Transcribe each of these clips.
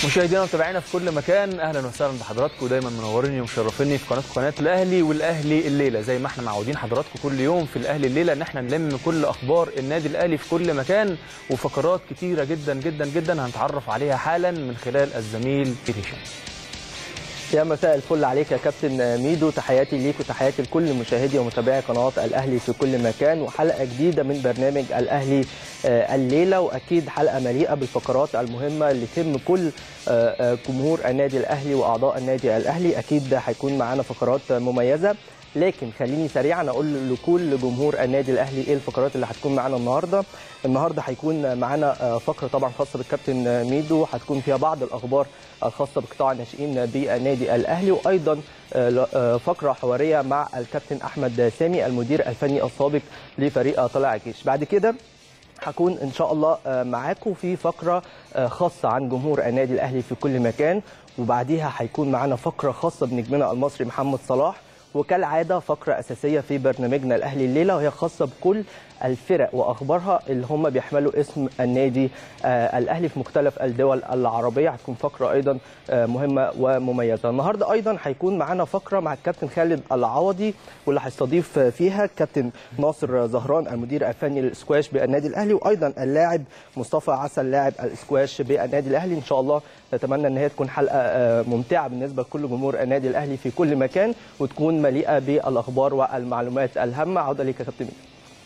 مشاهدينا ومتابعينا في كل مكان اهلا وسهلا بحضراتكم دايما منوريني ومشرفيني في قناتكم قناه الاهلي والاهلي الليله زي ما احنا معودين حضراتكم كل يوم في الاهلي الليله ان احنا نلم كل اخبار النادي الاهلي في كل مكان وفقرات كتيره جدا جدا جدا هنتعرف عليها حالا من خلال الزميل هشام يا مساء الفل عليك يا كابتن ميدو تحياتي ليك وتحياتي لكل مشاهدي ومتابعي قنوات الاهلي في كل مكان وحلقه جديده من برنامج الاهلي الليله واكيد حلقه مليئه بالفقرات المهمه اللي تهم كل جمهور النادي الاهلي واعضاء النادي الاهلي اكيد هيكون معانا فقرات مميزه لكن خليني سريعا اقول لكل جمهور النادي الاهلي ايه الفقرات اللي هتكون معانا النهارده النهارده هيكون معانا فقره طبعا خاصه بالكابتن ميدو هتكون فيها بعض الاخبار الخاصه بقطاع الناشئين بالنادي الاهلي وايضا فقره حواريه مع الكابتن احمد سامي المدير الفني السابق لفريق طلائع الجيش بعد كده هكون ان شاء الله معاكم في فقره خاصه عن جمهور النادي الاهلي في كل مكان وبعديها هيكون معانا فقره خاصه بنجمنا المصري محمد صلاح وكالعاده فقره اساسيه في برنامجنا الاهلي الليله وهي خاصه بكل الفرق واخبارها اللي هم بيحملوا اسم النادي الاهلي في مختلف الدول العربيه هتكون فقره ايضا مهمه ومميزه النهارده ايضا هيكون معانا فقره مع الكابتن خالد العوضي واللي هيستضيف فيها الكابتن ناصر زهران المدير الفني للسكواش بالنادي الاهلي وايضا اللاعب مصطفى عسل لاعب السكواش بالنادي الاهلي ان شاء الله نتمنى ان هي تكون حلقه ممتعه بالنسبه لكل جمهور النادي الاهلي في كل مكان وتكون مليئه بالاخبار والمعلومات الهامه عوده ليك يا كابتن ميدو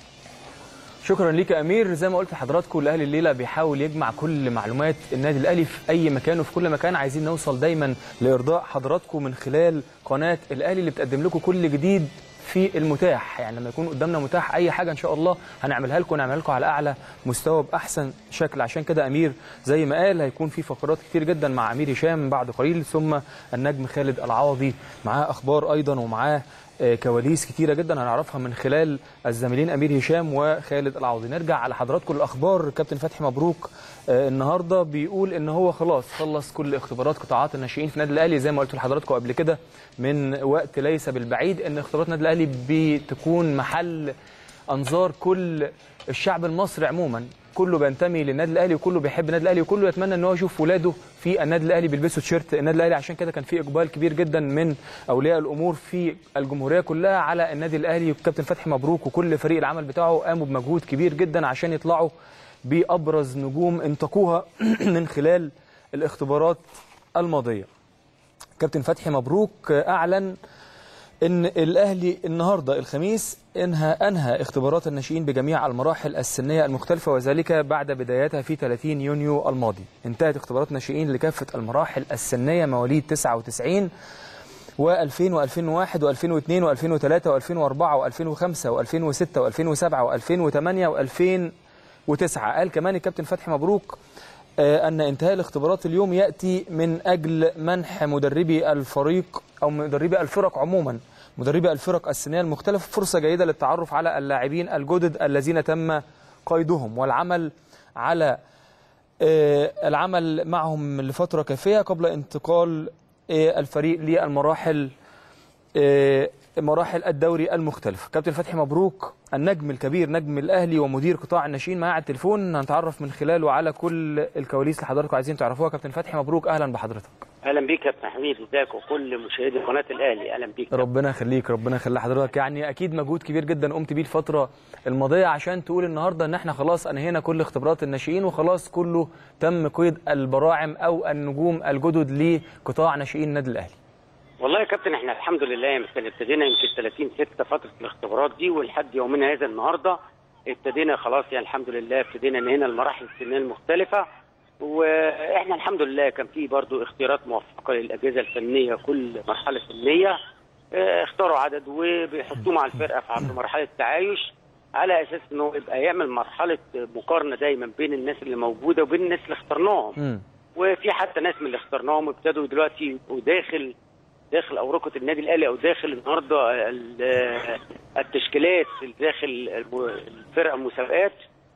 شكرا ليك يا امير زي ما قلت لحضراتكم الاهلي الليله بيحاول يجمع كل معلومات النادي الاهلي في اي مكان وفي كل مكان عايزين نوصل دايما لارضاء حضراتكم من خلال قناه الاهلي اللي بتقدم لكم كل جديد في المتاح يعني لما يكون قدامنا متاح اي حاجه ان شاء الله هنعملها لكم ونعملها لكم على اعلى مستوى باحسن شكل عشان كده امير زي ما قال هيكون في فقرات كتير جدا مع امير هشام بعد قليل ثم النجم خالد العوضي معاه اخبار ايضا ومعاه كواليس كتيرة جدا هنعرفها من خلال الزميلين أمير هشام وخالد العوضي نرجع على حضراتكم الأخبار كابتن فتحي مبروك النهاردة بيقول إن هو خلاص خلص كل اختبارات قطاعات الناشئين في النادي الأهلي زي ما قلت لحضراتكم قبل كده من وقت ليس بالبعيد إن اختبارات النادي الأهلي بتكون محل أنظار كل الشعب المصري عموما كله بينتمي للنادي الاهلي وكله بيحب النادي الاهلي وكله يتمنى ان هو يشوف ولاده في النادي الاهلي بيلبسوا تيشيرت النادي الاهلي عشان كده كان في اقبال كبير جدا من اولياء الامور في الجمهوريه كلها على النادي الاهلي والكابتن فتحي مبروك وكل فريق العمل بتاعه قاموا بمجهود كبير جدا عشان يطلعوا بابرز نجوم انتقوها من خلال الاختبارات الماضيه كابتن فتحي مبروك اعلن ان الاهلي النهارده الخميس انهى انهى اختبارات الناشئين بجميع المراحل السنيه المختلفه وذلك بعد بدايتها في 30 يونيو الماضي. انتهت اختبارات الناشئين لكافه المراحل السنيه مواليد 99 و2000 و2001 و2002 و2003 و2004 و2005 و2006 و2007 و2008 و2009 قال كمان الكابتن فتحي مبروك أن انتهاء الاختبارات اليوم يأتي من أجل منح مدربي الفريق أو مدربي الفرق عموما مدربي الفرق السنية المختلفة فرصة جيدة للتعرف على اللاعبين الجدد الذين تم قيدهم والعمل على العمل معهم لفترة كافية قبل انتقال الفريق للمراحل مراحل الدوري المختلف كابتن فتحي مبروك النجم الكبير نجم الاهلي ومدير قطاع الناشئين معايا على التليفون هنتعرف من خلاله على كل الكواليس اللي حضراتكم عايزين تعرفوها كابتن فتحي مبروك اهلا بحضرتك اهلا بيك يا كابتن حميد ازيك وكل مشاهدي قناه الاهلي اهلا بيك ربنا يخليك ربنا يخلي حضرتك يعني اكيد مجهود كبير جدا قمت بيه الفتره الماضيه عشان تقول النهارده ان احنا خلاص انهينا كل اختبارات الناشئين وخلاص كله تم قيد البراعم او النجوم الجدد لقطاع ناشئين النادي الاهلي والله يا كابتن احنا الحمد لله يمكن ابتدينا يمكن 30 6 فتره الاختبارات دي ولحد يومنا هذا النهارده ابتدينا خلاص يعني الحمد لله ابتدينا انهينا المراحل السنيه المختلفه واحنا الحمد لله كان في برضو اختيارات موفقه للاجهزه الفنيه كل مرحله سنيه اه اختاروا عدد وبيحطوه مع الفرقه في مرحله تعايش على اساس انه يبقى يعمل مرحله مقارنه دايما بين الناس اللي موجوده وبين الناس اللي اخترناهم وفي حتى ناس من اللي اخترناهم ابتدوا دلوقتي يبقوا داخل داخل أورقة النادي الأهلي أو داخل النهارده التشكيلات داخل الفرق المسابقات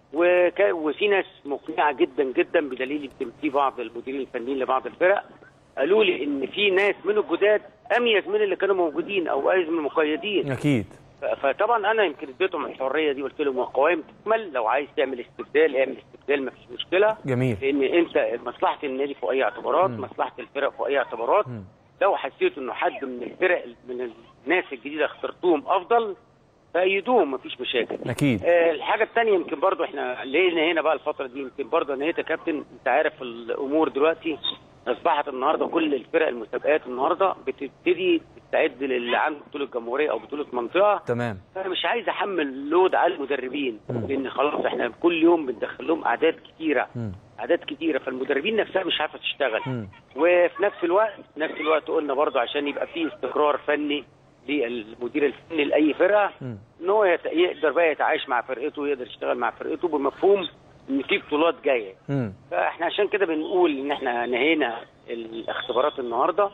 وفي ناس مقنعة جدا جدا بدليل يمكن في بعض المديرين الفنيين لبعض الفرق قالوا لي إن في ناس من الجداد أميز من اللي كانوا موجودين أو أميز من المقيدين أكيد ف- فطبعا انا يمكن اديتهم الحريه دي قلت لهم القوائم تكمل لو عايز تعمل استبدال اعمل استبدال ما فيش مشكله جميل لان انت مصلحه النادي فوق اي اعتبارات مم. مصلحه الفرق فوق اي اعتبارات مم. لو حسيت انه حد من الفرق من الناس الجديده اخترتوهم افضل فايدوهم مفيش مشاكل اكيد آه، الحاجه الثانيه يمكن برضو احنا ليه هنا بقى الفتره دي يمكن برضو ان هي يا كابتن انت عارف الامور دلوقتي اصبحت النهارده كل الفرق المسابقات النهارده بتبتدي تستعد للي عنده بطوله جمهوريه او بطوله منطقه تمام فانا مش عايز احمل لود على المدربين مم. لان خلاص احنا كل يوم بندخل لهم اعداد كتيره مم. اعداد كتيره فالمدربين نفسها مش عارفه تشتغل مم. وفي نفس الوقت في نفس الوقت قلنا برضو عشان يبقى في استقرار فني للمدير الفني لاي فرقه مم. ان هو يت- يقدر بقى يتعايش مع فرقته ويقدر يشتغل مع فرقته بمفهوم ان في بطولات جايه مم. فاحنا عشان كده بنقول ان احنا نهينا الاختبارات النهارده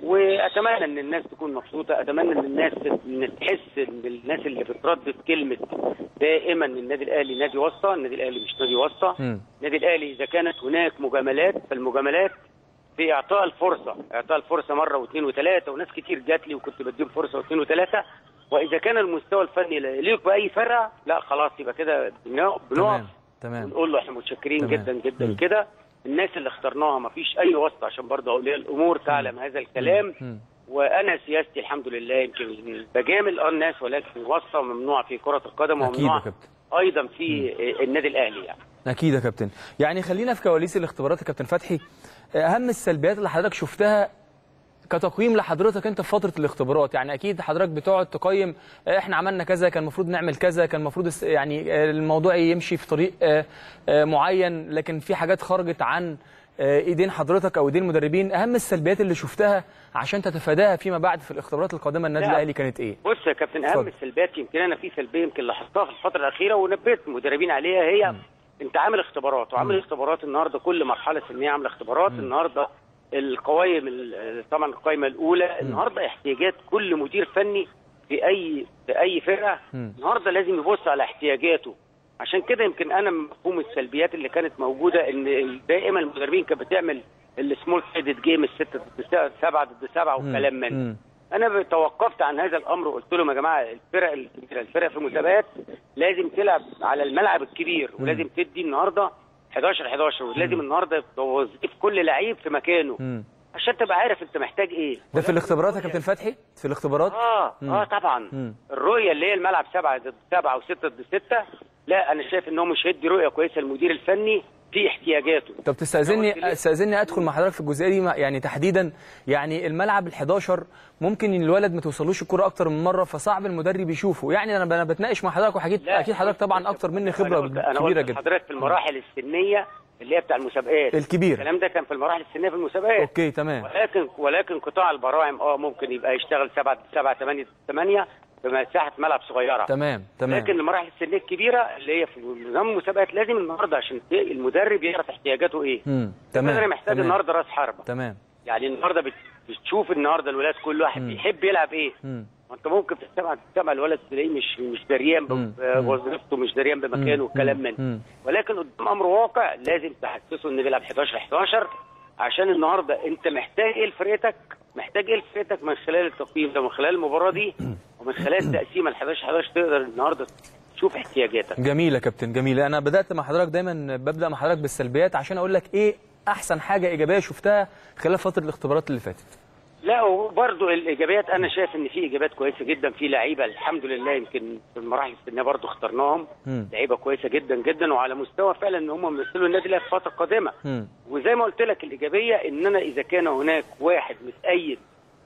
واتمنى ان الناس تكون مبسوطه اتمنى ان الناس إن تحس ان الناس اللي بتردد كلمه دائما النادي الاهلي نادي واسطه النادي الاهلي مش نادي واسطه مم. النادي الاهلي اذا كانت هناك مجاملات فالمجاملات في اعطاء الفرصه اعطاء الفرصه مره واثنين وثلاثه وناس كتير جات لي وكنت بديهم فرصه واثنين وثلاثه واذا كان المستوى الفني لا يليق باي فرقه لا خلاص يبقى كده بنقف تمام تمام ونقول له احنا متشكرين تمام. جدا جدا مم. كده الناس اللي اخترناها ما فيش اي واسطه عشان برضه اولياء الامور تعلم هذا الكلام مم. وانا سياستي الحمد لله يمكن بجامل اه الناس ولكن واسطه ممنوع في كره القدم اكيد يا وممنوع كابتن ايضا في النادي الاهلي يعني اكيد يا كابتن يعني خلينا في كواليس الاختبارات يا كابتن فتحي اهم السلبيات اللي حضرتك شفتها كتقييم لحضرتك انت في فتره الاختبارات يعني اكيد حضرتك بتقعد تقيم اه، احنا عملنا كذا كان المفروض نعمل كذا كان المفروض الس- يعني اه، الموضوع يمشي في طريق اه، اه، معين لكن في حاجات خرجت عن اه، ايدين حضرتك او ايدين المدربين اهم السلبيات اللي شفتها عشان تتفاداها فيما بعد في الاختبارات القادمه النادي لا. الاهلي كانت ايه بص يا كابتن اهم اتفضل. السلبيات يمكن انا في سلبيه يمكن لاحظتها في الفتره الاخيره ونبهت المدربين عليها هي انت عامل اختبارات وعامل اختبارات النهارده كل مرحله سنيه عامله اختبارات النهارده القوائم ال- طبعا القائمه الاولى النهارده احتياجات كل مدير فني في اي في اي فرقه مم. النهارده لازم يبص على احتياجاته عشان كده يمكن انا من مفهوم السلبيات اللي كانت موجوده ان دائما المدربين كانت بتعمل السمول سايدد جيم الستة ضد سبعة ضد سبعة مم. وكلام من مم. انا توقفت عن هذا الامر وقلت لهم يا جماعه الفرق الكبيره الفرق في المسابقات لازم تلعب على الملعب الكبير ولازم تدي النهارده 11 11 ولازم النهارده توظيف كل لعيب في مكانه مم. عشان تبقى عارف انت محتاج ايه ده في الاختبارات يا كابتن فتحي في الاختبارات اه مم. اه طبعا مم. الرؤيه اللي هي الملعب سبعه ضد سبعه وسته ضد سته لا انا شايف ان هو مش هيدي رؤيه كويسه للمدير الفني في احتياجاته طب تستاذني أنا قلت ليه؟ استاذني ادخل مع حضرتك في الجزئيه دي يعني تحديدا يعني الملعب ال11 ممكن إن الولد ما توصلوش الكره اكتر من مره فصعب المدرب يشوفه يعني انا انا بتناقش مع حضرتك وحكيت لا، اكيد حضرتك طبعا اكتر مني أنا خبره قلت- انا كبيره قلت جدا لحضرتك في المراحل السنيه اللي هي بتاع المسابقات الكبيره الكلام ده كان في المراحل السنيه في المسابقات اوكي تمام ولكن ولكن قطاع البراعم اه ممكن يبقى يشتغل سبعة سبعة ثمانية ثمانية بمساحة ملعب صغيرة تمام تمام لكن المراحل السنية الكبيرة اللي هي في نظام المسابقات لازم النهارده عشان ت- المدرب يعرف احتياجاته ايه امم المدرب تمام محتاج تمام. النهارده راس حربة تمام يعني النهارده بت- بتشوف النهارده الولاد كل واحد مم. بيحب يلعب ايه امم ما انت ممكن في السبعة السبعة الولد تلاقيه مش مش دريان مم. بوظيفته مش دريان بمكانه والكلام من مم. ولكن قدام امر واقع لازم تحسسه انه بيلعب 11 11 عشان النهارده انت محتاج ايه لفرقتك محتاج ايه لفرقتك من خلال التقييم ده من خلال المباراه دي ومن خلال تقسيم ال 11 11 تقدر النهارده تشوف احتياجاتك جميل يا كابتن جميل انا بدات مع حضرتك دايما ببدا مع حضرتك بالسلبيات عشان اقول لك ايه احسن حاجه ايجابيه شفتها خلال فتره الاختبارات اللي فاتت لا وبرضه الايجابيات انا شايف ان في ايجابيات كويسه جدا في لعيبه الحمد لله يمكن في المراحل السنيه برضه اخترناهم مم. لعيبه كويسه جدا جدا وعلى مستوى فعلا ان هم يمثلوا النادي الاهلي في الفتره القادمه امم وزي ما قلت لك الايجابيه ان انا اذا كان هناك واحد متأيد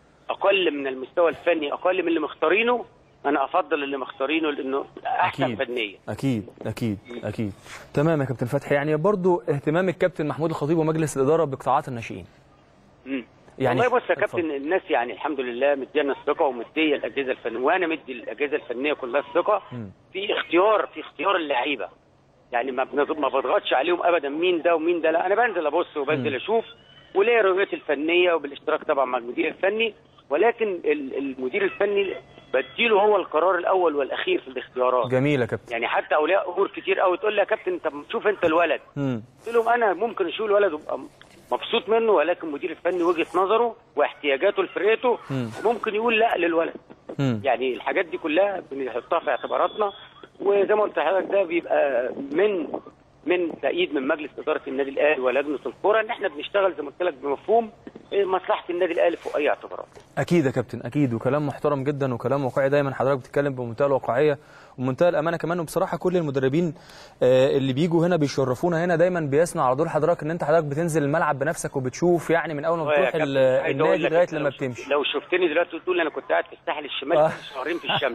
اقل من المستوى الفني اقل من اللي مختارينه انا افضل اللي مختارينه لانه احسن أكيد. فنيا اكيد اكيد اكيد تمام يا كابتن فتحي يعني برضو اهتمام الكابتن محمود الخطيب ومجلس الاداره بقطاعات الناشئين مم. يعني والله بص يا اتفضل. كابتن الناس يعني الحمد لله مدينا الثقه ومديه الاجهزه الفنيه وانا مدي الاجهزه الفنيه كلها الثقه مم. في اختيار في اختيار اللعيبه يعني ما بنض- ما بضغطش عليهم ابدا مين ده ومين ده لا انا بنزل ابص وبنزل مم. اشوف وليا رؤيتي الفنيه وبالاشتراك طبعا مع المدير الفني ولكن ال- المدير الفني بديله هو القرار الاول والاخير في الاختيارات جميل يا كابتن يعني حتى اولياء امور كتير قوي تقول لي يا كابتن طب شوف انت الولد امم قلت لهم انا ممكن اشوف الولد وابقى مبسوط منه ولكن مدير الفني وجهه نظره واحتياجاته لفرقته مم. ممكن يقول لا للولد مم. يعني الحاجات دي كلها بنحطها في اعتباراتنا وزي ما قلت لحضرتك ده بيبقى من من تأييد من مجلس إدارة النادي الأهلي ولجنة الكورة إن إحنا بنشتغل زي ما قلت لك بمفهوم إيه، مصلحة النادي الأهلي فوق أي اعتبارات. اكيد يا كابتن اكيد وكلام محترم جدا وكلام واقعي دايما حضرتك بتتكلم بمنتهى الواقعيه ومنتهى الامانه كمان وبصراحه كل المدربين آه، اللي بيجوا هنا بيشرفونا هنا دايما بيسمع على دور حضرتك ان انت حضرتك بتنزل الملعب بنفسك وبتشوف يعني من اول ما والله يا بتروح كابتن، ال- عايز أقول النادي لك لغايه أنت لما لو- بتمشي لو شفتني دلوقتي تقول انا كنت قاعد في الساحل الشمالي آه. شهرين في الشمس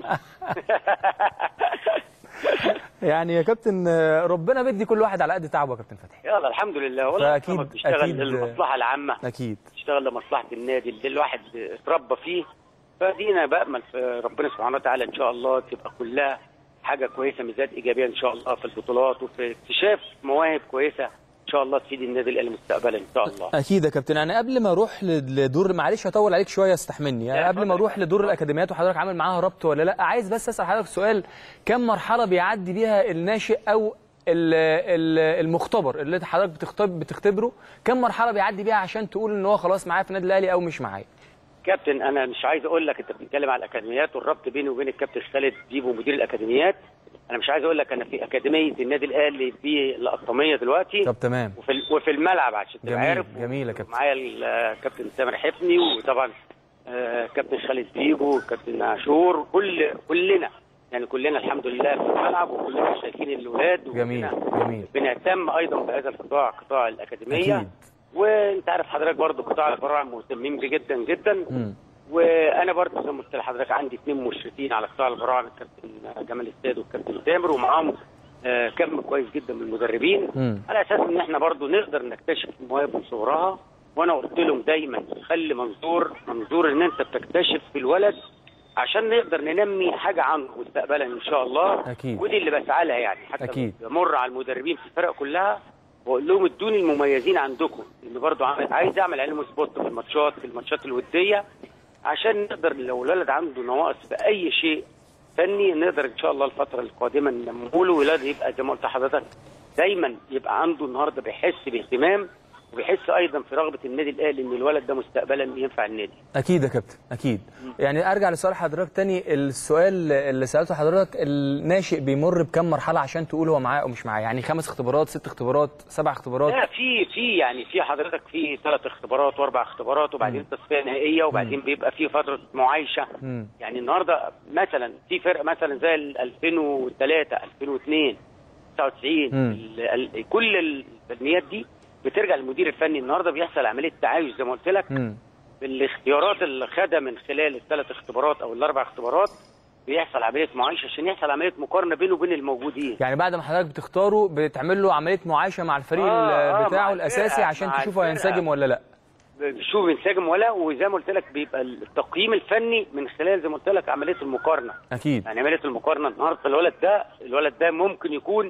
يعني يا كابتن آه، ربنا بيدي كل واحد على قد تعبه يا كابتن فتحي يلا الحمد لله والله فأكيد- طبعاً بتشتغل أكيد- للمصلحه العامه اكيد بتشتغل لمصلحه النادي اللي الواحد اتربى فيه فدينا بامل في ربنا سبحانه وتعالى ان شاء الله تبقى كلها حاجه كويسه ميزات ايجابيه ان شاء الله في البطولات وفي اكتشاف مواهب كويسه ان شاء الله تفيد النادي الاهلي مستقبلا ان شاء الله اكيد يا كابتن يعني قبل ما اروح لدور معلش هطول عليك شويه استحملني يعني لا، قبل ما اتفضل. اروح لدور الاكاديميات وحضرتك عامل معاها ربط ولا لا عايز بس اسال حضرتك سؤال كم مرحله بيعدي بيها الناشئ او ال- ال- المختبر اللي حضرتك بتختبر بتختبره كم مرحله بيعدي بيها عشان تقول ان هو خلاص معايا في النادي الاهلي او مش معايا كابتن انا مش عايز اقول لك انت بتتكلم على الاكاديميات والربط بيني وبين الكابتن خالد ديبو مدير الاكاديميات انا مش عايز اقول لك انا في اكاديميه النادي الاهلي في القطاميه دلوقتي طب تمام وفي ال- وفي الملعب عشان تبقى جميل، عارف جميل يا كابتن. معايا الكابتن سامر حفني وطبعا آه، كابتن خالد ديبو وكابتن عاشور كل كلنا يعني كلنا الحمد لله في الملعب وكلنا شايفين الاولاد جميل وكلنا جميل بنهتم ايضا بهذا القطاع قطاع الاكاديميه اكيد وانت عارف حضرتك برضو قطاع الفراع مهتمين بيه جدا جدا مم. وانا برضو زي ما قلت لحضرتك عندي اثنين مشرفين على قطاع الفراع الكابتن جمال السيد والكابتن تامر ومعاهم آه، كم كويس جدا من المدربين مم. على اساس ان احنا برضو نقدر نكتشف المواهب من صغرها وانا قلت لهم دايما خلي منظور منظور ان انت بتكتشف في الولد عشان نقدر ننمي حاجه عنه مستقبلا ان شاء الله أكيد. ودي اللي بسعى لها يعني حتى أكيد. بمر على المدربين في الفرق كلها واقول لهم ادوني المميزين عندكم اللي برضو عامل عايز اعمل عليهم سبوت في الماتشات في الماتشات الوديه عشان نقدر لو الولد عنده نواقص في اي شيء فني نقدر ان شاء الله الفتره القادمه ننميه له ولاد يبقى زي ما قلت لحضرتك دايما يبقى عنده النهارده بيحس باهتمام وبيحس ايضا في رغبه النادي الاهلي ان الولد ده مستقبلا ينفع النادي اكيد يا كابتن اكيد يعني ارجع لسؤال حضرتك تاني السؤال اللي سالته حضرتك الناشئ بيمر بكم مرحله عشان تقول هو معاه او مش معاه يعني خمس اختبارات ست اختبارات سبع اختبارات لا في في يعني في حضرتك في ثلاث اختبارات واربع اختبارات وبعدين تصفيه نهائيه وبعدين بيبقى في فتره معايشه مم. يعني النهارده مثلا في فرق مثلا زي ال 2003 2002 99 مم. ال- ال- كل الفنيات دي بترجع للمدير الفني النهارده بيحصل عمليه تعايش زي ما قلت لك مم. بالاختيارات اللي خدها من خلال الثلاث اختبارات او الاربع اختبارات بيحصل عمليه معايشه عشان يحصل عمليه مقارنه بينه وبين الموجودين يعني بعد ما حضرتك بتختاره بتعمل له عمليه معايشه مع الفريق آه، آه، بتاعه مع الاساسي الفرقة، عشان مع تشوفه الفرقة. هينسجم ولا لا شوف بينسجم ولا وزي ما قلت لك بيبقى التقييم الفني من خلال زي ما قلت لك عمليه المقارنه اكيد يعني عمليه المقارنه النهارده الولد ده الولد ده ممكن يكون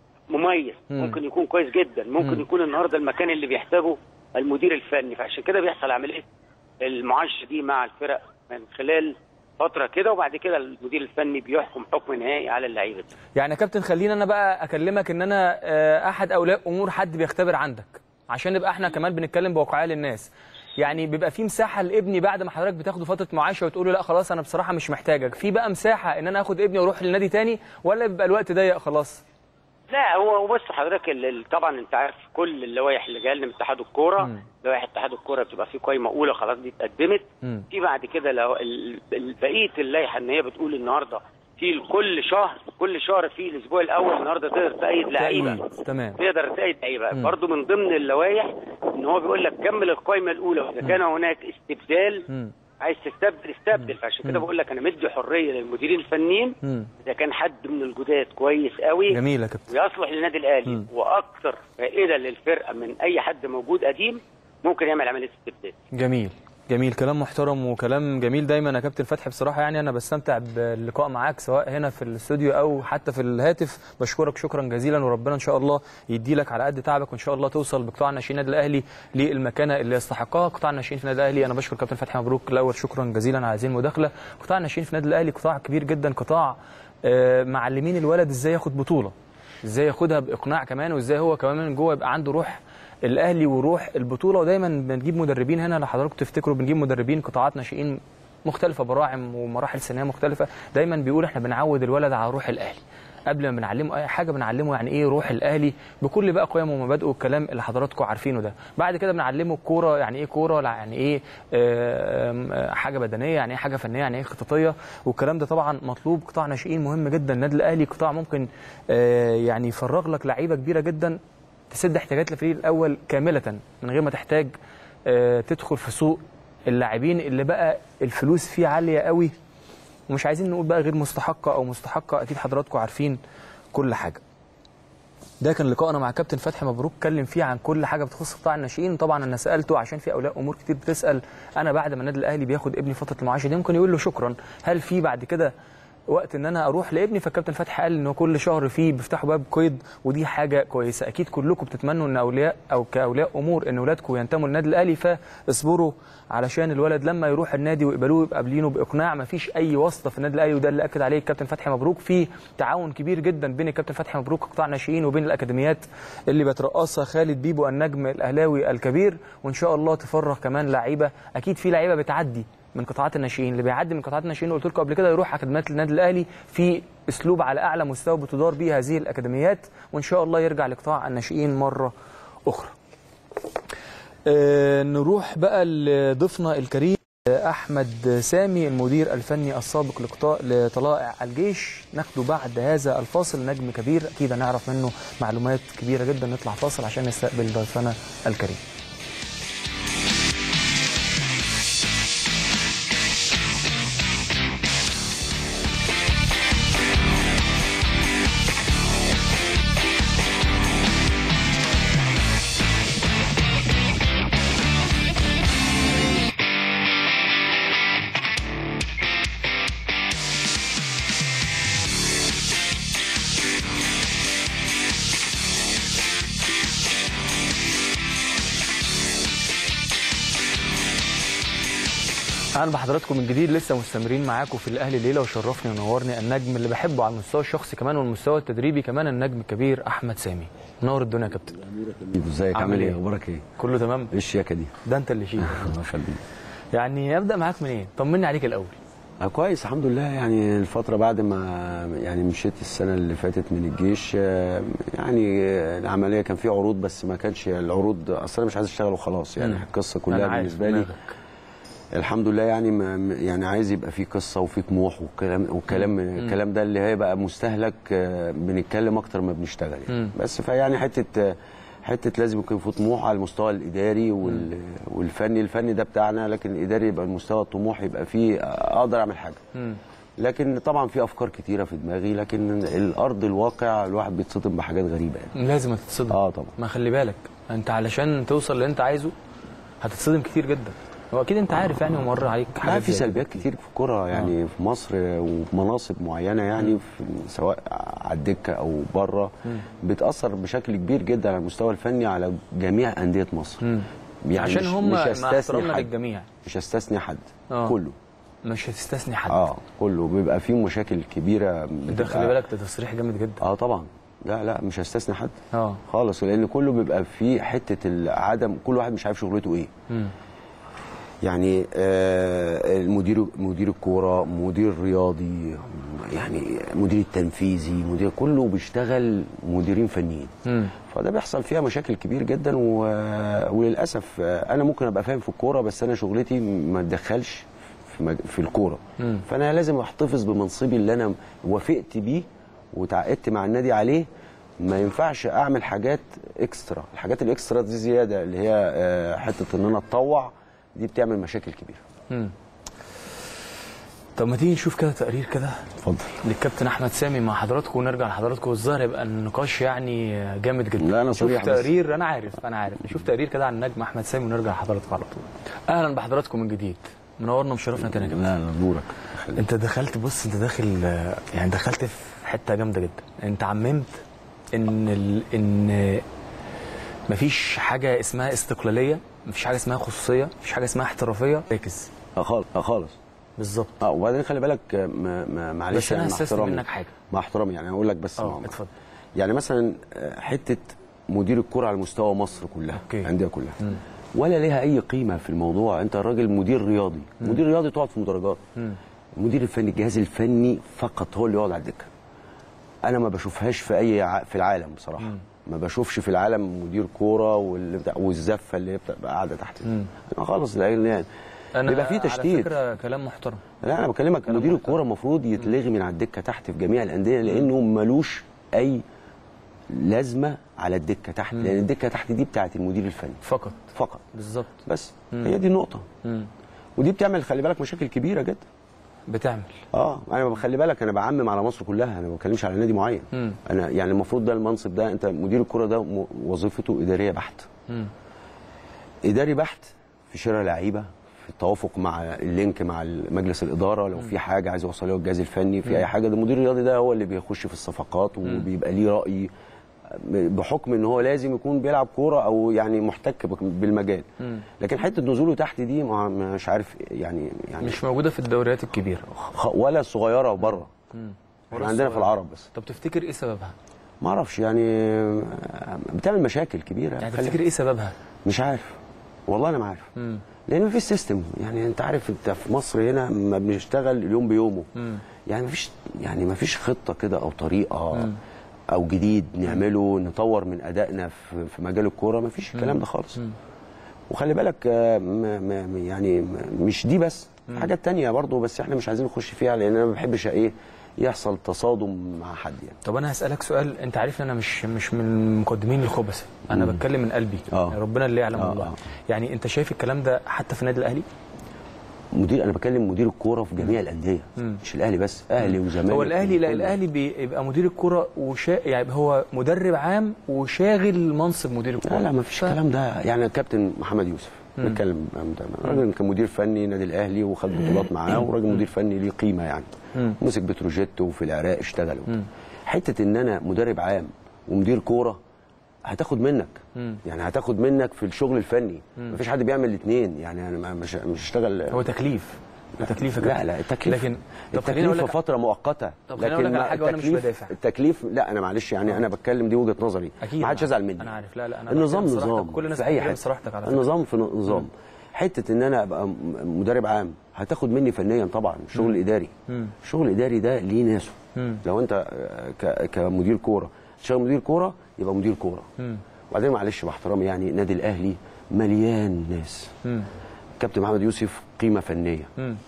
مميز مم. ممكن يكون كويس جدا ممكن مم. يكون النهارده المكان اللي بيحتاجه المدير الفني فعشان كده بيحصل عمليه المعاشه دي مع الفرق من خلال فتره كده وبعد كده المدير الفني بيحكم حكم نهائي على اللعيبه دي. يعني يا كابتن خلينا انا بقى اكلمك ان انا آه، احد اولياء امور حد بيختبر عندك عشان نبقى احنا كمان بنتكلم بواقعيه للناس يعني بيبقى في مساحه لابني بعد ما حضرتك بتاخده فتره معاشه وتقول له لا خلاص انا بصراحه مش محتاجك في بقى مساحه ان انا اخد ابني واروح لنادي تاني ولا بيبقى الوقت ضيق خلاص لا هو هو بص حضرتك ال- ال- طبعا انت عارف كل اللوائح اللي جايه لنا من اتحاد الكوره مم. لوائح اتحاد الكوره بتبقى في قائمه اولى خلاص دي اتقدمت مم. في بعد كده لو ال- ال- بقيه اللائحه ان هي بتقول النهارده في كل شهر كل شهر في الاسبوع الاول النهارده تقدر تأيد لعيبه تأييد. تمام تقدر تأيد لعيبه مم. برضو من ضمن اللوائح ان هو بيقول لك كمل القائمه الاولى واذا كان هناك استبدال مم. عايز تستبدل استبدل فعشان كده مم. بقول لك انا مدي حريه للمديرين الفنيين مم. اذا كان حد من الجداد كويس قوي جميل يا كابتن ويصلح للنادي الاهلي مم. واكثر فائده للفرقه من اي حد موجود قديم ممكن يعمل عمليه استبدال جميل جميل كلام محترم وكلام جميل دايما يا كابتن فتحي بصراحه يعني انا بستمتع باللقاء معاك سواء هنا في الاستوديو او حتى في الهاتف بشكرك شكرا جزيلا وربنا ان شاء الله يدي لك على قد تعبك وان شاء الله توصل بقطاع الناشئين النادي الاهلي للمكانه اللي يستحقها قطاع الناشئين في النادي الاهلي انا بشكر كابتن فتحي مبروك الاول شكرا جزيلا على هذه المداخله قطاع الناشئين في النادي الاهلي قطاع كبير جدا قطاع آه، معلمين الولد ازاي ياخد بطوله ازاي ياخدها باقناع كمان وازاي هو كمان من جوه يبقى عنده روح الاهلي وروح البطوله ودايما بنجيب مدربين هنا لو حضراتكم تفتكروا بنجيب مدربين قطاعات ناشئين مختلفه براعم ومراحل سنيه مختلفه دايما بيقول احنا بنعود الولد على روح الاهلي قبل ما بنعلمه اي حاجه بنعلمه يعني ايه روح الاهلي بكل بقى قيمه ومبادئه والكلام اللي حضراتكم عارفينه ده بعد كده بنعلمه الكوره يعني ايه كوره يعني ايه آم، آه، حاجه بدنيه يعني ايه حاجه فنيه يعني ايه خططيه والكلام ده طبعا مطلوب قطاع ناشئين مهم جدا النادي الاهلي قطاع ممكن آه، يعني يفرغ لك لعيبه كبيره جدا تسد احتياجات الفريق الاول كامله من غير ما تحتاج آه، تدخل في سوق اللاعبين اللي بقى الفلوس فيه عاليه قوي ومش عايزين نقول بقى غير مستحقه او مستحقه اكيد حضراتكم عارفين كل حاجه ده كان لقائنا مع كابتن فتحي مبروك اتكلم فيه عن كل حاجه بتخص قطاع الناشئين طبعا انا سالته عشان في اولياء امور كتير بتسال انا بعد ما النادي الاهلي بياخد ابني فتره المعاشه دي ممكن يقول له شكرا هل في بعد كده وقت ان انا اروح لابني فالكابتن فتحي قال ان كل شهر فيه بيفتحوا باب قيد ودي حاجه كويسه اكيد كلكم بتتمنوا ان اولياء او كاولياء امور ان اولادكم ينتموا للنادي الاهلي فاصبروا علشان الولد لما يروح النادي ويقبلوه يبقى قابلينه باقناع ما فيش اي واسطه في النادي الاهلي وده اللي اكد عليه الكابتن فتحي مبروك في تعاون كبير جدا بين الكابتن فتحي مبروك قطاع ناشئين وبين الاكاديميات اللي بيترأسها خالد بيبو النجم الاهلاوي الكبير وان شاء الله تفرغ كمان لعيبه اكيد في لعيبه بتعدي من قطاعات الناشئين اللي بيعدي من قطاعات الناشئين قلت لكم قبل كده يروح اكاديميات النادي الاهلي في اسلوب على اعلى مستوى بتدار بيه هذه الاكاديميات وان شاء الله يرجع لقطاع الناشئين مره اخرى. آه نروح بقى لضيفنا الكريم آه، احمد سامي المدير الفني السابق لقطاع لطلائع الجيش ناخده بعد هذا الفاصل نجم كبير اكيد هنعرف منه معلومات كبيره جدا نطلع فاصل عشان نستقبل ضيفنا الكريم. اهلا بحضراتكم من جديد لسه مستمرين معاكم في الاهلي الليله وشرفني ونورني النجم اللي بحبه على المستوى الشخصي كمان والمستوى التدريبي كمان النجم الكبير احمد سامي منور الدنيا يا كابتن ازيك عامل عامل إيه؟ ايه اخبارك ايه كله تمام ايه الشياكه دي ده انت اللي شيء الله يخليك يعني ابدا معاك منين طمني عليك الاول آه كويس الحمد لله يعني الفتره بعد ما يعني مشيت السنه اللي فاتت من الجيش آه، يعني آه، العمليه كان في عروض بس ما كانش العروض اصل انا مش عايز اشتغل وخلاص يعني مم. القصه أنا كلها عارف بالنسبه لي دماغك. الحمد لله يعني ما يعني عايز يبقى في قصه وفي طموح والكلام والكلام الكلام ده اللي هيبقى مستهلك آه، بنتكلم اكتر ما بنشتغل مم. يعني بس فيعني حته آه، حته لازم يكون في طموح على المستوى الاداري وال والفني الفني ده بتاعنا لكن الاداري يبقى المستوى الطموح يبقى فيه آه، اقدر اعمل حاجه مم. لكن طبعا في افكار كتيره في دماغي لكن الارض الواقع الواحد بيتصدم بحاجات غريبه يعني لازم تتصدم اه طبعا ما خلي بالك انت علشان توصل اللي انت عايزه هتتصدم كتير جدا واكيد انت عارف يعني ومر عليك لا حاجات في زي سلبيات كتير في الكرة يعني في مصر وفي مناصب معينة يعني في سواء على الدكة أو بره بتأثر بشكل كبير جدا على المستوى الفني على جميع أندية مصر مم. يعني عشان مش- هم مش مع هستثني احترامنا حد للجميع مش هستثني حد آه. كله مش هتستثني حد اه كله بيبقى فيه مشاكل كبيرة ده بتبقى- خلي بالك ده تصريح جامد جدا اه طبعا لا لا مش هستثني حد اه خالص لان كله بيبقى فيه حته عدم كل واحد مش عارف شغلته ايه مم. يعني آه، المدير مدير الكوره مدير رياضي يعني مدير التنفيذي مدير كله بيشتغل مديرين فنيين مم. فده بيحصل فيها مشاكل كبير جدا و... وللاسف آه، انا ممكن ابقى فاهم في الكوره بس انا شغلتي ما اتدخلش في, مج... في الكوره مم. فانا لازم احتفظ بمنصبي اللي انا وافقت بيه وتعاقدت مع النادي عليه ما ينفعش اعمل حاجات اكسترا الحاجات الاكسترا دي زياده اللي هي آه، حته ان انا اتطوع دي بتعمل مشاكل كبيره مم. طب ما تيجي نشوف كده تقرير كده اتفضل للكابتن احمد سامي مع حضراتكم ونرجع لحضراتكم والظاهر يبقى النقاش يعني جامد جدا لا، أنا نشوف صريح بس. تقرير انا عارف انا عارف نشوف تقرير كده عن النجم احمد سامي ونرجع لحضراتكم على طول اهلا بحضراتكم من جديد منورنا ومشرفنا تاني يا كابتن لا لا نورك انت دخلت بص انت داخل آه، يعني دخلت في حته جامده جدا انت عممت ان ال... ان مفيش حاجه اسمها استقلاليه مفيش حاجه اسمها خصوصيه مفيش حاجه اسمها احترافيه ركز آه خالص آه خالص بالظبط اه وبعدين خلي بالك آه، ما ما معلش بس انا يعني مع هستثني احترامي منك حاجه مع احترامي يعني اقول لك بس اه مع- اتفضل يعني مثلا آه، حته مدير الكره على مستوى مصر كلها أوكي. الانديه كلها مم. ولا ليها اي قيمه في الموضوع انت راجل مدير رياضي مدير رياضي تقعد في مدرجات المدير الفني الجهاز الفني فقط هو اللي يقعد على الدكه انا ما بشوفهاش في اي ع... في العالم بصراحه ما بشوفش في العالم مدير كوره واللي بتاع والزفه اللي هي بتبقى قاعده تحت دي. انا خالص لان يعني بيبقى في على تشتيت فكره كلام محترم لا انا بكلمك مدير الكوره المفروض يتلغي من على الدكه تحت في جميع الانديه لانه ملوش اي لازمه على الدكه تحت لان الدكه تحت دي بتاعت المدير الفني فقط فقط بالظبط بس هي دي النقطه مم. ودي بتعمل خلي بالك مشاكل كبيره جدا بتعمل اه انا بخلي بالك انا بعمم على مصر كلها انا ما بتكلمش على نادي معين مم. انا يعني المفروض ده المنصب ده انت مدير الكره ده م- وظيفته اداريه بحت مم. اداري بحت في شراء لعيبه في التوافق مع اللينك مع مجلس الاداره لو في حاجه عايز يوصلها الجهاز الفني في اي حاجه ده المدير الرياضي ده هو اللي بيخش في الصفقات وبيبقى ليه راي بحكم ان هو لازم يكون بيلعب كوره او يعني محتك بك- بالمجال لكن حته نزوله تحت دي ما- مش عارف يعني يعني مش موجوده في الدوريات الكبيره خ- ولا الصغيره بره احنا عندنا في العرب بس طب تفتكر ايه سببها ما اعرفش يعني بتعمل مشاكل كبيره يعني خلي- تفتكر ايه سببها مش عارف والله انا ما عارف مم. لان مفيش سيستم يعني انت عارف انت في مصر هنا ما بنشتغل اليوم بيومه يعني مفيش يعني مفيش خطه كده او طريقه او جديد نعمله نطور من ادائنا في في مجال الكوره مفيش الكلام ده خالص وخلي بالك آه، ما ما يعني ما- مش دي بس في حاجات تانية برضه بس احنا مش عايزين نخش فيها لان انا ما بحبش ايه يحصل تصادم مع حد يعني طب انا هسالك سؤال انت عارف ان انا مش مش من مقدمين الخبث انا بتكلم من قلبي آه. يعني ربنا اللي يعلم آه، والله آه. يعني انت شايف الكلام ده حتى في النادي الاهلي مدير انا بكلم مدير الكوره في جميع الانديه مش الاهلي بس اهلي وزمالك هو الاهلي لا وكل- الاهلي بيبقى مدير الكره وشا يعني هو مدرب عام وشاغل منصب مدير الكره لا لا ما فيش ف- الكلام ده يعني الكابتن محمد يوسف بتكلم راجل كان مدير فني نادي الاهلي وخد بطولات معاه وراجل مدير فني ليه قيمه يعني مسك بتروجيت وفي العراق اشتغل وبتاع. حته ان انا مدرب عام ومدير كوره هتاخد منك يعني هتاخد منك في الشغل الفني مفيش حد بيعمل الاثنين يعني انا ما- مش مش هشتغل هو تكليف ده تكليف يا لا كابتن. لا التكليف لكن طب خليني التكليف اقول في لك فتره مؤقته طب خليني أقول لك على ما حاجة وأنا مش التكليف- بدافع. التكليف لا انا معلش يعني انا بتكلم دي وجهه نظري اكيد ما حدش أنا- يزعل مني انا عارف لا لا انا النظام بحترم صراحتك. نظام كل الناس في اي بتحترم حاجه صراحتك على فكره النظام في نظام حته ان انا ابقى م- مدرب عام هتاخد مني فنيا طبعا الشغل الاداري الشغل الاداري ده ليه ناسه لو انت آه، ك- كمدير كوره تشتغل مدير كوره يبقى مدير كوره وبعدين معلش باحترامي يعني النادي الاهلي مليان ناس كابتن محمد يوسف قيمه فنيه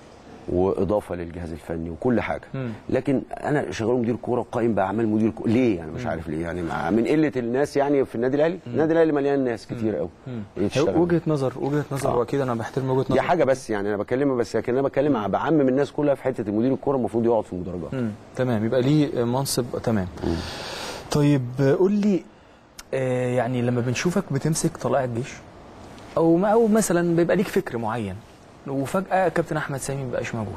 واضافه للجهاز الفني وكل حاجه لكن انا شغال مدير كوره وقائم باعمال مدير كوره ليه يعني مش عارف ليه يعني مع من قله الناس يعني في النادي الاهلي النادي الاهلي مليان ناس كتير قوي هي وجهه نظر وجهه نظر آه. واكيد انا بحترم وجهه دي نظر حاجه بس يعني انا بكلمها بس لكن انا بكلم ع- بعمم الناس كلها في حته مدير الكوره المفروض يقعد في المدرجات مم. تمام يبقى ليه منصب تمام طيب آه، قول لي آه، يعني لما بنشوفك بتمسك طلائع الجيش او ما او مثلا بيبقى ليك فكر معين وفجاه كابتن احمد سامي مبقاش موجود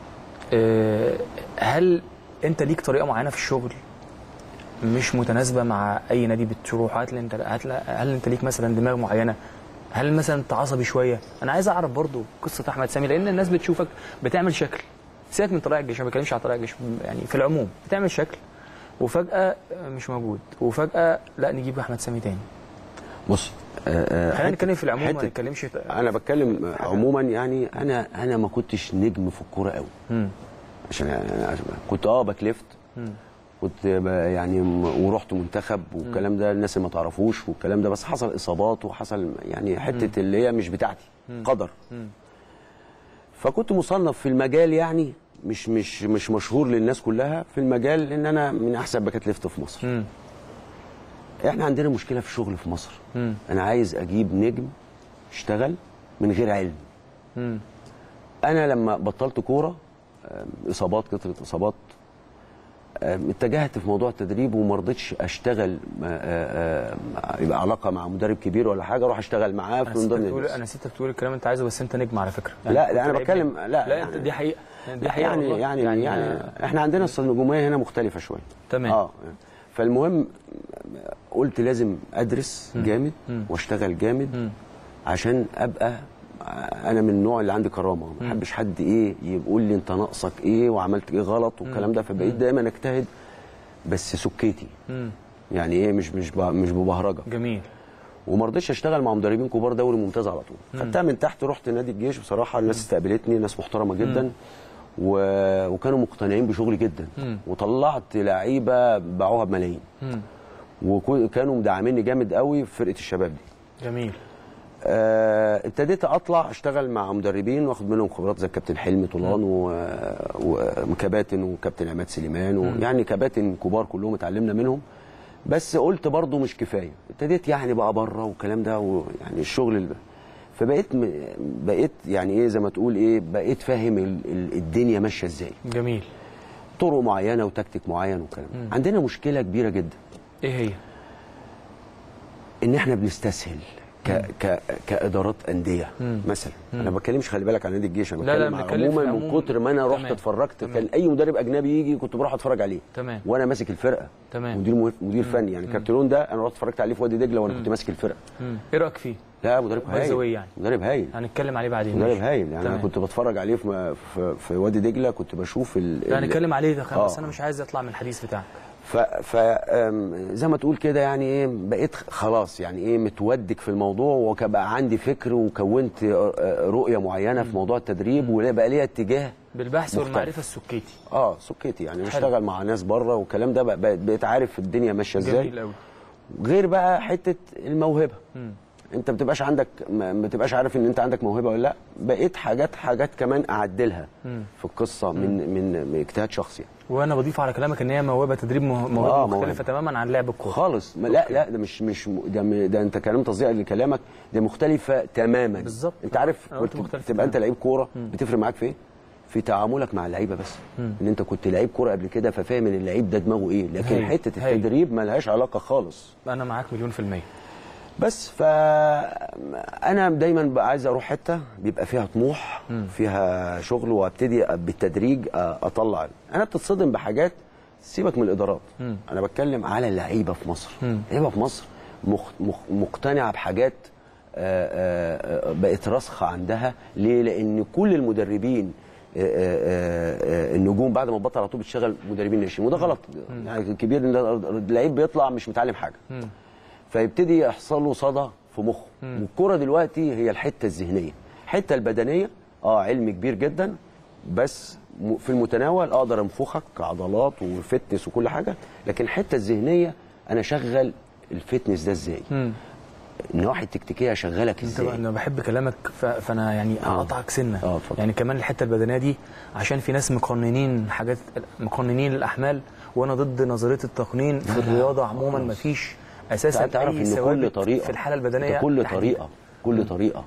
آه، هل انت ليك طريقه معينه في الشغل مش متناسبه مع اي نادي بتروح هل انت هل, هل انت ليك مثلا دماغ معينه هل مثلا انت عصبي شويه انا عايز اعرف برضو قصه احمد سامي لان الناس بتشوفك بتعمل شكل سيبك من طلائع الجيش ما بتكلمش على طلائع الجيش يعني في العموم بتعمل شكل وفجاه مش موجود وفجاه لا نجيب احمد سامي تاني بص آه، آه، خلينا حتة- نتكلم في العموم ما حتة- نتكلمش في انا بتكلم عموما يعني انا انا ما كنتش نجم في الكوره قوي مم. عشان أنا كنت اه بكلفت كنت ب- يعني م- ورحت منتخب والكلام ده الناس اللي ما تعرفوش والكلام ده بس حصل اصابات وحصل يعني حته اللي هي مش بتاعتي قدر فكنت مصنف في المجال يعني مش مش مش مشهور للناس كلها في المجال ان انا من احسن باكات ليفت في مصر مم. احنا عندنا مشكله في الشغل في مصر مم. انا عايز اجيب نجم يشتغل من غير علم مم. انا لما بطلت كوره آم، اصابات كثره اصابات آم، اتجهت في موضوع التدريب وما رضيتش اشتغل آه، آه، آه، يبقى علاقه مع مدرب كبير ولا حاجه اروح اشتغل معاه انا في من نسيتك ضمن تقول الناس. انا نسيتك تقول الكلام اللي انت عايزه بس انت نجم على فكره لا، لا، كنت أنا لعيب بتكلم- نجم. لا، لا يعني- انت دي حقيقه دي حقيقه يعني والله. يعني يعني, يعني احنا عندنا أصل النجوميه هنا مختلفه شويه تمام. اه فالمهم قلت لازم ادرس جامد واشتغل جامد عشان ابقى انا من النوع اللي عندي كرامه ما بحبش حد ايه يقول لي انت ناقصك ايه وعملت ايه غلط والكلام ده فبقيت دايما اجتهد بس سكيتي مم. يعني ايه مش مش ب- مش ببهرجه جميل وما رضيتش اشتغل مع مدربين كبار دوري ممتاز على طول خدتها من تحت رحت نادي الجيش بصراحه الناس استقبلتني ناس محترمه جدا و... وكانوا مقتنعين بشغلي جدا وطلعت لعيبه باعوها بملايين وكانوا مدعميني جامد قوي في فرقه الشباب دي جميل آه، ابتديت اطلع اشتغل مع مدربين واخد منهم خبرات زي كابتن حلمي طولان و- وكباتن وكابتن عماد سليمان ويعني كباتن كبار كلهم اتعلمنا منهم بس قلت برضو مش كفايه ابتديت يعني بقى بره والكلام ده ويعني الشغل اللي فبقيت م... بقيت يعني ايه زي ما تقول ايه بقيت فاهم ال... ال- الدنيا ماشيه ازاي جميل طرق معينه وتكتيك معين والكلام ده. عندنا مشكله كبيره جدا ايه هي ان احنا بنستسهل ك... ك... كادارات انديه مثلا انا ما بتكلمش خلي بالك عن نادي الجيش انا لا، لا، بتكلم بنتكلم في عموما من العموم. كتر ما انا رحت تمام. اتفرجت تمام. كان اي مدرب اجنبي يجي كنت بروح اتفرج عليه تمام. وانا ماسك الفرقه تمام. مدير مه- مدير فني يعني كابتن ده انا رحت اتفرجت عليه في وادي دجله وانا كنت ماسك الفرقه مم. ايه رايك فيه لا مدرب By the way هايل يعني. مدرب هايل هنتكلم عليه بعدين مدرب ماشي. هايل يعني انا تمام. كنت بتفرج عليه في في, في وادي دجله كنت بشوف ال لا ال- هنتكلم عليه ده آه. بس انا مش عايز اطلع من الحديث بتاعك ف, ف آم، زي ما تقول كده يعني ايه بقيت خلاص يعني ايه متودك في الموضوع وبقى عندي فكر وكونت آه، آه، رؤيه معينه في موضوع التدريب وبقى ليا اتجاه بالبحث مختلف. والمعرفه السكيتي اه سكتي يعني بشتغل مع ناس بره والكلام ده بقى- بقيت بقيت عارف الدنيا ماشيه ازاي جميل قوي غير بقى حته الموهبه انت ما بتبقاش عندك ما ما بتبقاش عارف ان انت عندك موهبه ولا لا بقيت حاجات حاجات كمان اعدلها في القصه من من من اجتهاد شخصي وانا بضيف على كلامك ان هي موهبه تدريب مه- موهبه آه، مختلفه موهبة. تماما عن لعب الكوره خالص ما لا لا ده مش مش م- ده, م- ده انت كلام تصديق لكلامك ده مختلفه تماما بالظبط. انت عارف أنا قلت كنت مختلفة تبقى انت تماماً. لعيب كوره بتفرق معاك في ايه؟ في تعاملك مع اللعيبه بس ان انت كنت لعيب كوره قبل كده ففاهم ان اللعيب ده دماغه ايه لكن هايل. حته هايل. التدريب ما لهاش علاقه خالص انا معاك مليون في الميه بس فانا دايما بقى عايز اروح حته بيبقى فيها طموح فيها شغل وابتدي بالتدريج اطلع انا بتتصدم بحاجات سيبك من الادارات انا بتكلم على اللعيبه في مصر اللعيبه في مصر مخ مخ مقتنعه بحاجات آه، آه، آه، بقت راسخه عندها ليه لان كل المدربين آه، آه، آه، النجوم بعد ما بطل على طول بتشتغل مدربين ناشئين وده غلط يعني الكبير ان اللعيب بيطلع مش متعلم حاجه فيبتدي يحصل له صدى في مخه والكره دلوقتي هي الحته الذهنيه الحته البدنيه اه علم كبير جدا بس م- في المتناول اقدر انفخك كعضلات وفتنس وكل حاجه لكن الحته الذهنيه انا اشغل الفتنس ده ازاي النواحي التكتيكيه اشغلك انت بقى ازاي انا بحب كلامك ف... فانا يعني اقطعك سنه آه، اتفضل. يعني كمان الحته البدنيه دي عشان في ناس مقننين حاجات مقننين الاحمال وانا ضد نظريه التقنين في الرياضه عموما مفيش اساسا انت تعرف اي ان كل ثوابت طريقه في الحاله البدنيه انت كل تحديداً. طريقه كل طريقه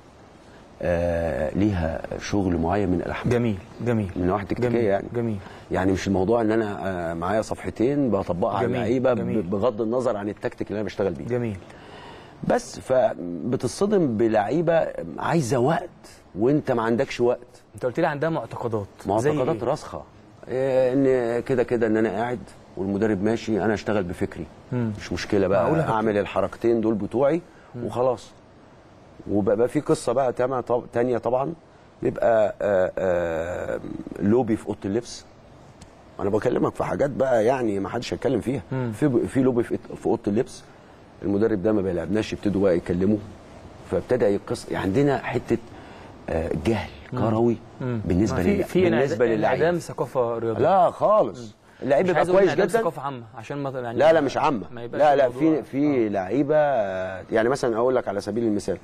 آه ليها شغل معين من الاحمال جميل جميل من نواحي تكتيكيه جميل يعني جميل يعني مش الموضوع ان انا آه، معايا صفحتين بطبقها على جميل، اللعيبه ب- جميل. بغض النظر عن التكتيك اللي انا بشتغل بيه جميل بس فبتصطدم بلعيبه عايزه وقت وانت ما عندكش وقت انت قلت لي عندها معتقدات زي معتقدات إيه؟ راسخه إيه، ان كده كده ان انا قاعد والمدرب ماشي انا اشتغل بفكري مش مشكله بقى معقولة كده؟ اعمل الحركتين دول بتوعي وخلاص وبقى في قصه بقى تانية طب- تانية طبعا بيبقى آه، آه، لوبي في اوضه اللبس انا بكلمك في حاجات بقى يعني ما حدش هيتكلم فيها في في لوبي في في اوضه اللبس المدرب ده ما بيلعبناش يبتدوا بقى يكلموه فابتدى يقص عندنا حته آه، جهل كروي بالنسبه ما في لل- في بالنسبه انعدام للعيب ثقافه رياضيه لا خالص اللعيب مش بيبقى عايز أقول كويس انعدام جدا ثقافه عامه عشان ما يعني لا لا مش عامه ما يبقاش لا لا الموضوع- في في لعيبه آه، يعني مثلا اقول لك على سبيل المثال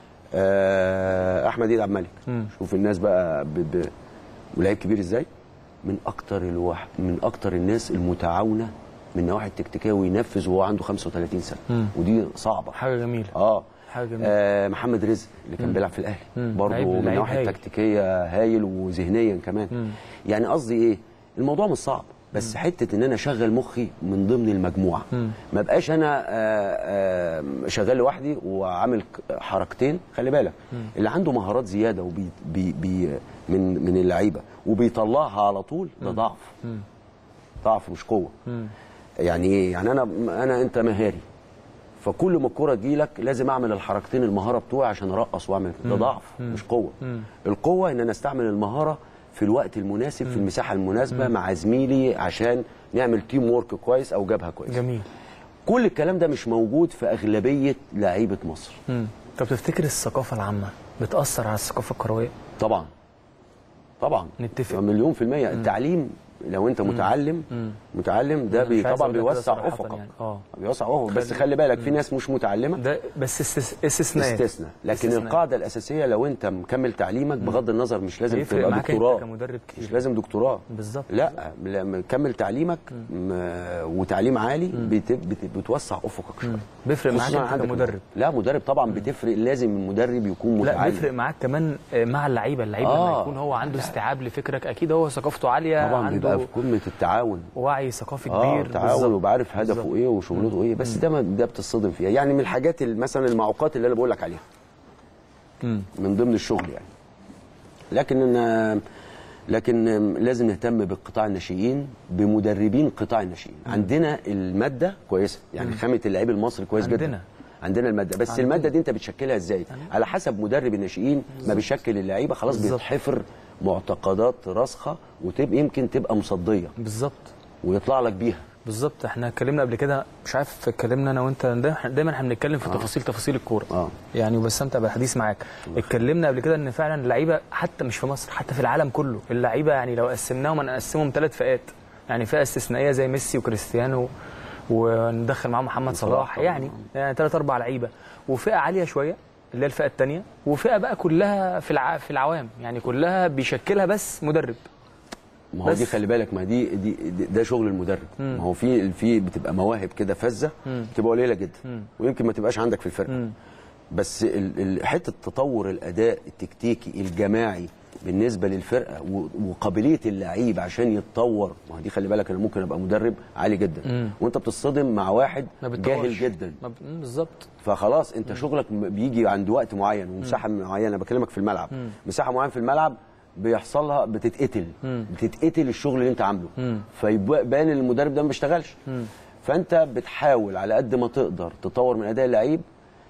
آه، احمد عيد عبد الملك شوف الناس بقى ب... ب... ولعيب كبير ازاي من اكتر الوح... من اكتر الناس المتعاونه من النواحي التكتيكيه وينفذ وهو عنده 35 سنه ودي صعبه حاجه جميله اه حاجة جميلة. آه محمد رزق اللي كان بيلعب في الاهلي مم. برضه لعيب- من لعيب النواحي هايل. التكتيكيه هايل وذهنيا كمان يعني قصدي ايه الموضوع مش صعب بس حته ان انا اشغل مخي من ضمن المجموعه ما بقاش انا آه، آه، شغال لوحدي وعامل ك- حركتين خلي بالك اللي عنده مهارات زياده وبي بي بي من من اللعيبه وبيطلعها على طول ده ضعف ضعف مش قوه يعني ايه يعني انا انا انت مهاري فكل ما الكوره تجيلك لازم اعمل الحركتين المهاره بتوعي عشان ارقص واعمل ده ضعف مش قوه القوه ان انا استعمل المهاره في الوقت المناسب في المساحه المناسبه مع زميلي عشان نعمل تيم وورك كويس او جبهه كويس جميل كل الكلام ده مش موجود في اغلبيه لعيبه مصر مم. طب تفتكر الثقافه العامه بتاثر على الثقافه الكرويه طبعا طبعا نتفق. مليون في المية التعليم لو انت متعلم متعلم ده أنا بي مش عايز طبعا أقول لك كده بيوسع صراحة افقك يعني. آه. بيوسع افقك بس خلي بالك في ناس مش متعلمه ده بس استس... استثناءات استثناء لكن استثناء. القاعده الاساسيه لو انت مكمل تعليمك بغض النظر مش لازم هيفرق تبقى معاك انت دكتوراه كمدرب كتير. مش لازم دكتوراه بالظبط. لا لما تكمل تعليمك م... وتعليم عالي بت... بت... بتوسع افقك شويه بيفرق معاك خصوصاً انت عندك كمدرب لا مدرب طبعا بتفرق لازم المدرب يكون لا متعلم بيفرق معاك كمان آه، مع اللعيبه اللعيب لما آه. يكون هو عنده استيعاب لفكرك اكيد هو ثقافته عاليه طبعا بيبقى عنده في قمه التعاون وعي ثقافي اه كبير تعاون بالظبط. ويبقى عارف هدفه بالظبط. ايه وشغلته ايه بس ده ما ده بتصطدم فيها يعني من الحاجات ال- مثلا المعوقات اللي انا بقول لك عليها مم. من ضمن الشغل يعني لكن أنا لكن لازم نهتم بقطاع الناشئين بمدربين قطاع الناشئين عندنا الماده كويسه يعني خامه اللعيب المصري كويس جدا عندنا. عندنا الماده بس عندنا. الماده دي انت بتشكلها ازاي على حسب مدرب الناشئين ما بيشكل اللعيبه خلاص بالظبط. بيتحفر معتقدات راسخه وتبقى يمكن تبقى مصديه بالظبط ويطلع لك بيها بالظبط احنا اتكلمنا قبل كده مش عارف اتكلمنا انا وانت دايما دايما احنا بنتكلم في تفاصيل تفاصيل الكوره آه. يعني وبستمتع بالحديث معاك اتكلمنا قبل كده ان فعلا اللعيبه حتى مش في مصر حتى في العالم كله اللعيبه يعني لو قسمناهم هنقسمهم ثلاث فئات يعني فئه استثنائيه زي ميسي وكريستيانو وندخل معاهم محمد صلاح طبعاً. يعني يعني ثلاث اربع لعيبه وفئه عاليه شويه اللي هي الفئه الثانيه وفئه بقى كلها في الع... في العوام يعني كلها بيشكلها بس مدرب ما هو بس. دي خلي بالك ما دي, دي دي- ده شغل المدرب ما هو في في بتبقى مواهب كده فذه بتبقى قليله جدا ويمكن ما تبقاش عندك في الفرقه بس ال- ال- حته تطور الاداء التكتيكي الجماعي بالنسبه للفرقه و- وقابليه اللعيب عشان يتطور ما هو دي خلي بالك انا ممكن ابقى مدرب عالي جدا وانت بتصطدم مع واحد ما جاهل بتطورش. جدا ما ب... مم، بالظبط فخلاص انت شغلك م- بيجي عند وقت معين ومساحه معينه انا بكلمك في الملعب مساحه معينه في الملعب بيحصل لها بتتقتل بتتقتل الشغل اللي انت عامله فيبان ان المدرب ده ما بيشتغلش فانت بتحاول على قد ما تقدر تطور من اداء اللعيب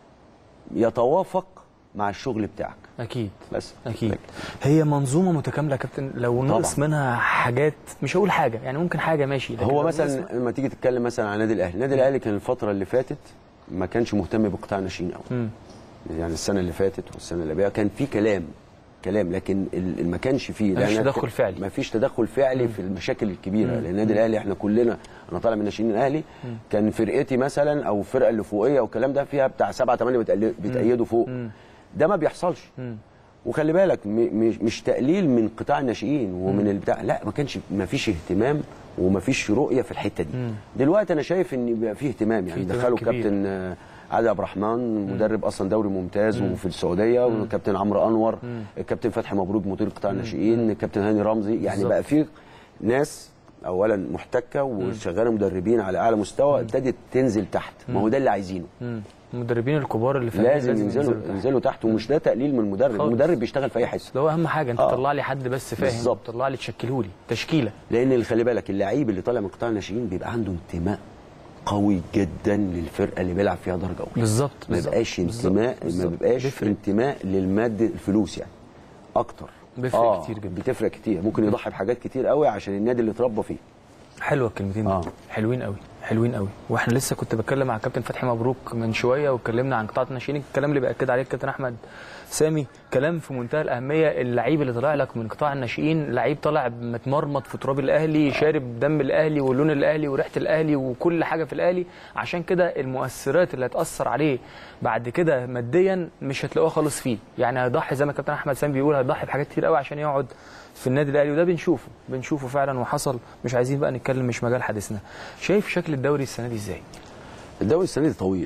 يتوافق مع الشغل بتاعك اكيد بس اكيد هي منظومه متكامله يا كابتن لو نقص طبعاً. منها حاجات مش هقول حاجه يعني ممكن حاجه ماشي لكن هو لو مثلا نقص- لما تيجي تتكلم مثلا عن النادي الاهلي النادي الاهلي كان الفتره اللي فاتت ما كانش مهتم بقطاع الناشئين قوي مم. يعني السنه اللي فاتت والسنه اللي قبلها كان في كلام كلام لكن ال- ما كانش فيه مفيش لأن تدخل فعلي. ما فيش تدخل فعلي في المشاكل الكبيره لان النادي الاهلي احنا كلنا انا طالع من ناشئين الاهلي كان فرقتي مثلا او الفرقه اللي فوقيه والكلام ده فيها بتاع سبعه ثمانيه بتأيدوا فوق ده ما بيحصلش وخلي بالك م- مش مش تقليل من قطاع الناشئين ومن البتاع لا ما كانش ما فيش اهتمام وما فيش رؤيه في الحته دي دلوقتي انا شايف ان بقى فيه اهتمام يعني اهتمام دخلوا كبير. كابتن آه، عادل عبد الرحمن مدرب اصلا دوري ممتاز وفي السعوديه والكابتن عمرو انور الكابتن فتحي مبروك مدير قطاع الناشئين الكابتن هاني رمزي يعني بالظبط. بقى في ناس اولا محتكه وشغاله مدربين على اعلى مستوى ابتدت تنزل تحت ما هو ده اللي عايزينه مم. المدربين الكبار اللي فاهمين لازم ينزلوا تحت. ينزلوا تحت ومش ده تقليل من المدرب خالص. المدرب بيشتغل في اي حته ده هو اهم حاجه انت آه. طلع لي حد بس فاهم بالظبط. طلع لي تشكله لي تشكيله لان اللي خلي بالك اللعيب اللي طالع من قطاع الناشئين بيبقى عنده انتماء قوي جدا للفرقه اللي بيلعب فيها درجه اولى بالظبط ما بالظبط. بيبقاش بالظبط. انتماء ما بالظبط. بيبقاش بيفرق. انتماء للماده الفلوس يعني اكتر بيفرق كتير جدا. بتفرق كتير ممكن يضحي بحاجات كتير قوي عشان النادي اللي اتربى فيه حلوه الكلمتين آه. دول حلوين قوي حلوين قوي واحنا لسه كنت بتكلم مع كابتن فتحي مبروك من شويه واتكلمنا عن قطاع الناشئين الكلام اللي بياكد عليه الكابتن احمد سامي كلام في منتهى الاهميه اللعيب اللي طالع لك من قطاع الناشئين لعيب طالع متمرمط في تراب الاهلي شارب دم الاهلي ولون الاهلي وريحه الاهلي وكل حاجه في الاهلي عشان كده المؤثرات اللي هتاثر عليه بعد كده ماديا مش هتلاقوها خالص فيه يعني هيضحي زي ما الكابتن احمد سامي بيقول هيضحي بحاجات كتير قوي عشان يقعد في النادي الاهلي وده بنشوفه بنشوفه فعلا وحصل مش عايزين بقى نتكلم مش مجال حديثنا شايف شكل الدوري السنه دي ازاي الدوري السنه دي طويل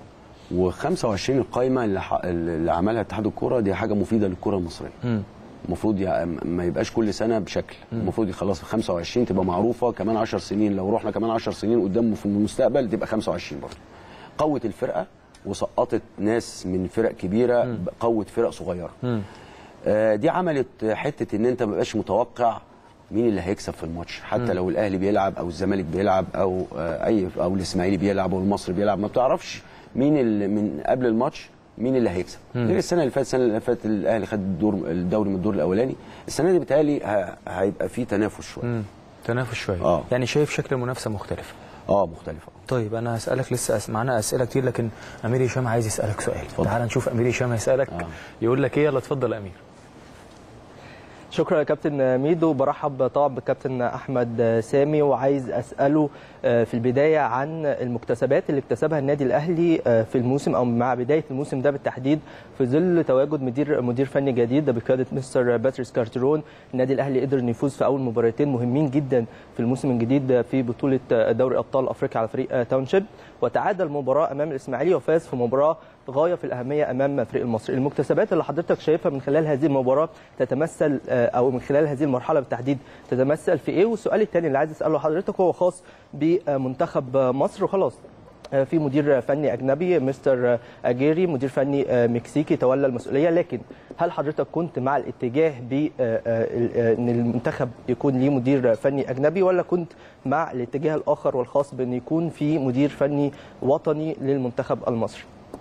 و25 القايمه اللي, ح... اللي عملها اتحاد الكوره دي حاجه مفيده للكره المصريه مم. المفروض يع- ما يبقاش كل سنه بشكل المفروض خلاص 25 تبقى معروفه كمان 10 سنين لو رحنا كمان 10 سنين قدام في المستقبل تبقى 25 برضه قوت الفرقه وسقطت ناس من فرق كبيره قوت فرق صغيره آه دي عملت حته ان انت ما بقاش متوقع مين اللي هيكسب في الماتش حتى لو الاهلي بيلعب او الزمالك بيلعب او آه اي او الاسماعيلي بيلعب او المصري بيلعب ما بتعرفش مين اللي من قبل الماتش مين اللي هيكسب غير السنه اللي فاتت السنه اللي فاتت الاهلي خد الدور الدوري من الدور الاولاني السنه دي بيتهيألي ه- هيبقى في تنافس شويه مم. تنافس شويه آه. يعني شايف شكل المنافسه مختلف اه مختلفه طيب انا هسالك لسه أس... معانا اسئله كتير لكن امير هشام عايز يسالك سؤال تعال نشوف امير هشام هيسالك آه. يقول لك ايه يلا اتفضل يا امير شكرا يا كابتن ميدو برحب طبعا بكابتن احمد سامي وعايز اساله آه، في البدايه عن المكتسبات اللي اكتسبها النادي الاهلي آه، في الموسم او مع بدايه الموسم ده بالتحديد في ظل تواجد مدير مدير فني جديد بقياده مستر باتريس كارترون النادي الاهلي قدر انه يفوز في اول مباراتين مهمين جدا في الموسم الجديد في بطوله دوري ابطال افريقيا على فريق تاونشيب وتعادل مباراه امام الاسماعيلي وفاز في مباراه غايه في الاهميه امام فريق المصري المكتسبات اللي حضرتك شايفها من خلال هذه المباراه تتمثل آه، او من خلال هذه المرحله بالتحديد تتمثل في ايه والسؤال الثاني اللي عايز اساله حضرتك هو خاص بمنتخب مصر وخلاص آه، في مدير فني اجنبي مستر اجيري مدير فني آه، مكسيكي تولى المسؤوليه لكن هل حضرتك كنت مع الاتجاه ب آه، آه، آه، ان المنتخب يكون ليه مدير فني اجنبي ولا كنت مع الاتجاه الاخر والخاص بان يكون في مدير فني وطني للمنتخب المصري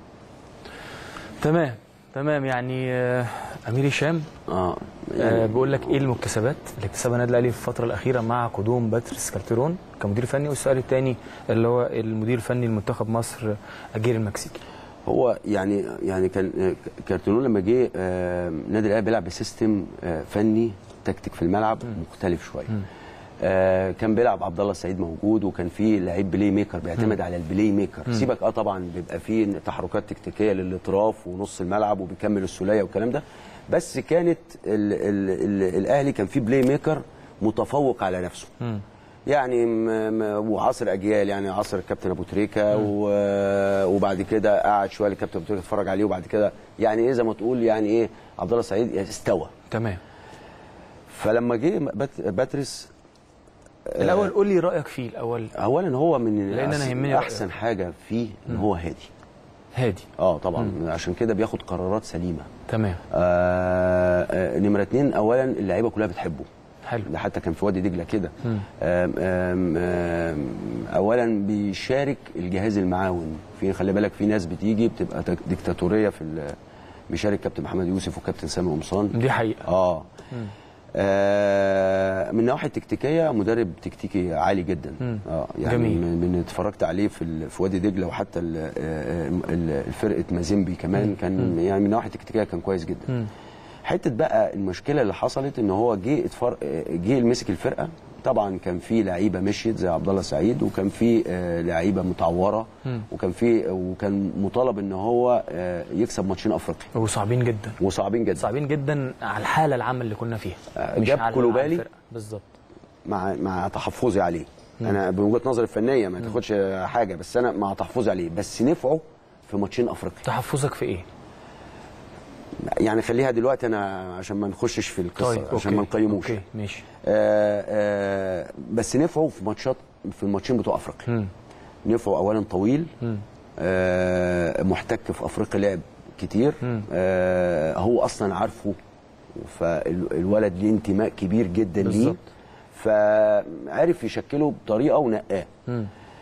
تمام تمام يعني آه، امير هشام اه آه بيقول لك ايه المكتسبات اللي اكتسبها النادي الاهلي في الفتره الاخيره مع قدوم باتريس كالتيرون كمدير فني والسؤال الثاني اللي هو المدير الفني لمنتخب مصر اجير المكسيكي هو يعني يعني كان كارتونون لما جه آه، النادي الاهلي بيلعب بسيستم آه، فني تكتيك في الملعب مختلف شويه آه كان بيلعب عبد الله السعيد موجود وكان في لعيب بلاي ميكر بيعتمد على البلاي ميكر سيبك اه طبعا بيبقى فيه تحركات تكتيكيه للاطراف ونص الملعب وبيكمل السوليه والكلام ده بس كانت ال ال ال الاهلي كان فيه بلاي ميكر متفوق على نفسه يعني م م وعصر اجيال يعني عصر الكابتن ابو تريكه و- وبعد كده قعد شويه الكابتن ابو تريكه اتفرج عليه وبعد كده يعني ايه زي ما تقول يعني ايه عبد الله السعيد استوى تمام فلما جه بات- باتريس الاول قول لي رايك فيه الاول اولا هو من لأن أنا أحسن- يهمني احسن رأيك. حاجه فيه ان هو هادي هادي اه طبعا عشان كده بياخد قرارات سليمه تمام آه آه نمره اتنين اولا اللعيبه كلها بتحبه حلو ده حتى كان في وادي دجله كده آم آم آم اولا بيشارك الجهاز المعاون في خلي بالك في ناس بتيجي بتبقى تك- ديكتاتوريه في ال- بيشارك كابتن محمد يوسف وكابتن سامي قمصان دي حقيقه اه آه، من الناحيه التكتيكيه مدرب تكتيكي عالي جدا مم. اه يعني جميل. من من اتفرجت عليه في ال- في وادي دجله وحتى ال- آه، ال- الفرقه مازيمبي كمان كان يعني من الناحيه التكتيكيه كان كويس جدا مم. حته بقى المشكله اللي حصلت ان هو جه اتفر... آه، جه مسك الفرقه طبعا كان في لعيبه مشيت زي عبد الله سعيد وكان في آه، لعيبه متعوره مم. وكان في وكان مطالب ان هو آه، يكسب ماتشين افريقيا وصعبين جدا وصعبين جدا صعبين جدا على الحاله العامه اللي كنا فيها آه، مش جاب على كولوبالي. على الفرقة. بالظبط مع مع تحفظي عليه انا بوجهه نظري الفنيه ما تاخدش حاجه بس انا مع تحفظي عليه بس نفعه في ماتشين افريقيا تحفظك في ايه يعني خليها دلوقتي انا عشان ما نخشش في القصه طيب عشان ما أوكي. نقيموش اوكي ماشي آه آه بس نفعه في ماتشات في الماتشين بتوع افريقيا مم. نفعه اولا طويل مم. آه محتك في افريقيا لعب كتير مم. آه هو اصلا عارفه فالولد ليه انتماء كبير جدا ليه بالظبط. فعرف يشكله بطريقه ونقاه مم.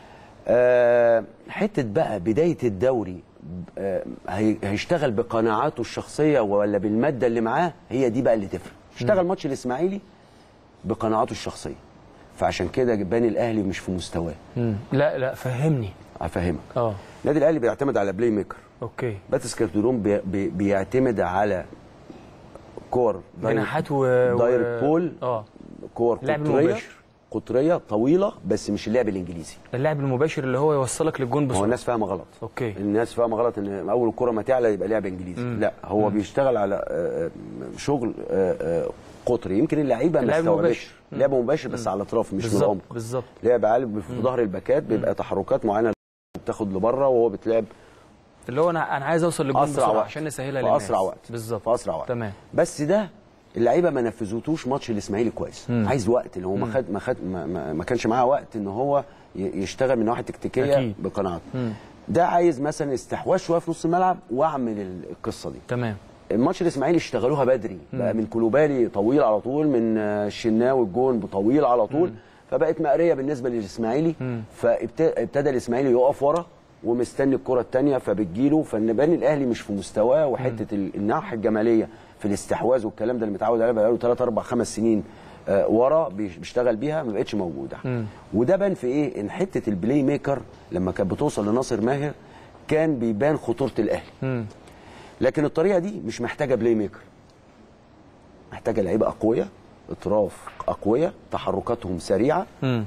آه، حته بقى بدايه الدوري آه، هي- هيشتغل بقناعاته الشخصيه ولا بالماده اللي معاه هي دي بقى اللي تفرق اشتغل ماتش الاسماعيلي بقناعاته الشخصيه فعشان كده بان الاهلي مش في مستواه مم. لا لا فهمني افهمك اه النادي الاهلي بيعتمد على بلاي ميكر اوكي باتس كارتيرون بي بي بيعتمد على كور دايركت- جناحات و و- دايركت بول اه كور لعب قطريه مباشر. قطريه طويله بس مش اللعب الانجليزي اللعب المباشر اللي هو يوصلك للجون هو بسرعه الناس فاهمه غلط اوكي الناس فاهمه غلط ان اول الكره ما تعلى يبقى لعب انجليزي مم. لا هو بيشتغل على آه، آه، شغل آه، آه، قطري يمكن اللعيبه ما لعب استوعبش مباشر. مم. لعب مباشر بس على الاطراف مش من بالظبط العمق بالظبط لعب عالي في ظهر الباكات بيبقى تحركات معينه بتاخد لبره وهو بتلعب اللي هو انا انا عايز اوصل للجون اسرع بسرعه وقت عشان نسهلها في للناس اسرع وقت بالظبط في اسرع وقت تمام بس ده اللعيبه ما نفذوتوش ماتش الاسماعيلي كويس مم. عايز وقت اللي هو ما خد ما خد ما, ما, ما كانش معاه وقت ان هو ي- يشتغل من ناحيه تكتيكيه أكيد. بقناعته مم. ده عايز مثلا استحواذ شويه في نص الملعب واعمل ال- القصه دي تمام الماتش الاسماعيلي اشتغلوها بدري بقى من كلوبالي طويل على طول من آه، الشناوي الجون طويل على طول فبقت مقريه بالنسبه للاسماعيلي مم. فابتدى الاسماعيلي يقف ورا ومستني الكره الثانيه فبتجيله فالنبان الاهلي مش في مستواه وحته ال- الناحيه الجماليه في الاستحواذ والكلام ده اللي متعود عليه بقاله 3 4 5 سنين آه، ورا بيش- بيشتغل بيها ما بقتش موجوده وده بان في ايه ان حته البلاي ميكر لما كانت بتوصل لناصر ماهر كان بيبان خطوره الاهلي لكن الطريقه دي مش محتاجه بلاي ميكر محتاجه لعيبه اقوياء اطراف اقوياء تحركاتهم سريعه مم.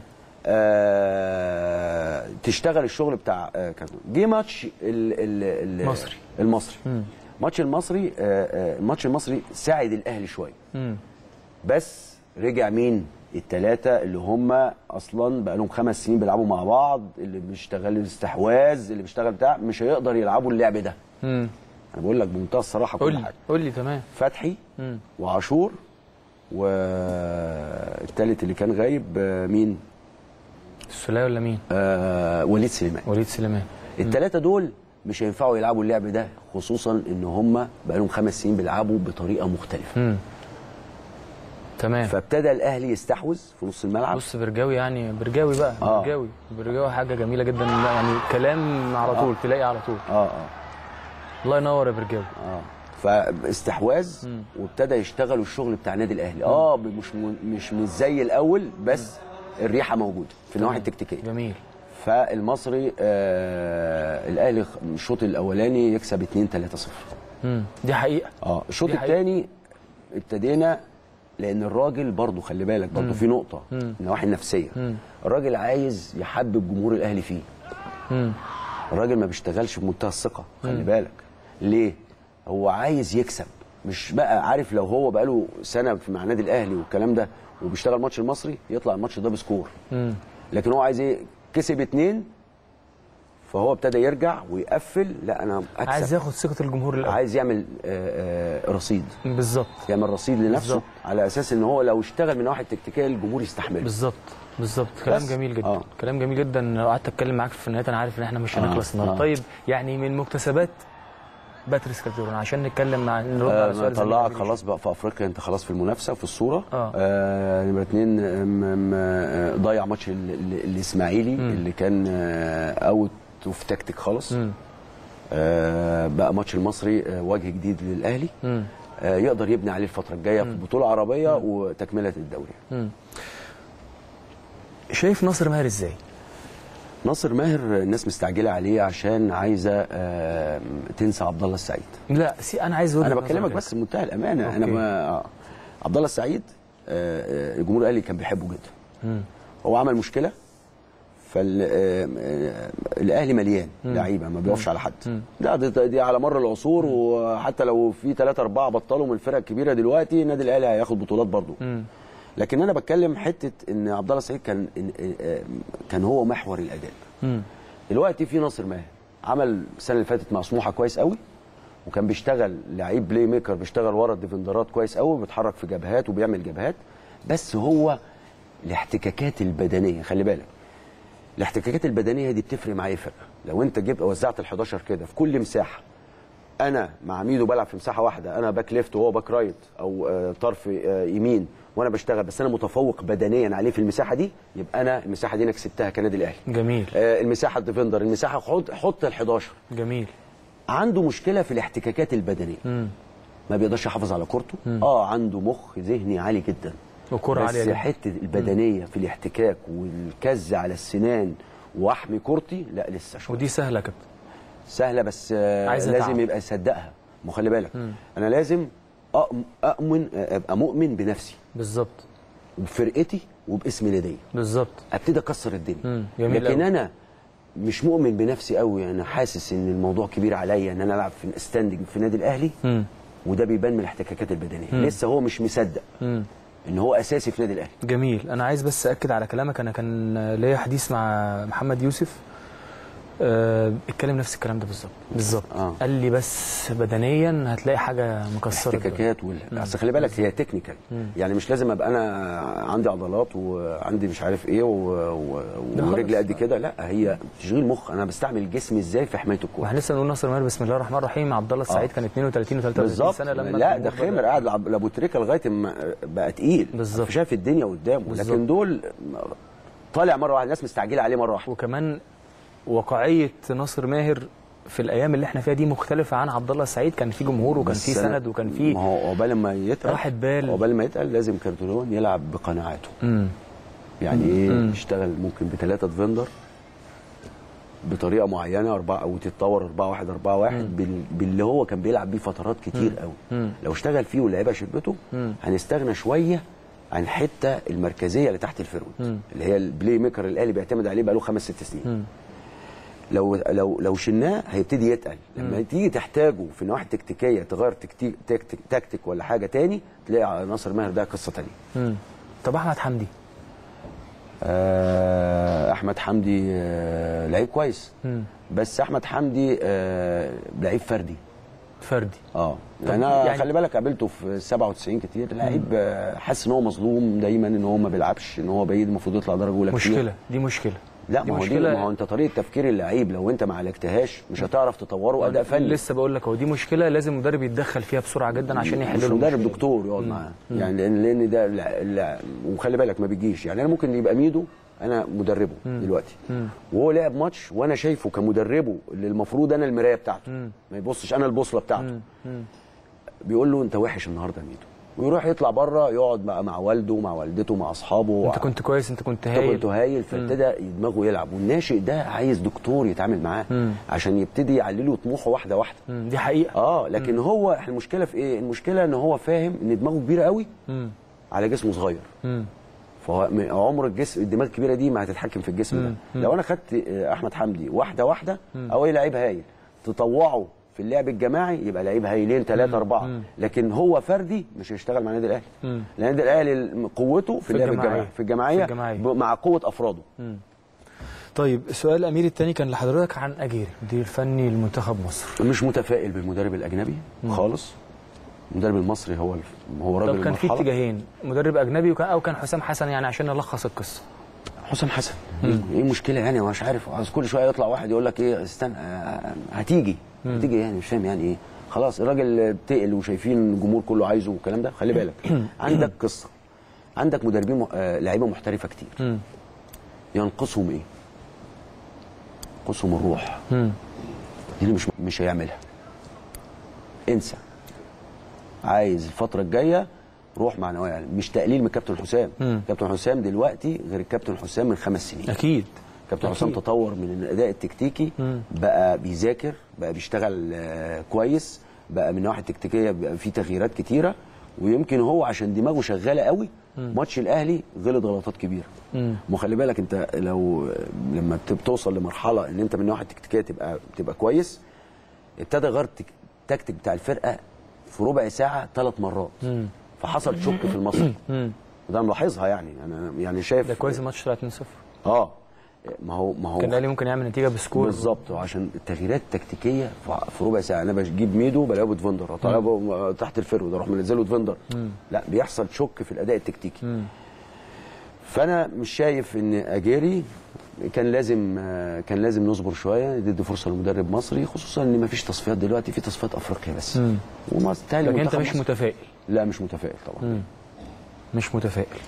آه تشتغل الشغل بتاع آه كان جه ماتش ال ال ال مصري. المصري ماتش المصري آه آه الماتش المصري ساعد الاهلي شويه مم. بس رجع مين الثلاثه اللي هم اصلا بقى لهم خمس سنين بيلعبوا مع بعض اللي بيشتغل الاستحواذ اللي بيشتغل بتاع مش هيقدر يلعبوا اللعب ده مم. انا بقول لك بمنتهى الصراحه قول كل لي حاجه قول لي تمام فتحي مم. وعاشور والثالث اللي كان غايب آه، مين السوليه ولا مين آه وليد سليمان وليد سليمان الثلاثه دول مش هينفعوا يلعبوا اللعب ده خصوصا ان هم بقالهم خمس سنين بيلعبوا بطريقه مختلفه مم. تمام فابتدى الاهلي يستحوذ في نص الملعب بص برجاوي يعني برجاوي بقى آه. برجاوي برجاوي حاجه جميله جدا لا يعني كلام على طول تلاقي على طول اه اه الله ينور يا برجاوي اه فاستحواذ وابتدى يشتغلوا الشغل بتاع النادي الاهلي اه مش م- مش مش زي الاول بس الريحه موجوده في النواحي التكتيكيه جميل فالمصري آه الاهلي خ- الشوط الاولاني يكسب 2 3 0 مم. دي حقيقه اه الشوط دي حقيقة. الثاني ابتدينا لان الراجل برضه خلي بالك برضه في نقطه النواحي النفسيه الراجل عايز يحبب جمهور الاهلي فيه مم. الراجل ما بيشتغلش بمنتهى الثقه خلي بالك ليه هو عايز يكسب مش بقى عارف لو هو بقاله سنه في مع النادي الاهلي والكلام ده وبيشتغل ماتش المصري يطلع الماتش ده بسكور مم. لكن هو عايز ايه كسب اتنين فهو ابتدى يرجع ويقفل لا انا اكسب عايز ياخد ثقه الجمهور الاول عايز يعمل آه، آه، رصيد بالظبط يعمل رصيد لنفسه بالظبط. على اساس ان هو لو اشتغل من الناحيه التكتيكيه الجمهور يستحمله بالظبط بالظبط كلام بس. جميل جدا آه. كلام جميل جدا لو قعدت اتكلم معاك في النهايه انا عارف ان احنا مش آه. هنخلص النهارده آه. طيب يعني من مكتسبات باتريس كالديرون عشان نتكلم مع نرد آه، على سؤال زميلي طلعك أمير خلاص بقى في افريقيا انت خلاص في المنافسه في الصوره آه. آه نمره اتنين آم، آم، آه، ضيع ماتش ال- ال- الاسماعيلي اللي كان اوت اوف تكتيك خالص مم. آه بقى ماتش المصري آه وجه جديد للاهلي مم. آه يقدر يبني عليه الفتره الجايه في بطوله عربيه وتكمله الدوري شايف ناصر ماهر ازاي؟ ناصر ماهر الناس مستعجله عليه عشان عايزه آه تنسى عبد الله السعيد لا سي انا عايز وجهة انا نظر بكلمك كده. بس بمنتهى الامانه انا أوكي. ما آه. عبد الله السعيد آه، آه، الجمهور الاهلي كان بيحبه جدا هو عمل مشكله فالاهلي مليان لعيبه ما بيقفش على حد لا دي, دي على مر العصور وحتى لو في ثلاثة أربعة بطلوا من الفرق الكبيرة دلوقتي النادي الأهلي هياخد بطولات برضه لكن أنا بتكلم حتة إن عبد الله السعيد كان إن- آه، كان هو محور الأداء مم. دلوقتي في ناصر ماهر عمل السنه اللي فاتت مع سموحه كويس قوي وكان بيشتغل لعيب بلاي ميكر بيشتغل ورا الديفندرات كويس قوي بيتحرك في جبهات وبيعمل جبهات بس هو الاحتكاكات البدنيه خلي بالك الاحتكاكات البدنيه دي بتفرق مع اي فرقه لو انت جبت وزعت ال11 كده في كل مساحه انا مع ميدو بلعب في مساحه واحده انا باك ليفت وهو باك رايت او آه، طرف آه، يمين وانا بشتغل بس انا متفوق بدنيا عليه في المساحه دي يبقى انا المساحه دي انا كسبتها كنادي الاهلي جميل آه، المساحه الديفندر المساحه حط حط ال11 جميل عنده مشكله في الاحتكاكات البدنيه مم. ما بيقدرش يحافظ على كورته اه عنده مخ ذهني عالي جدا وكرة عالية بس جدا. حته البدنيه في الاحتكاك والكز على السنان واحمي كورتي لا لسه شويه ودي سهله يا كابتن سهله بس آه عايزة لازم تعب. يبقى يصدقها ما خلي بالك انا لازم أأم- اؤمن آه، ابقى مؤمن بنفسي بالظبط وبفرقتي وباسم النادي بالظبط ابتدي اكسر الدنيا مم، جميل لكن أوي. انا مش مؤمن بنفسي قوي انا حاسس ان الموضوع كبير عليا ان انا العب في ستاندنج في النادي الاهلي مم. وده بيبان من الاحتكاكات البدنيه لسه هو مش مصدق مم. ان هو اساسي في النادي الاهلي جميل انا عايز بس اكد على كلامك انا كان ليا حديث مع محمد يوسف آه، اتكلم نفس الكلام ده بالظبط بالظبط آه. قال لي بس بدنيا هتلاقي حاجه مكسره دلوقتي. الاحتكاكات وال... اصل خلي بالك هي تكنيكال يعني مش لازم ابقى انا عندي عضلات وعندي مش عارف ايه و... و... ده خلاص. ورجلي قد كده لا هي تشغيل مخ انا بستعمل جسمي ازاي في حمايه الكوره واحنا لسه بنقول ناصر ماهر بسم الله الرحمن الرحيم عبد الله السعيد آه. كان 32 و33 بالظبط سنه لما لا الجمهور ده بدأ- خامر قاعد لعب- لابو تريكه لغايه ما بقى تقيل بالظبط. شايف الدنيا قدامه بالظبط. لكن دول طالع مره واحده الناس مستعجله عليه مره واحده وكمان واقعيه ناصر ماهر في الايام اللي احنا فيها دي مختلفه عن عبد الله السعيد كان في جمهور وكان بس في أنا- سند وكان في ما هو عقبال ما يتقل راحة بال. عقبال ما يتقل لازم كارتولون يلعب بقناعاته مم. يعني ايه يشتغل ممكن بثلاثه ديفندر بطريقه معينه اربعه او تتطور 4 1 4 1 بال... باللي هو كان بيلعب بيه فترات كتير قوي لو اشتغل فيه واللعيبه شربته هنستغنى شويه عن الحته المركزيه اللي تحت الفيرود اللي هي البلاي ميكر الاهلي بيعتمد عليه بقاله خمس ست سنين لو لو لو شلناه هيبتدي يتقل لما تيجي تحتاجه في النواحي التكتيكيه تغير تكتيك تكتيك, تكتيك ولا حاجه تاني تلاقي ناصر ماهر ده قصه تانيه مم. طب احمد حمدي آه، احمد حمدي آه، لعيب كويس مم. بس احمد حمدي آه، لعيب فردي فردي اه طب انا يعني- يعني خلي بالك قابلته في 97 كتير لعيب آه، حاسس ان هو مظلوم دايما ان هو ما بيلعبش ان هو بعيد المفروض يطلع درجه اولى كتير. مشكله دي مشكله لا دي ما هو دي مشكلة- ما هو انت طريقه تفكير اللعيب لو انت ما عالجتهاش مش هتعرف تطوره اداء فني لسه بقول لك هو دي مشكله لازم المدرب يتدخل فيها بسرعه جدا عشان يحل مش له مدرب المشكلة. دكتور يقعد معاه يعني لان لان ده لا لا وخلي بالك ما بيجيش يعني انا ممكن يبقى ميدو انا مدربه دلوقتي وهو لعب ماتش وانا شايفه كمدربه اللي المفروض انا المرايه بتاعته ما يبصش انا البوصله بتاعته بيقول له انت وحش النهارده يا ميدو ويروح يطلع بره يقعد بقى مع والده مع والدته مع اصحابه انت كنت كويس انت كنت انت هايل كنت هايل فابتدى دماغه يلعب والناشئ ده عايز دكتور يتعامل معاه عشان يبتدي يعلله طموحه واحده واحده مم. دي حقيقه اه لكن هو احنا المشكله في ايه المشكله ان هو فاهم ان دماغه كبيره قوي مم. على جسمه صغير مم. فهو م- عمر الجسم الدماغ الكبيره دي ما هتتحكم في الجسم ده لو انا خدت آه، احمد حمدي واحده واحده او ايه لعيب هايل تطوعه في اللعب الجماعي يبقى لعيب هايلين ثلاثه اربعه لكن هو فردي مش هيشتغل مع النادي الاهلي مم. لان النادي الاهلي قوته في, في اللعب الجماعية. الجماعي في الجماعيه, في الجماعية. ب- مع قوه افراده طيب السؤال الامير الثاني كان لحضرتك عن اجيري المدير الفني لمنتخب مصر مش متفائل بالمدرب الاجنبي خالص المدرب المصري هو الف- هو راجل طب كان في المرحلة. اتجاهين مدرب اجنبي وكان او كان حسام حسن يعني عشان نلخص القصه حسام حسن ايه المشكله يعني مش عارف عايز كل شويه يطلع واحد يقول لك ايه استنى آه، هتيجي هتيجي يعني مش فاهم يعني ايه خلاص الراجل تقل وشايفين الجمهور كله عايزه والكلام ده خلي بالك عندك قصه عندك مدربين م- آه، لعيبه محترفه كتير مم. ينقصهم ايه؟ ينقصهم الروح مم. دي اللي مش مش هيعملها انسى عايز الفتره الجايه روح معنويه يعني مش تقليل من كابتن حسام مم. كابتن حسام دلوقتي غير الكابتن حسام من خمس سنين اكيد كابتن أكيد. حسام تطور من الاداء التكتيكي مم. بقى بيذاكر بقى بيشتغل آه، كويس بقى من الناحيه التكتيكيه بقى في تغييرات كتيره ويمكن هو عشان دماغه شغاله قوي ماتش الاهلي غلط غلطات كبيره مم. ما خلي بالك انت لو لما بت- بتوصل لمرحله ان انت من الناحيه التكتيكيه تبقى تبقى كويس ابتدى غير التك- التكتيك بتاع الفرقه في ربع ساعه ثلاث مرات مم. فحصل شك في المصري مم. وده أنا ملاحظها يعني انا يعني شايف ده كويس الماتش طلع 2-0 اه ما هو ما هو كان الاهلي ممكن يعمل نتيجه بسكور بالظبط وعشان التغييرات التكتيكيه في- في ربع ساعه انا بجيب ميدو بلعبه ديفندر اطلعه تحت الفرود اروح منزله ديفندر لا بيحصل شك في الاداء التكتيكي مم. فانا مش شايف ان اجيري كان لازم آه، كان لازم نصبر شويه ندي فرصه لمدرب مصري خصوصا ان مفيش تصفيات دلوقتي في تصفيات افريقيا بس مم. ومصر تالي لكن انت منتخب مش مصر. متفائل لا مش متفائل طبعا مم. مش متفائل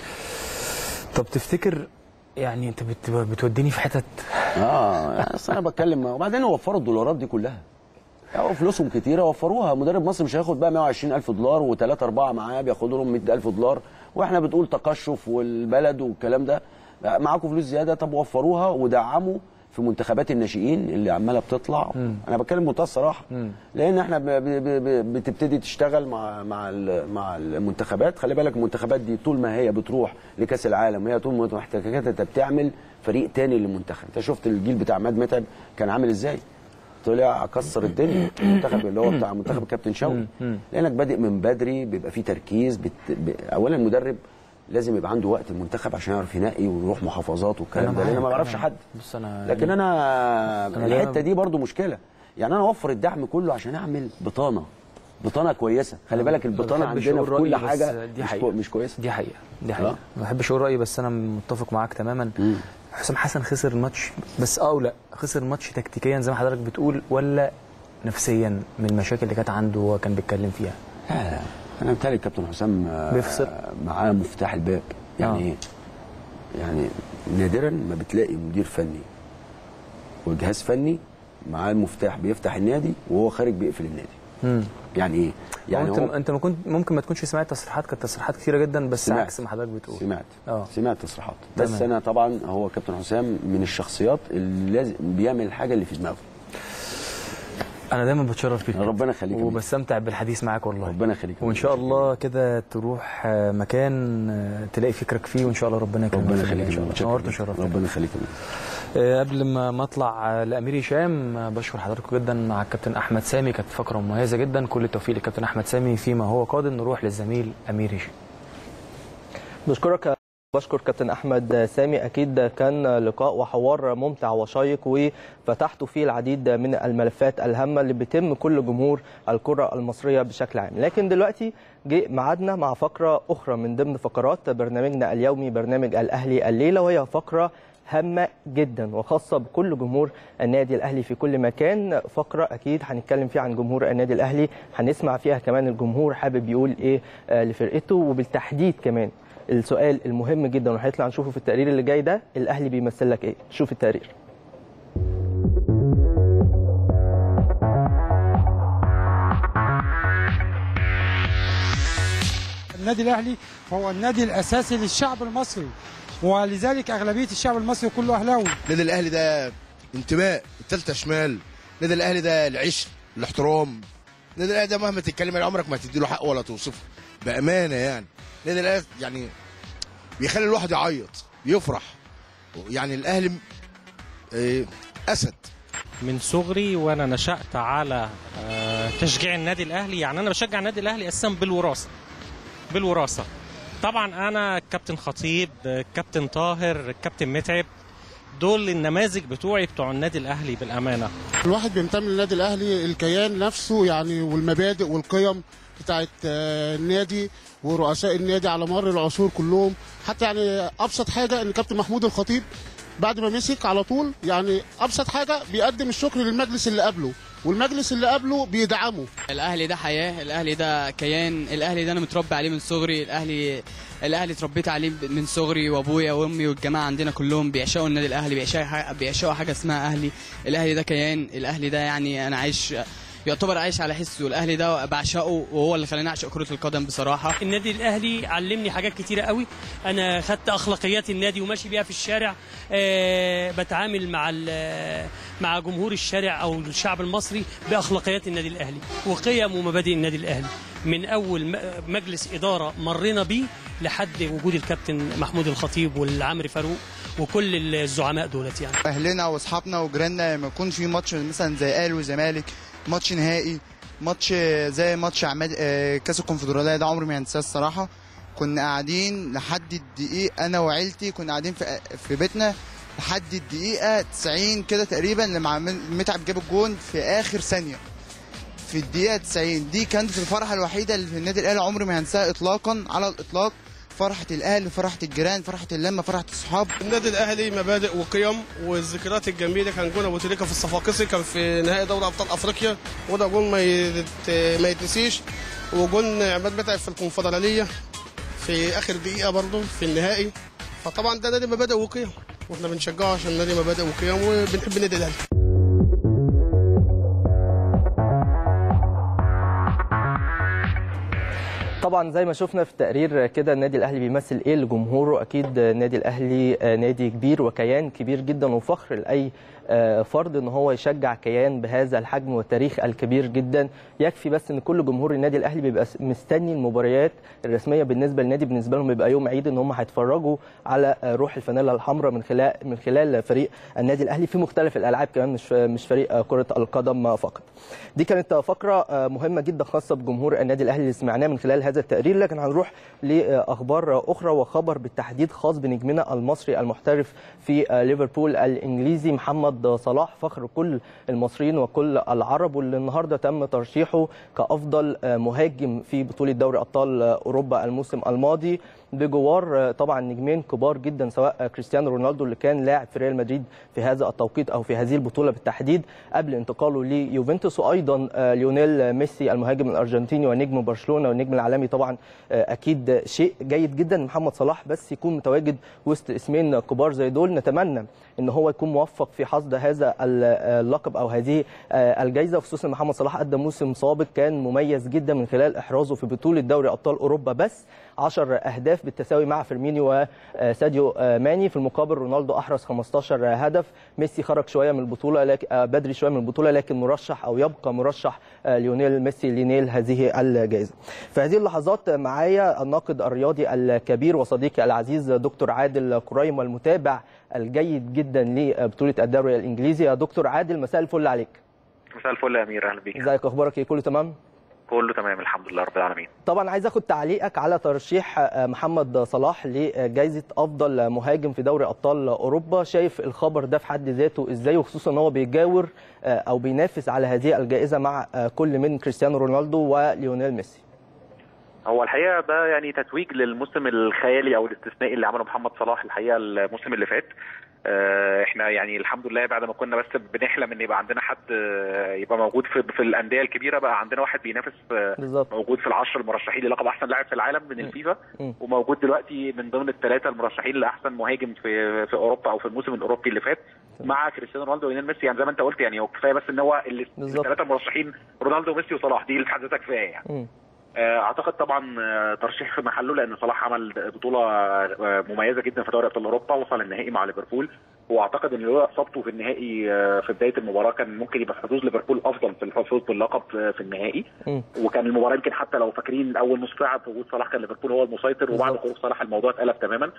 طب تفتكر يعني انت بت- بتوديني في حتت اه اصل انا بتكلم وبعدين وفروا الدولارات دي كلها يعني فلوسهم كتيره وفروها مدرب مصر مش هياخد بقى 120 الف دولار وثلاثه اربعه معاه بياخدوا لهم 100 الف دولار واحنا بتقول تقشف والبلد والكلام ده معاكم فلوس زياده طب وفروها ودعموا في منتخبات الناشئين اللي عماله بتطلع انا بتكلم بمنتهى الصراحه لان احنا ب- ب- ب- ب- بتبتدي تشتغل مع مع ال- مع المنتخبات خلي بالك المنتخبات دي طول ما هي بتروح لكاس العالم هي طول ما محتاجاتها انت بتعمل فريق تاني للمنتخب انت شفت الجيل بتاع عماد متعب كان عامل ازاي طلع كسر الدنيا المنتخب اللي هو بتاع منتخب الكابتن شوقي لانك بادئ من بدري بيبقى فيه تركيز بت... ب... اولا المدرب لازم يبقى عنده وقت المنتخب عشان يعرف ينقي ويروح محافظات والكلام ده لان معاك، ما بعرفش أنا- حد بص انا لكن يعني انا أنا الحته دايماً- دي برضو مشكله يعني انا اوفر الدعم كله عشان اعمل بطانه بطانه كويسه خلي بالك البطانه ما بحبش عندنا أقول في كل رأيي، بس حاجه دي مش, حقيقة. كو... مش كويسه دي حقيقه دي حقيقه آه. ما بحبش اقول رايي بس انا متفق معاك تماما مم. حسام حسن خسر الماتش بس اه لا خسر الماتش تكتيكيا زي ما حضرتك بتقول ولا نفسيا من المشاكل اللي كانت عنده وكان بيتكلم فيها لا لا انا متهيألي الكابتن حسام آه، بيفصل. معاه مفتاح الباب يعني آه. ايه؟ يعني نادرا ما بتلاقي مدير فني وجهاز فني معاه المفتاح بيفتح النادي وهو خارج بيقفل النادي يعني ايه يعني يعني انت هو انت ما كنت ممكن ما تكونش سمعت تصريحات كانت تصريحات كتيره جدا بس سمعت. عكس ما حضرتك بتقول سمعت اه. سمعت تصريحات بس تمام. انا طبعا هو كابتن حسام من الشخصيات اللي لازم بيعمل الحاجه اللي في دماغه انا دايما بتشرف بيك ربنا يخليك يا وبستمتع بالحديث معاك والله ربنا يخليك وان شاء الله كده تروح آه، مكان آه، تلاقي فكرك فيه وان شاء الله ربنا يكرمك ربنا فيه يخليك ان شاء الله متشكر. نورت وشرفت ربنا يخليك آه، قبل ما ما اطلع آه، لامير هشام آه، بشكر حضراتكم جدا مع الكابتن احمد سامي كانت فقره مميزه جدا كل التوفيق للكابتن احمد سامي فيما هو قادم نروح للزميل امير هشام بشكرك بشكر كابتن احمد سامي اكيد كان لقاء وحوار ممتع وشيق وفتحتوا فيه العديد من الملفات الهامه اللي بيتم كل جمهور الكره المصريه بشكل عام لكن دلوقتي جه ميعادنا مع فقره اخرى من ضمن فقرات برنامجنا اليومي برنامج الاهلي الليله وهي فقره هامة جدا وخاصة بكل جمهور النادي الأهلي في كل مكان فقرة أكيد هنتكلم فيها عن جمهور النادي الأهلي هنسمع فيها كمان الجمهور حابب يقول إيه آه، لفرقته وبالتحديد كمان السؤال المهم جدا وهيطلع نشوفه في التقرير اللي جاي ده الأهلي بيمثل لك إيه شوف التقرير النادي الاهلي هو النادي الاساسي للشعب المصري ولذلك اغلبيه الشعب المصري كله اهلاوي النادي الاهلي ده انتماء التالتة شمال النادي الاهلي ده العشق الاحترام النادي الاهلي ده مهما تتكلم عليه عمرك ما هتديله حق ولا توصفه بامانه يعني النادي الاهلي يعني بيخلي الواحد يعيط بيفرح يعني الاهلي آه، اسد من صغري وانا نشأت على آه، تشجيع النادي الاهلي يعني انا بشجع النادي الاهلي اساسا بالوراثه بالوراثه طبعا انا كابتن خطيب آه، كابتن طاهر كابتن متعب دول النماذج بتوعي بتوع النادي الاهلي بالامانه الواحد بينتمي للنادي الاهلي الكيان نفسه يعني والمبادئ والقيم بتاعت آه، النادي ورؤساء النادي على مر العصور كلهم حتى يعني ابسط حاجه ان كابتن محمود الخطيب بعد ما مسك على طول يعني ابسط حاجه بيقدم الشكر للمجلس اللي قبله والمجلس اللي قبله بيدعمه الاهلي ده حياه الاهلي ده كيان الاهلي ده انا متربي عليه من صغري الاهلي الاهلي اتربيت عليه من صغري وابويا وامي والجماعه عندنا كلهم بيعشقوا النادي الاهلي بيعشقوا بيعشقوا حاجه اسمها اهلي الاهلي ده كيان الاهلي ده يعني انا عايش يعتبر عايش على حسه الاهلي ده بعشقه وهو اللي خلاني اعشق كره القدم بصراحه النادي الاهلي علمني حاجات كتيره قوي انا خدت اخلاقيات النادي وماشي بيها في الشارع أه بتعامل مع ال- مع جمهور الشارع او الشعب المصري باخلاقيات النادي الاهلي وقيم ومبادئ النادي الاهلي من اول م- مجلس اداره مرينا بيه لحد وجود الكابتن محمود الخطيب والعمري فاروق وكل الزعماء دولت يعني اهلنا واصحابنا وجيراننا لما يكون في ماتش مثلا زي اهلي وزمالك ماتش نهائي ماتش زي ماتش عماد آه، كاس الكونفدراليه ده عمري ما هنساه الصراحه كنا قاعدين لحد الدقيقه انا وعيلتي كنا قاعدين في في بيتنا لحد الدقيقه 90 كده تقريبا لما متعب جاب الجون في اخر ثانيه في الدقيقه 90 دي كانت الفرحه الوحيده اللي في النادي الاهلي عمري ما هنساها اطلاقا على الاطلاق فرحه الاهلي فرحه الجيران فرحه اللمه فرحه الصحاب النادي الاهلي مبادئ وقيم والذكريات الجميله كان جون ابو تريكه في الصفاقسي كان في نهائي دوري ابطال افريقيا وده جون ما يت- ما يتنسيش وجون عماد متعب في الكونفدراليه في اخر دقيقه برضه في النهائي فطبعا ده نادي مبادئ وقيم واحنا بنشجعه عشان نادي مبادئ وقيم وبنحب النادي الاهلي طبعا زي ما شفنا في التقرير كده النادي الاهلي بيمثل ايه لجمهوره اكيد النادي الاهلي آه، نادي كبير وكيان كبير جدا وفخر لاي آه، فرد ان هو يشجع كيان بهذا الحجم والتاريخ الكبير جدا يكفي بس ان كل جمهور النادي الاهلي بيبقى مستني المباريات الرسميه بالنسبه للنادي بالنسبه لهم بيبقى يوم عيد ان هم هيتفرجوا على آه، روح الفانيلا الحمراء من خلال من خلال فريق النادي الاهلي في مختلف الالعاب كمان مش مش فريق آه، كره القدم فقط دي كانت فقره آه، مهمه جدا خاصه بجمهور النادي الاهلي اللي سمعناه من خلال هذا التقرير لكن هنروح لاخبار اخرى وخبر بالتحديد خاص بنجمنا المصري المحترف في آه، ليفربول الانجليزي محمد صلاح فخر كل المصريين وكل العرب واللي النهارده تم ترشيحه كافضل آه، مهاجم في بطوله دوري ابطال آه، اوروبا الموسم الماضي بجوار آه، طبعا نجمين كبار جدا سواء آه، كريستيانو رونالدو اللي كان لاعب في ريال مدريد في هذا التوقيت او في هذه البطوله بالتحديد قبل انتقاله ليوفنتوس وايضا آه، ليونيل ميسي المهاجم الارجنتيني ونجم برشلونه والنجم العالمي طبعا آه، اكيد شيء جيد جدا إن محمد صلاح بس يكون متواجد وسط اسمين كبار زي دول نتمنى ان هو يكون موفق في حصد هذا اللقب او هذه آه، الجائزه خصوصا إن محمد صلاح قدم موسم سابق كان مميز جدا من خلال احرازه في بطوله دوري ابطال اوروبا بس 10 اهداف بالتساوي مع فيرمينيو وساديو آه، ماني في المقابل رونالدو احرز 15 هدف ميسي خرج شويه من البطوله لكن آه، بدري شويه من البطوله لكن مرشح او يبقى مرشح آه، ليونيل ميسي لنيل هذه الجائزه في هذه اللحظات معايا الناقد الرياضي الكبير وصديقي العزيز دكتور عادل كريم والمتابع الجيد جدا لبطوله الدوري الانجليزي يا دكتور عادل مساء الفل عليك مساء الفل يا امير اهلا بيك ازيك اخبارك ايه كله تمام كله تمام الحمد لله رب العالمين طبعا عايز اخد تعليقك على ترشيح آه، محمد صلاح لجائزه افضل مهاجم في دوري ابطال اوروبا شايف الخبر ده في حد ذاته ازاي وخصوصا ان هو بيجاور آه، او بينافس على هذه الجائزه مع آه، كل من كريستيانو رونالدو وليونيل ميسي هو الحقيقه ده يعني تتويج للموسم الخيالي او الاستثنائي اللي عمله محمد صلاح الحقيقه الموسم اللي فات آه، احنا يعني الحمد لله بعد ما كنا بس بنحلم ان يبقى عندنا حد آه، يبقى موجود في في الانديه الكبيره بقى عندنا واحد بينافس آه، بالظبط موجود في العشر المرشحين للقب احسن لاعب في العالم من الفيفا مم. وموجود دلوقتي من ضمن الثلاثه المرشحين لاحسن مهاجم في في اوروبا او في الموسم الاوروبي اللي فات مع كريستيانو رونالدو وليونيل ميسي يعني زي ما انت قلت يعني هو كفايه بس ان هو اللي- بالظبط. الثلاثه مرشحين رونالدو وميسي وصلاح دي اللي في حد ذاتها كفايه يعني مم. آه، اعتقد طبعا آه، ترشيح في محله لان صلاح عمل بطوله آه، مميزه جدا في دوري ابطال اوروبا وصل النهائي مع ليفربول واعتقد ان لولا اصابته في النهائي آه، في بدايه المباراه كان ممكن يبقى حظوظ ليفربول افضل في الفوز باللقب آه، في النهائي مم. وكان المباراه يمكن حتى لو فاكرين اول نص ساعه في وجود صلاح كان ليفربول هو المسيطر وبعد بالظبط. خروج صلاح الموضوع اتقلب تماما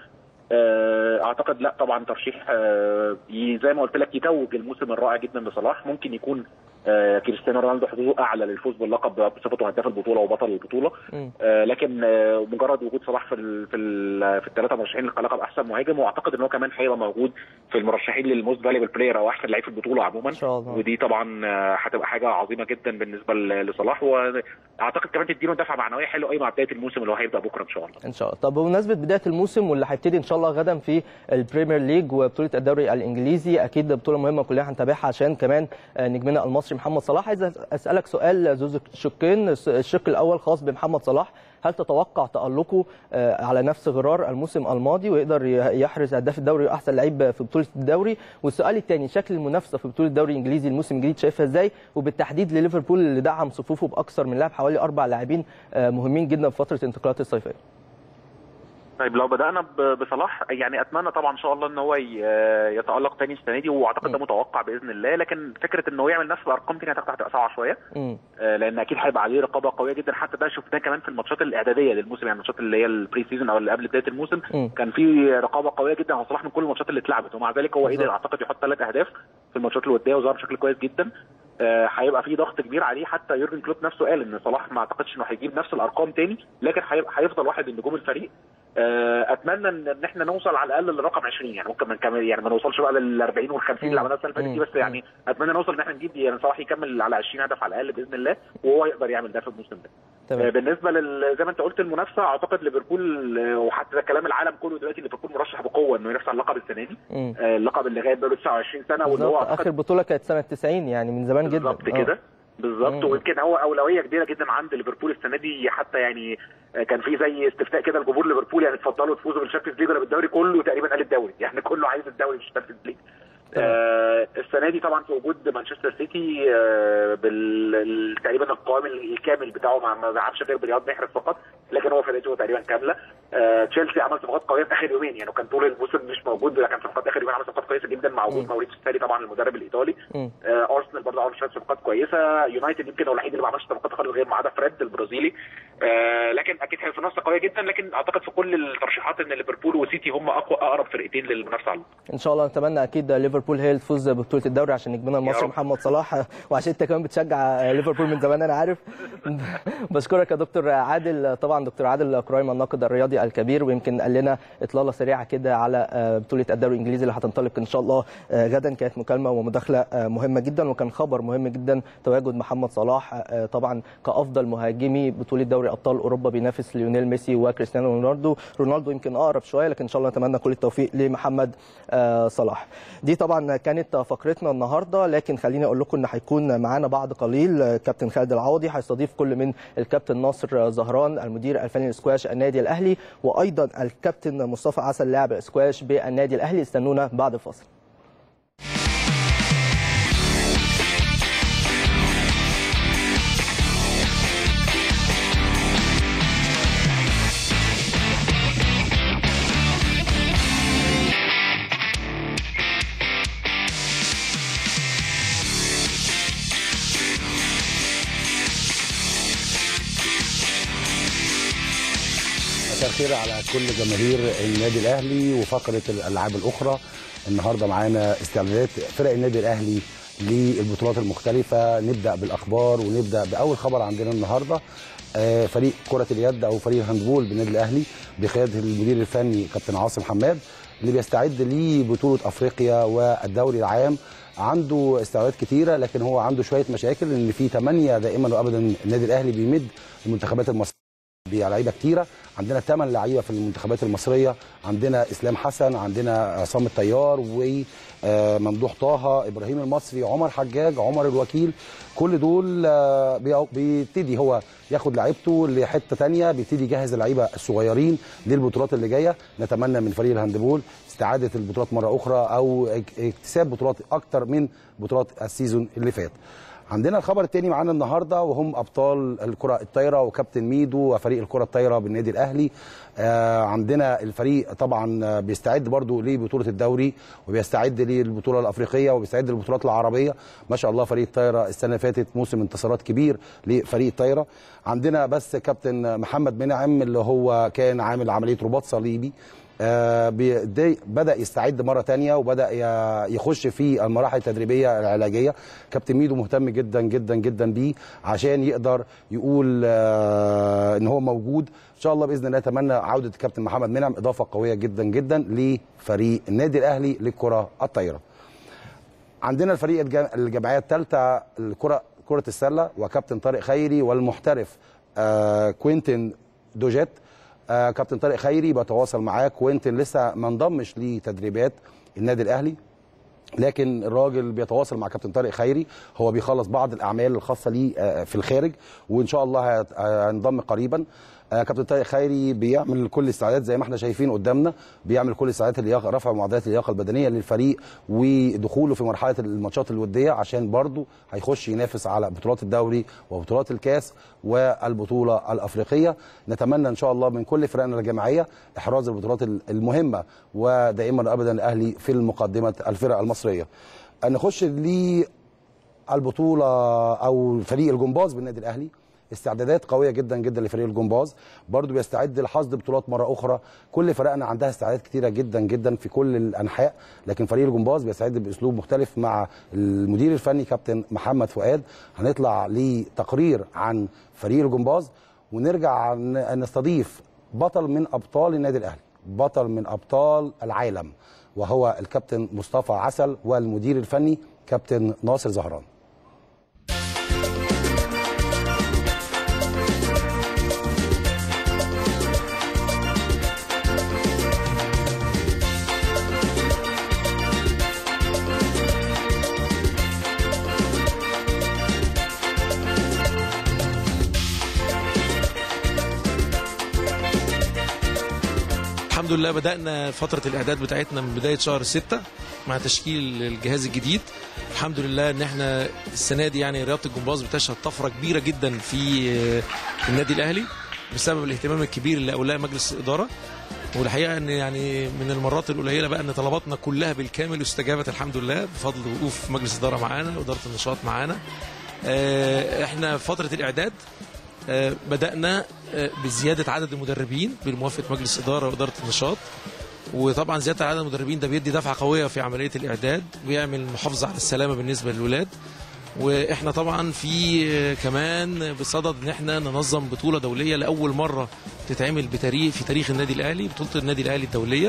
آه، اعتقد لا طبعا ترشيح آه، ي- زي ما قلت لك يتوج الموسم الرائع جدا لصلاح ممكن يكون آه، كريستيانو رونالدو حظوظه اعلى للفوز باللقب بصفته هداف البطوله وبطل البطوله مم. آه، لكن آه، مجرد وجود صلاح في ال في ال في الثلاثه مرشحين للقب احسن مهاجم واعتقد ان هو كمان هيبقى موجود في المرشحين للموست فاليبل بلاير او احسن لعيب في البطوله عموما ان شاء الله ودي طبعا آه، هتبقى حاجه عظيمه جدا بالنسبه ل- لصلاح واعتقد كمان تديله دفعه معنويه حلوه قوي مع بدايه الموسم اللي هو هيبدا بكره ان شاء الله ان شاء الله طب بمناسبه بدايه الموسم واللي هيبتدي ان شاء الله غدا في البريمير ليج وبطوله الدوري الانجليزي اكيد بطوله مهمه كلنا هنتابعها عشان كمان آه، نجمنا المصري محمد صلاح عايز اسالك سؤال ذو شقين الشق الاول خاص بمحمد صلاح هل تتوقع تألقه آه، على نفس غرار الموسم الماضي ويقدر ي- يحرز هداف الدوري واحسن لعيب في بطوله الدوري والسؤال الثاني شكل المنافسه في بطوله الدوري الانجليزي الموسم الجديد شايفها ازاي وبالتحديد لليفربول اللي دعم صفوفه باكثر من لاعب حوالي اربع لاعبين آه، مهمين جدا في فتره الانتقالات الصيفيه طيب لو بدانا ب- بصلاح يعني اتمنى طبعا ان شاء الله ان هو ي- يتالق تاني السنه دي واعتقد ده متوقع باذن الله لكن فكره انه يعمل نفس الارقام تاني اعتقد هتبقى صعبه شويه مم. آه، لان اكيد هيبقى عليه رقابه قويه جدا حتى ده شفناه كمان في الماتشات الاعداديه للموسم يعني الماتشات اللي هي البري سيزون او اللي قبل بدايه الموسم مم. كان في رقابه قويه جدا على صلاح من كل الماتشات اللي اتلعبت ومع ذلك هو بالظبط. قدر اعتقد يحط ثلاث اهداف في الماتشات الوديه وظهر بشكل كويس جدا آه، هيبقى في ضغط كبير عليه حتى يورجن كلوب نفسه قال ان صلاح ما اعتقدش انه هيجيب نفس الارقام تاني لكن هيبقى هيفضل واحد من نجوم الفريق آه، اتمنى ان إن احنا نوصل على الاقل للرقم 20 يعني ممكن ما نكمل يعني ما نوصلش بقى لل 40 وال 50 اللي عملناها السنه اللي فاتت دي بس يعني اتمنى نوصل ان احنا نجيب يعني صلاح يكمل على 20 هدف على الاقل باذن الله وهو يقدر يعمل ده في الموسم ده تمام. آه، بالنسبه لل زي ما انت قلت المنافسه اعتقد ليفربول آه، وحتى كلام العالم كله دلوقتي ليفربول مرشح بقوه انه ينافس على اللقب السنه دي مم. آه، اللقب اللي غايب بقاله 29 سنه واللي هو بالظبط اعتقد اخر بطوله كانت سنه 90 يعني من زمان جدا بالظبط آه. كده بالظبط مم. ويمكن هو اولويه كبيره جدا عند ليفربول السنه دي حتى يعني آه، كان في زي استفتاء كده لجمهور ليفربول يعني اتفضلوا تفوزوا بالشامبيونز ليج ولا بالدوري كله تقريبا قال الدوري يعني كله عايز الدوري مش الشامبيونز ليج آه السنه دي طبعا في وجود مانشستر سيتي آه بال ال- تقريبا القوام الكامل بتاعه ما ما لعبش غير برياض محرز فقط لكن هو فرقته تقريبا كامله آه تشيلسي عمل صفقات قويه في اخر يومين يعني كان طول الموسم مش موجود لكن صفقات اخر يومين عمل صفقات كويسه جدا مع وجود موريتسيو ساري طبعا المدرب الايطالي مم. آه ارسنال برضه عمل شويه صفقات كويسه يونايتد يمكن هو الوحيد اللي ما عملش صفقات خالص غير ما عدا فريد البرازيلي آه لكن اكيد هي منافسه قويه جدا لكن اعتقد في كل الترشيحات ان ليفربول وسيتي هم اقوى اقرب فرقتين للمنافسه على ان شاء الله نتمنى اكيد ليفربول هي اللي تفوز ببطوله الدوري عشان نجمنا المصري رب. محمد صلاح وعشان انت كمان بتشجع ليفربول من زمان انا عارف بشكرك يا دكتور عادل طبعا دكتور عادل كرايم الناقد الرياضي الكبير ويمكن قال لنا اطلاله سريعه كده على آه، بطوله الدوري الانجليزي اللي هتنطلق ان شاء الله آه، غدا كانت مكالمه ومداخله آه، مهمه جدا وكان خبر مهم جدا تواجد محمد صلاح آه، طبعا كافضل مهاجمي بطوله دوري دوري ابطال اوروبا بينافس ليونيل ميسي وكريستيانو رونالدو رونالدو يمكن اقرب شويه لكن ان شاء الله نتمنى كل التوفيق لمحمد آه، صلاح دي طبعا كانت فقرتنا النهارده لكن خليني اقول لكم ان هيكون معانا بعد قليل آه، كابتن خالد العوضي هيستضيف كل من الكابتن ناصر زهران المدير الفني للسكواش النادي الاهلي وايضا الكابتن مصطفى عسل لاعب السكواش بالنادي الاهلي استنونا بعد الفاصل مساء الخير على كل جماهير النادي الاهلي وفقره الالعاب الاخرى النهارده معانا استعدادات فرق النادي الاهلي للبطولات المختلفه نبدا بالاخبار ونبدا باول خبر عندنا النهارده آه، فريق كره اليد او فريق الهاندبول بالنادي الاهلي بقياده المدير الفني كابتن عاصم حماد اللي بيستعد لبطوله افريقيا والدوري العام عنده استعدادات كتيره لكن هو عنده شويه مشاكل ان في ثمانيه دائما وابدا النادي الاهلي بيمد المنتخبات المصريه بلعيبه كتيره عندنا ثمان لعيبه في المنتخبات المصريه عندنا اسلام حسن عندنا عصام الطيار وممدوح طه ابراهيم المصري عمر حجاج عمر الوكيل كل دول آه، بي- بيبتدي هو ياخد لعيبته لحته تانية بيبتدي يجهز اللعيبه الصغيرين للبطولات اللي جايه نتمنى من فريق الهاندبول استعاده البطولات مره اخرى او اك- اكتساب بطولات اكتر من بطولات السيزون اللي فات عندنا الخبر الثاني معانا النهارده وهم ابطال الكره الطايره وكابتن ميدو وفريق الكره الطايره بالنادي الاهلي آه عندنا الفريق طبعا آه، بيستعد برضو لبطوله الدوري وبيستعد للبطوله الافريقيه وبيستعد للبطولات العربيه ما شاء الله فريق الطايره السنه اللي فاتت موسم انتصارات كبير لفريق الطايره عندنا بس كابتن محمد منعم اللي هو كان عامل عمليه رباط صليبي آه، بي- بدا يستعد مره تانية وبدا ي- يخش في المراحل التدريبيه العلاجيه كابتن ميدو مهتم جدا جدا جدا بيه عشان يقدر يقول آه، ان هو موجود ان شاء الله باذن الله اتمنى عوده الكابتن محمد منعم اضافه قويه جدا جدا لفريق النادي الاهلي للكره الطايره عندنا الفريق الج- الجمعيه الثالثه الكره كره السله وكابتن طارق خيري والمحترف آه كوينتن دوجيت آه كابتن طارق خيري بتواصل معاه كوينتن لسه ما انضمش لتدريبات النادي الاهلي لكن الراجل بيتواصل مع كابتن طارق خيري هو بيخلص بعض الاعمال الخاصه ليه آه، في الخارج وان شاء الله هيت- هينضم قريبا آه، كابتن طارق خيري بيعمل كل الاستعدادات زي ما احنا شايفين قدامنا بيعمل كل استعدادات اللياقه رفع معدلات اللياقه البدنيه للفريق ودخوله في مرحله الماتشات الوديه عشان برضه هيخش ينافس على بطولات الدوري وبطولات الكاس والبطوله الافريقيه نتمنى ان شاء الله من كل فرقنا الجماعيه احراز البطولات المهمه ودائما ابدا الاهلي في المقدمه الفرق المصريه نخش للبطوله او فريق الجمباز بالنادي الاهلي استعدادات قويه جدا جدا لفريق الجمباز برضو بيستعد لحصد بطولات مره اخرى كل فرقنا عندها استعدادات كتيره جدا جدا في كل الانحاء لكن فريق الجمباز بيستعد باسلوب مختلف مع المدير الفني كابتن محمد فؤاد هنطلع لتقرير عن فريق الجمباز ونرجع ن- نستضيف بطل من ابطال النادي الاهلي بطل من ابطال العالم وهو الكابتن مصطفى عسل والمدير الفني كابتن ناصر زهران الحمد لله بدأنا فترة الإعداد بتاعتنا من بداية شهر ستة مع تشكيل الجهاز الجديد الحمد لله ان احنا السنة دي يعني رياضة الجمباز بتشهد طفرة كبيرة جدا في آه، النادي الأهلي بسبب الاهتمام الكبير اللي أولاه مجلس الإدارة والحقيقة ان يعني من المرات القليلة بقى ان طلباتنا كلها بالكامل استجابت الحمد لله بفضل وقوف مجلس الإدارة معانا وإدارة النشاط معانا آه، احنا في فترة الإعداد آه، بدأنا آه، بزيادة عدد المدربين بموافقة مجلس إدارة وإدارة النشاط وطبعا زيادة عدد المدربين ده بيدي دفعة قوية في عملية الإعداد بيعمل محافظة على السلامة بالنسبة للولاد واحنا طبعا في آه، كمان بصدد ان احنا ننظم بطوله دوليه لاول مره تتعمل بتاريخ في تاريخ النادي الاهلي بطوله النادي الاهلي الدوليه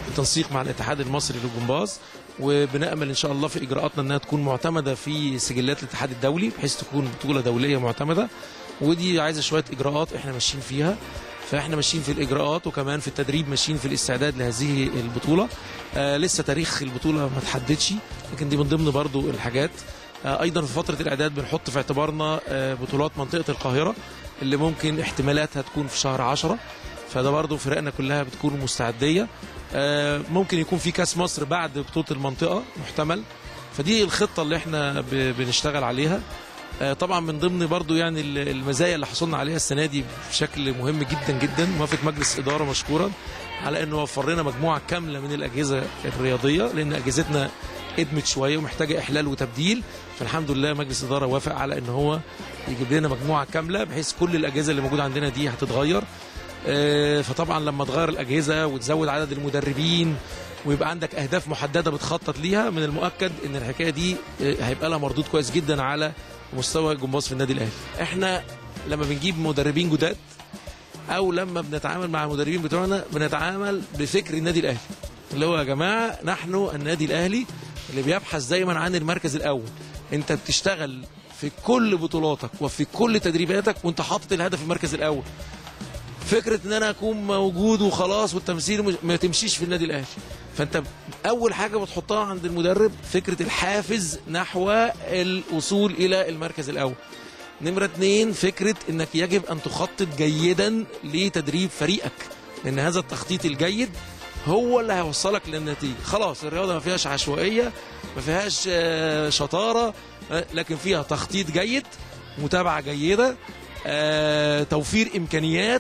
بالتنسيق مع الاتحاد المصري للجمباز وبنامل ان شاء الله في اجراءاتنا انها تكون معتمده في سجلات الاتحاد الدولي بحيث تكون بطوله دوليه معتمده ودي عايزه شويه اجراءات احنا ماشيين فيها فاحنا ماشيين في الاجراءات وكمان في التدريب ماشيين في الاستعداد لهذه البطوله آه لسه تاريخ البطوله ما تحددش لكن دي من ضمن برضو الحاجات آه ايضا في فتره الاعداد بنحط في اعتبارنا آه بطولات منطقه القاهره اللي ممكن احتمالاتها تكون في شهر 10 فده برضو فرقنا كلها بتكون مستعديه آه ممكن يكون في كاس مصر بعد بطوله المنطقه محتمل فدي الخطه اللي احنا ب- بنشتغل عليها آه، طبعا من ضمن برضو يعني ال- المزايا اللي حصلنا عليها السنه دي بشكل مهم جدا جدا موافق مجلس اداره مشكورا على انه وفر لنا مجموعه كامله من الاجهزه الرياضيه لان اجهزتنا ادمت شويه ومحتاجه احلال وتبديل فالحمد لله مجلس اداره وافق على ان هو يجيب لنا مجموعه كامله بحيث كل الاجهزه اللي موجوده عندنا دي هتتغير آه، فطبعا لما تغير الاجهزه وتزود عدد المدربين ويبقى عندك اهداف محدده بتخطط ليها من المؤكد ان الحكايه دي آه، هيبقى لها مردود كويس جدا على مستوى الجمباز في النادي الاهلي احنا لما بنجيب مدربين جداد او لما بنتعامل مع المدربين بتوعنا بنتعامل بفكر النادي الاهلي اللي هو يا جماعه نحن النادي الاهلي اللي بيبحث دايما عن المركز الاول انت بتشتغل في كل بطولاتك وفي كل تدريباتك وانت حاطط الهدف المركز الاول فكره ان انا اكون موجود وخلاص والتمثيل مش- ما تمشيش في النادي الاهلي فانت اول حاجه بتحطها عند المدرب فكره الحافز نحو الوصول الى المركز الاول نمرة اتنين فكرة انك يجب ان تخطط جيدا لتدريب فريقك لان هذا التخطيط الجيد هو اللي هيوصلك للنتيجة خلاص الرياضة ما فيهاش عشوائية ما فيهاش آه، شطارة آه، لكن فيها تخطيط جيد متابعة جيدة آه، توفير امكانيات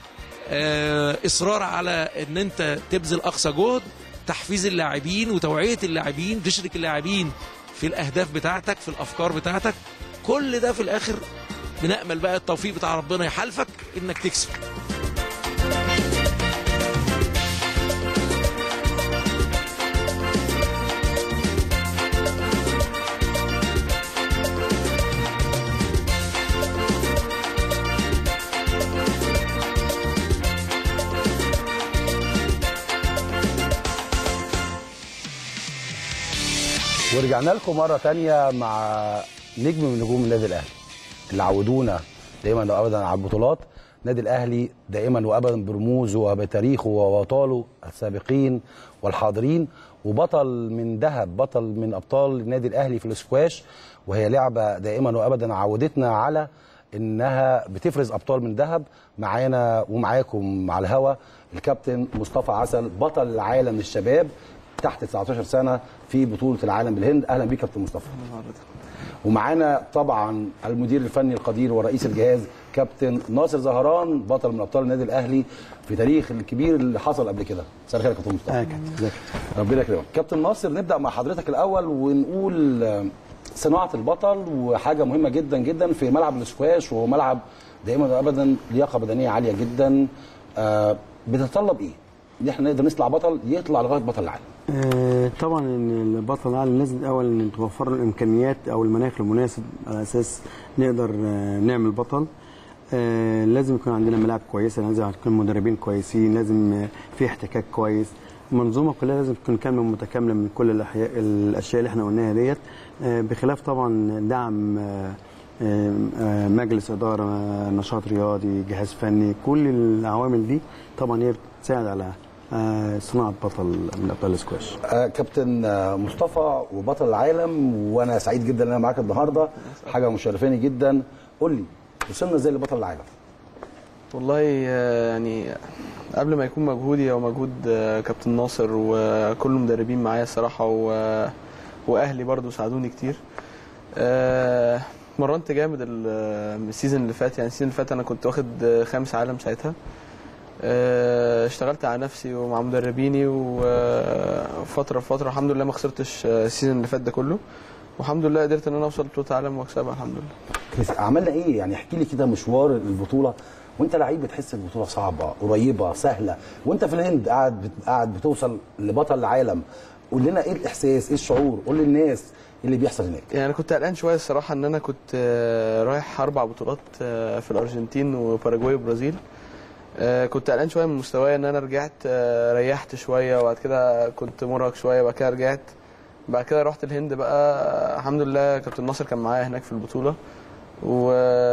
آه، اصرار على ان انت تبذل اقصى جهد تحفيز اللاعبين وتوعيه اللاعبين تشرك اللاعبين في الاهداف بتاعتك في الافكار بتاعتك كل ده في الاخر بنامل بقى التوفيق بتاع ربنا يحالفك انك تكسب ورجعنا لكم مرة تانية مع نجم من نجوم النادي الأهلي اللي عودونا دايما وأبدا على البطولات النادي الأهلي دائما وأبدا برموزه وبتاريخه وأبطاله السابقين والحاضرين وبطل من ذهب بطل من أبطال النادي الأهلي في الاسكواش وهي لعبة دائما وأبدا عودتنا على انها بتفرز ابطال من ذهب معانا ومعاكم على الهوا الكابتن مصطفى عسل بطل العالم للشباب تحت 19 سنه في بطوله العالم بالهند اهلا بيك كابتن مصطفى ومعانا طبعا المدير الفني القدير ورئيس الجهاز كابتن ناصر زهران بطل من ابطال النادي الاهلي في تاريخ الكبير اللي حصل قبل كده مساء الخير يا كابتن مصطفى ربنا يكرمك كابتن ناصر نبدا مع حضرتك الاول ونقول آه، صناعه البطل وحاجه مهمه جدا جدا في ملعب الاسكواش وهو ملعب دائما وابدا لياقه بدنيه عاليه جدا آه، بتتطلب ايه؟ ان احنا نقدر نطلع بطل يطلع لغايه بطل العالم آه، طبعا ان البطل العالم لازم الاول ان توفر له الامكانيات او المناخ المناسب على اساس نقدر آه، نعمل بطل آه، لازم يكون عندنا ملاعب كويسه لازم يكون مدربين كويسين لازم آه، في احتكاك كويس المنظومه كلها لازم تكون كامله ومتكامله من كل الأحياء الاشياء اللي احنا قلناها ديت آه، بخلاف طبعا دعم آه، آه، آه، مجلس اداره آه، نشاط رياضي جهاز فني كل العوامل دي طبعا هي بتساعد على آه، صناعه بطل من ابطال السكواش آه، كابتن آه، مصطفى وبطل العالم وانا سعيد جدا ان انا معاك النهارده حاجه مشرفاني جدا قول لي وصلنا ازاي لبطل العالم والله آه، يعني قبل ما يكون مجهودي او مجهود آه، كابتن ناصر وكل المدربين معايا الصراحه و... واهلي برضو ساعدوني كتير آه، مرنت جامد ال- السيزون اللي فات يعني السيزون اللي فات انا كنت واخد آه، خامس عالم ساعتها آه، اشتغلت على نفسي ومع مدربيني وفتره فتره الحمد لله ما خسرتش آه، السيزون اللي فات ده كله والحمد لله قدرت ان انا اوصل بطوله عالم واكسبها الحمد لله كويس. عملنا ايه يعني احكي لي كده مشوار البطوله وانت لعيب بتحس البطوله صعبه قريبه سهله وانت في الهند قاعد بت... قاعد بتوصل لبطل العالم قول لنا ايه الاحساس ايه الشعور قول للناس ايه اللي بيحصل هناك يعني انا كنت قلقان شويه الصراحه ان انا كنت آه، رايح اربع بطولات آه، في الارجنتين وباراجواي وبرازيل آه، كنت قلقان شويه من مستواي ان انا رجعت آه، ريحت شويه وبعد كده كنت مرهق شويه وبعد كده رجعت بعد كده رحت الهند بقى آه، الحمد لله كابتن ناصر كان معايا هناك في البطوله و...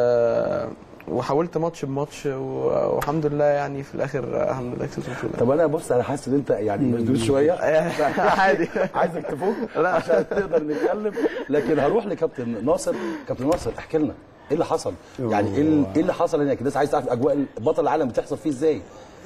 وحاولت ماتش بماتش و- والحمد لله يعني في الاخر آه، الحمد لله كسبت البطوله طب انا بص انا حاسس ان انت يعني مشدود شويه عادي عايزك تفوق عشان نقدر نتكلم لكن هروح لكابتن ناصر كابتن ناصر احكي لنا ايه اللي حصل يعني ايه اللي- ايه اللي حصل هناك الناس عايز تعرف اجواء بطل العالم بتحصل فيه ازاي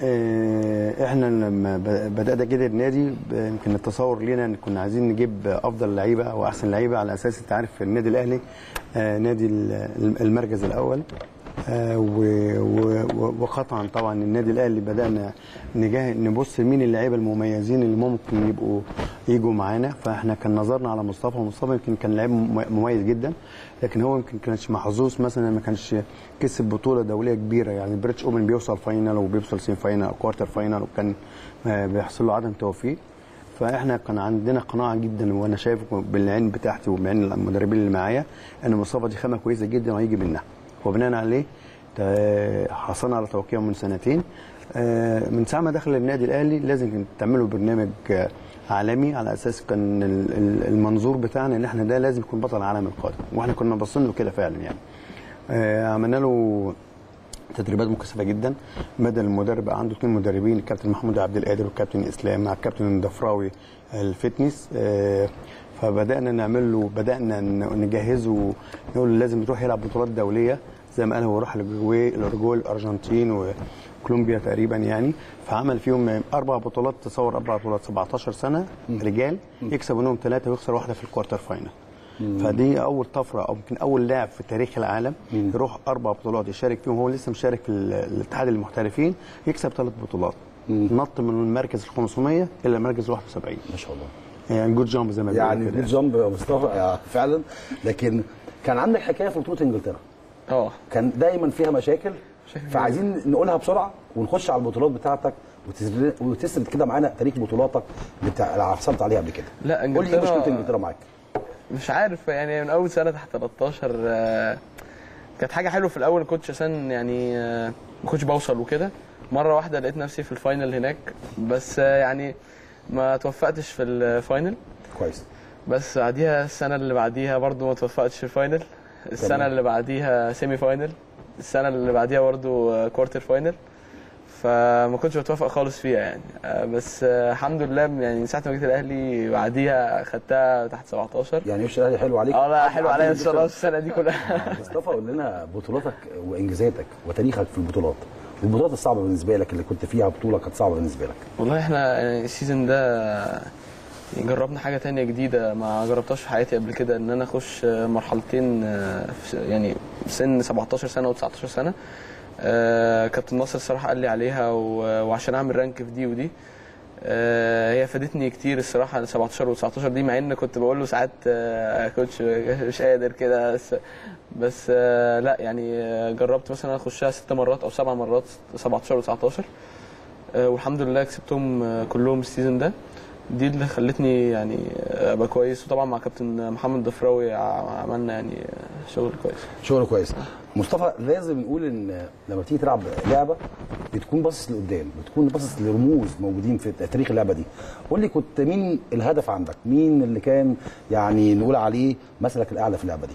آه، احنا لما ب- بدأنا كده النادي ب- يمكن التصور لينا ان كنا عايزين نجيب افضل لعيبه او احسن لعيبه على اساس انت عارف النادي الاهلي آه، نادي ال- المركز الاول آه، و- و- وقطعا طبعا النادي الاهلي بدانا نجاه نبص مين اللعيبه المميزين اللي ممكن يبقوا يجوا معانا فاحنا كان نظرنا على مصطفى مصطفى يمكن كان لعيب مم- مميز جدا لكن هو يمكن كانش محظوظ مثلا ما كانش كسب بطوله دوليه كبيره يعني البريتش اوبن بيوصل فاينل وبيوصل سيمي فاينل او كوارتر فاينل وكان آه، بيحصل له عدم توفيق فاحنا كان عندنا قناعه جدا وانا شايف بالعين بتاعتي وبعين المدربين اللي معايا ان مصطفى دي خامه كويسه جدا وهيجي منها وبناء عليه تا- حصلنا على توقيع من سنتين آه، من ساعه ما دخل النادي الاهلي لازم كان تعملوا برنامج آه، عالمي على اساس كان ال- ال- المنظور بتاعنا ان احنا ده لازم يكون بطل العالم القادم واحنا كنا باصين له كده فعلا يعني آه، عملنا له تدريبات مكثفه جدا بدل المدرب بقى عنده اثنين مدربين الكابتن محمود عبد القادر والكابتن اسلام مع الكابتن الضفراوي الفتنس آه، فبدانا نعمل له بدانا ن- نجهزه نقول له لازم يروح يلعب بطولات دوليه زي ما قال هو راح الأورجواي الأورجواي الارجنتين وكولومبيا تقريبا يعني فعمل فيهم اربع بطولات تصور اربع بطولات 17 سنه رجال يكسب منهم ثلاثه ويخسر واحده في الكوارتر فاينل مم. فدي اول طفره او يمكن اول لاعب في تاريخ العالم يروح اربع بطولات يشارك فيهم هو لسه مشارك في ال- الاتحاد المحترفين يكسب ثلاث بطولات نط من المركز ال 500 الى المركز ال 71 ما شاء الله يعني جود جامب زي ما يعني بيقولوا جود كده. جامب يا مصطفى آه، فعلا لكن كان عندك حكايه في بطوله انجلترا اه كان دايما فيها مشاكل فعايزين نقولها بسرعه ونخش على البطولات بتاعتك وتسرد, وتسرد كده معانا تاريخ بطولاتك بتاع اللي حصلت عليها قبل كده لا قول لي ايه انجلترا مشكله انجلترا معاك مش عارف يعني من اول سنه تحت 13 آه، كانت حاجه حلوه في الاول كنتش عشان يعني آه، ما كنتش بوصل وكده مره واحده لقيت نفسي في الفاينل هناك بس آه، يعني ما توفقتش في الفاينل كويس بس بعديها السنه اللي بعديها برضو ما توفقتش في الفاينل السنه تمام. اللي بعديها سيمي فاينل السنه اللي بعديها برضو آه، كوارتر فاينل فما كنتش بتوافق خالص فيها يعني آه، بس آه، الحمد لله يعني من ساعه ما جيت الاهلي بعديها خدتها تحت 17 يعني وش الاهلي حلو عليك اه لا حلو عليا عديت الصراحه السنه دي كلها مصطفى قول لنا بطولاتك وانجازاتك وتاريخك في البطولات والبطولات الصعبه بالنسبه لك اللي كنت فيها بطوله كانت صعبه بالنسبه لك والله احنا يعني السيزون ده جربنا حاجة تانية جديدة ما جربتهاش في حياتي قبل كده ان انا اخش مرحلتين في- يعني سن 17 سنة و19 سنة آه، كابتن ناصر الصراحة قال لي عليها و- وعشان اعمل رانك في دي ودي آه، هي فادتني كتير الصراحة 17 و19 دي مع ان كنت بقول له ساعات آه، كوتش مش قادر كده بس بس آه، لا يعني آه، جربت مثلا اخشها ست مرات او سبع مرات 17 و19 آه، والحمد لله كسبتهم آه، كلهم السيزون ده دي اللي خلتني يعني آه، ابقى كويس وطبعا مع كابتن محمد ضفراوي ع- عملنا يعني آه، شغل كويس شغل كويس مصطفى لازم نقول ان لما بتيجي تلعب لعبه بتكون باصص لقدام بتكون باصص لرموز موجودين في تاريخ اللعبه دي قول لي كنت مين الهدف عندك مين اللي كان يعني نقول عليه مثلك الاعلى في اللعبه دي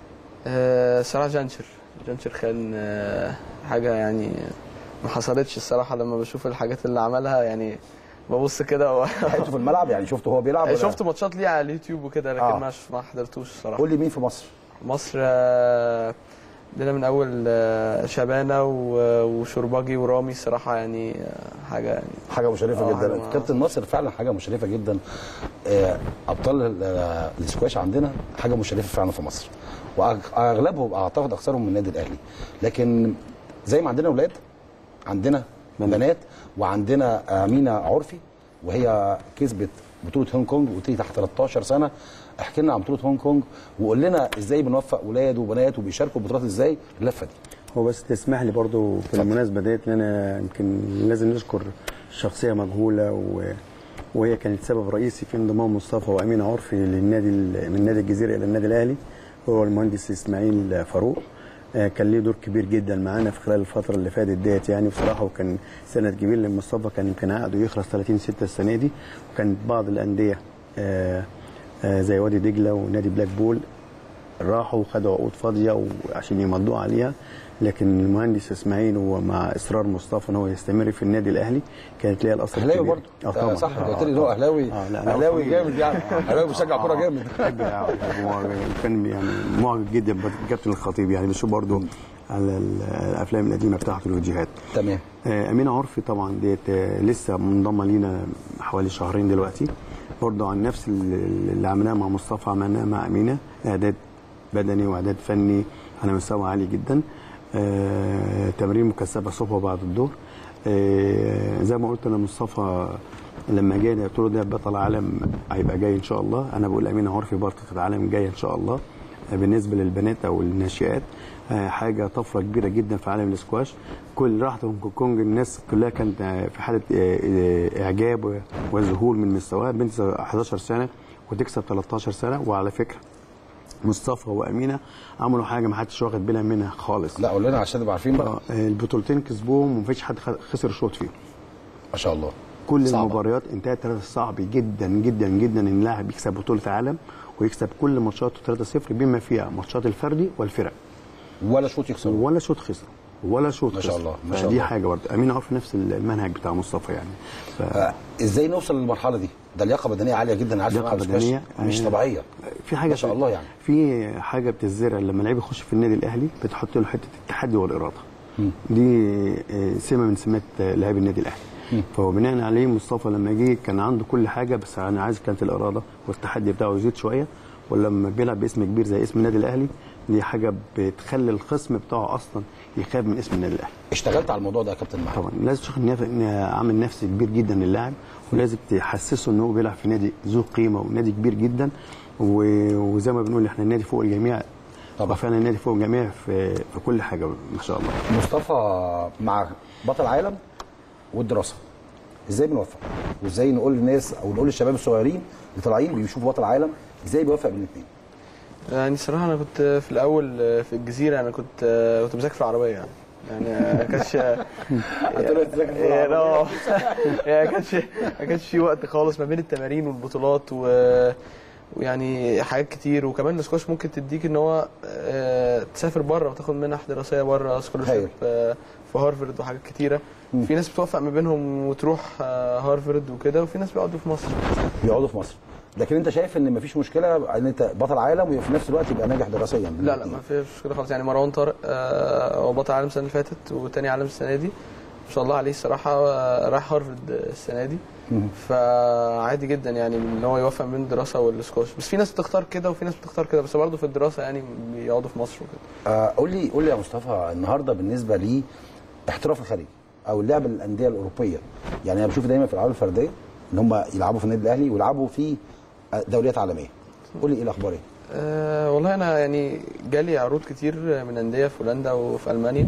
آه، صراحة جانشر جانشر كان آه، حاجة يعني ما حصلتش الصراحة لما بشوف الحاجات اللي عملها يعني ببص كده و... لحقته في الملعب يعني شفته هو بيلعب ولا؟ شفت ماتشات ليه على اليوتيوب وكده لكن آه. ما ما حضرتوش الصراحة قول لي مين في مصر مصر آه، عندنا من اول آه، شبانه و- وشرباجي ورامي الصراحه يعني آه، حاجه يعني حاجه مشرفه آه، جدا حاجة- كابتن ناصر فعلا حاجه مشرفه جدا آه، ابطال ال- آه، الاسكواش عندنا حاجه مشرفه فعلا في مصر واغلبهم اعتقد اكثرهم من النادي الاهلي لكن زي ما عندنا اولاد عندنا بنات وعندنا امينه عرفي وهي كسبت بطوله هونج كونج وتيجي تحت 13 سنه احكي لنا عن بطوله هونج كونج وقول لنا ازاي بنوفق ولاد وبنات وبيشاركوا بطولات ازاي اللفه دي هو بس تسمح لي برضو في المناسبه ديت ان انا يمكن لازم نشكر شخصيه مجهوله و... وهي كانت سبب رئيسي في انضمام مصطفى وامين عرفي للنادي ال- من نادي الجزيره الى النادي الاهلي هو المهندس اسماعيل فاروق آه، كان ليه دور كبير جدا معانا في خلال الفتره اللي فاتت ديت يعني بصراحه وكان سند كبير لمصطفى كان يمكن عقده يخلص 30 6 السنه دي وكانت بعض الانديه آه، آه، زي وادي دجله ونادي بلاك بول راحوا وخدوا عقود فاضيه عشان يمضوا عليها لكن المهندس اسماعيل ومع اصرار مصطفى ان هو يستمر في النادي الاهلي كانت ليها الاثر اهلاوي الكبير. برضه اه طبعا صح انت قلت لي ان هو اهلاوي آه، لا، أنا اهلاوي أصلاً- جامد يعني اهلاوي بيشجع كوره جامد بحب هو كان يعني معجب جدا بكابتن الخطيب يعني بشوف برضه على ال- الافلام القديمه بتاعته الفيديوهات تمام آه، امينه عرفي طبعا ديت آه، لسه منضمه لينا حوالي شهرين دلوقتي برضه عن نفس ال- اللي عملناه مع مصطفى عملناه مع امينه اعداد بدني واعداد فني على مستوى عالي جدا آه، تمرين مكثفه صبح وبعد الظهر آه، زي ما قلت انا مصطفى لما جاي قلت له ده بطل عالم هيبقى جاي ان شاء الله انا بقول امينه عرفي بطله العالم جايه ان شاء الله آه، بالنسبه للبنات او الناشئات آه، حاجه طفره كبيره جدا في عالم الاسكواش كل راحت هونج كونج الناس كلها كانت آه، في حاله آه، آه، اعجاب و- وذهول من مستواها بنت 11 سنه وتكسب 13 سنه وعلى فكره مصطفى وامينه عملوا حاجه ما حدش واخد باله منها خالص لا قول لنا عشان نبقى عارفين بقى البطولتين كسبوهم ومفيش حد خ- خسر شوط فيهم ما شاء الله كل صعبة. المباريات انتهت 3 صعب جدا جدا جدا ان اللاعب يكسب بطوله عالم ويكسب كل ماتشاته 3-0 بما فيها ماتشات الفردي والفرق ولا شوط يخسروا ولا شوط خسر ولا شوط ما شاء خسر. الله، ما شاء دي الله. حاجه برضه امين عارف نفس المنهج بتاع مصطفى يعني ف... آه، ازاي نوصل للمرحله دي ده لياقه بدنيه عاليه جدا عارف لياقة ملعب السكواش بدنية، مش آه، طبيعيه في حاجه ما شاء الله يعني في حاجه بتزرع لما لعيب يخش في النادي الاهلي بتحط له حته التحدي والاراده دي آه، سمه من سمات آه، لاعب النادي الاهلي فهو بناء عليه مصطفى لما جه كان عنده كل حاجه بس انا عايز كانت الاراده والتحدي بتاعه يزيد شويه ولما بيلعب باسم كبير زي اسم النادي الاهلي دي حاجه بتخلي الخصم بتاعه اصلا يخاف من اسم النادي الاهلي اشتغلت على الموضوع ده يا كابتن معاذ طبعا لازم تشوف ان إن عامل نفسي كبير جدا للاعب ولازم تحسسه ان هو بيلعب في نادي ذو قيمه ونادي كبير جدا و- وزي ما بنقول احنا النادي فوق الجميع طبعا فعلا النادي فوق الجميع في في كل حاجه ما شاء الله مصطفى مع بطل عالم والدراسه ازاي بنوفق وازاي نقول للناس او نقول للشباب الصغيرين اللي طالعين بيشوفوا بطل عالم ازاي بيوفق بين الاثنين يعني صراحة أنا كنت في الأول في الجزيرة أنا كنت كنت بذاكر في العربية يعني يعني ما كانش يعني لا يعني ما كانش ما كانش في وقت خالص ما بين التمارين والبطولات و ويعني حاجات كتير وكمان الاسكواش ممكن تديك ان هو آه، تسافر بره وتاخد منح دراسيه بره سكولرشيب في هارفرد وحاجات كتيره في ناس بتوفق ما بينهم وتروح آه، هارفرد وكده وفي ناس بيقعدوا في مصر بيقعدوا في مصر لكن انت شايف ان مفيش مشكله ان انت بطل عالم وفي نفس الوقت يبقى ناجح دراسيا لا لا ما فيش مشكله خالص يعني مروان طارق آه، هو بطل عالم السنه اللي فاتت وتاني عالم السنه دي ما شاء الله عليه الصراحه آه، رايح هارفرد السنه دي فعادي جدا يعني ان هو يوفق بين الدراسه والسكواش بس في ناس بتختار كده وفي ناس بتختار كده بس برضه في الدراسه يعني بيقعدوا في مصر وكده آه، قول لي قول لي يا مصطفى النهارده بالنسبه لي احتراف الخارجي او اللعب الانديه الاوروبيه يعني انا بشوف دايما في الالعاب الفرديه ان هم يلعبوا في النادي الاهلي ويلعبوا في آه، دوريات عالميه قول لي ايه الاخبار ايه أه والله انا يعني جالي عروض كتير من انديه في هولندا وفي المانيا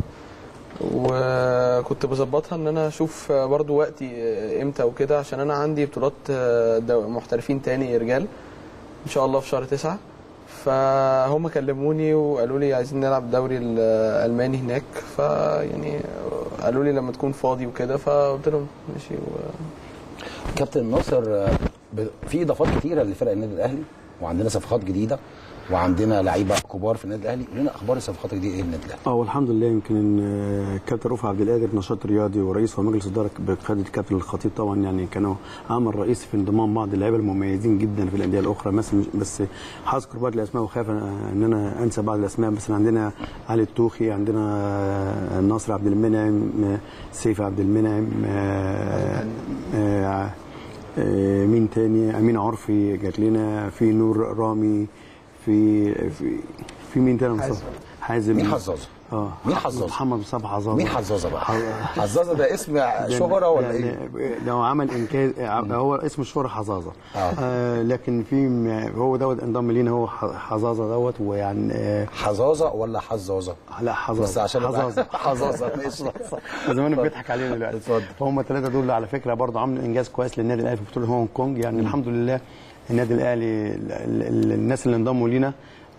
وكنت بظبطها ان انا اشوف برضو وقتي امتى وكده عشان انا عندي بطولات دو- محترفين تاني رجال ان شاء الله في شهر تسعة فهم كلموني وقالوا لي عايزين نلعب الدوري الالماني هناك فيعني قالوا لي لما تكون فاضي وكده فقلت لهم ماشي و... كابتن ناصر آه، ب- في اضافات كتيره لفرق النادي الاهلي وعندنا صفقات جديده وعندنا لعيبه كبار في النادي الاهلي قول لنا اخبار الصفقات الجديده ايه النادي الاهلي اه والحمد لله يمكن ان آه، كابتن رفع عبد القادر نشاط رياضي ورئيس ومجلس اداره بقياده الكابتن الخطيب طبعا يعني كانوا عامل رئيسي في انضمام بعض اللعيبه المميزين جدا في الانديه الاخرى مثلا بس هذكر بعض الاسماء وخايف أنا- ان انا انسى بعض الاسماء مثلا عندنا علي التوخي عندنا آه، ناصر عبد المنعم آه، سيف عبد المنعم آه، آه، آه، مين تاني امين عرفي جات لنا في نور رامي في في في مين تاني يا مصطفى؟ حازم مين حظاظه؟ اه مين حظاظه؟ محمد مصطفى حظاظه مين حظاظه بقى؟ ح- حظاظه ده اسم شهره ولا ايه؟ ده هو عمل انجاز هو اسمه الشهرة حظاظه آه لكن في م- هو دوت انضم لينا هو ح- حظاظه دوت ويعني آه حظاظه ولا حظاظه؟ لا حظاظه بس عشان أبقى- حظاظه حظاظه ماشي زمان بيضحك علينا دلوقتي اتفضل فهم الثلاثه دول على فكره برضه عملوا انجاز كويس للنادي الاهلي في بطوله هونج كونج يعني الحمد لله النادي الاهلي ال- ال- الناس اللي انضموا لينا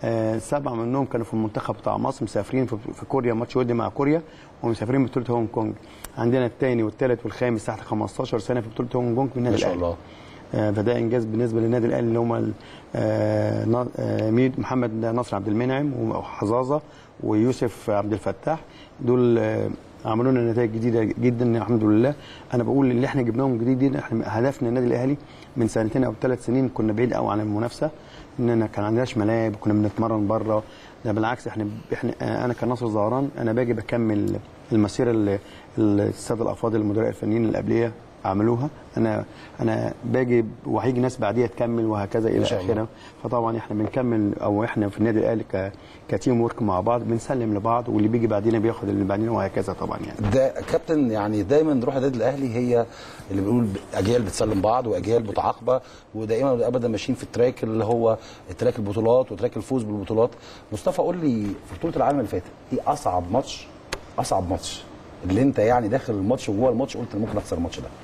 آه، سبعه منهم كانوا في المنتخب بتاع مصر مسافرين في في كوريا ماتش ودي مع كوريا ومسافرين بطوله هونج كونج عندنا الثاني والثالث والخامس تحت 15 سنه في بطوله هونج كونج في النادي ما شاء الاهلي الله آه، فده انجاز بالنسبه للنادي الاهلي اللي هم ال- آه، نا- آه، ميد محمد نصر عبد المنعم وحظاظه ويوسف عبد الفتاح دول آه، عملوا لنا نتائج جديده جدا الحمد لله انا بقول اللي احنا جبناهم جديد دي احنا هدفنا النادي الاهلي من سنتين او ثلاث سنين كنا بعيد قوي عن المنافسه اننا كان عندناش ملاعب كنا بنتمرن بره ده بالعكس احنا احنا آه، انا كناصر زهران انا باجي بكمل المسيره اللي اللي الساده الافاضل المدراء الفنيين اللي قبليه عملوها انا انا باجي وهيجي ناس بعديها تكمل وهكذا الى ما شاء الله. اخره فطبعا احنا بنكمل او احنا في النادي الاهلي ك كتيم ورك مع بعض بنسلم لبعض واللي بيجي بعدينا بياخد اللي بعدينا وهكذا طبعا يعني ده كابتن يعني دايما روح النادي الاهلي هي اللي بنقول اجيال بتسلم بعض واجيال متعاقبه ودائما ابدا ماشيين في التراك اللي هو تراك البطولات وتراك الفوز بالبطولات مصطفى قول لي في بطوله العالم اللي فاتت ايه اصعب ماتش اصعب ماتش اللي انت يعني داخل الماتش وجوه الماتش قلت انا ممكن اخسر الماتش ده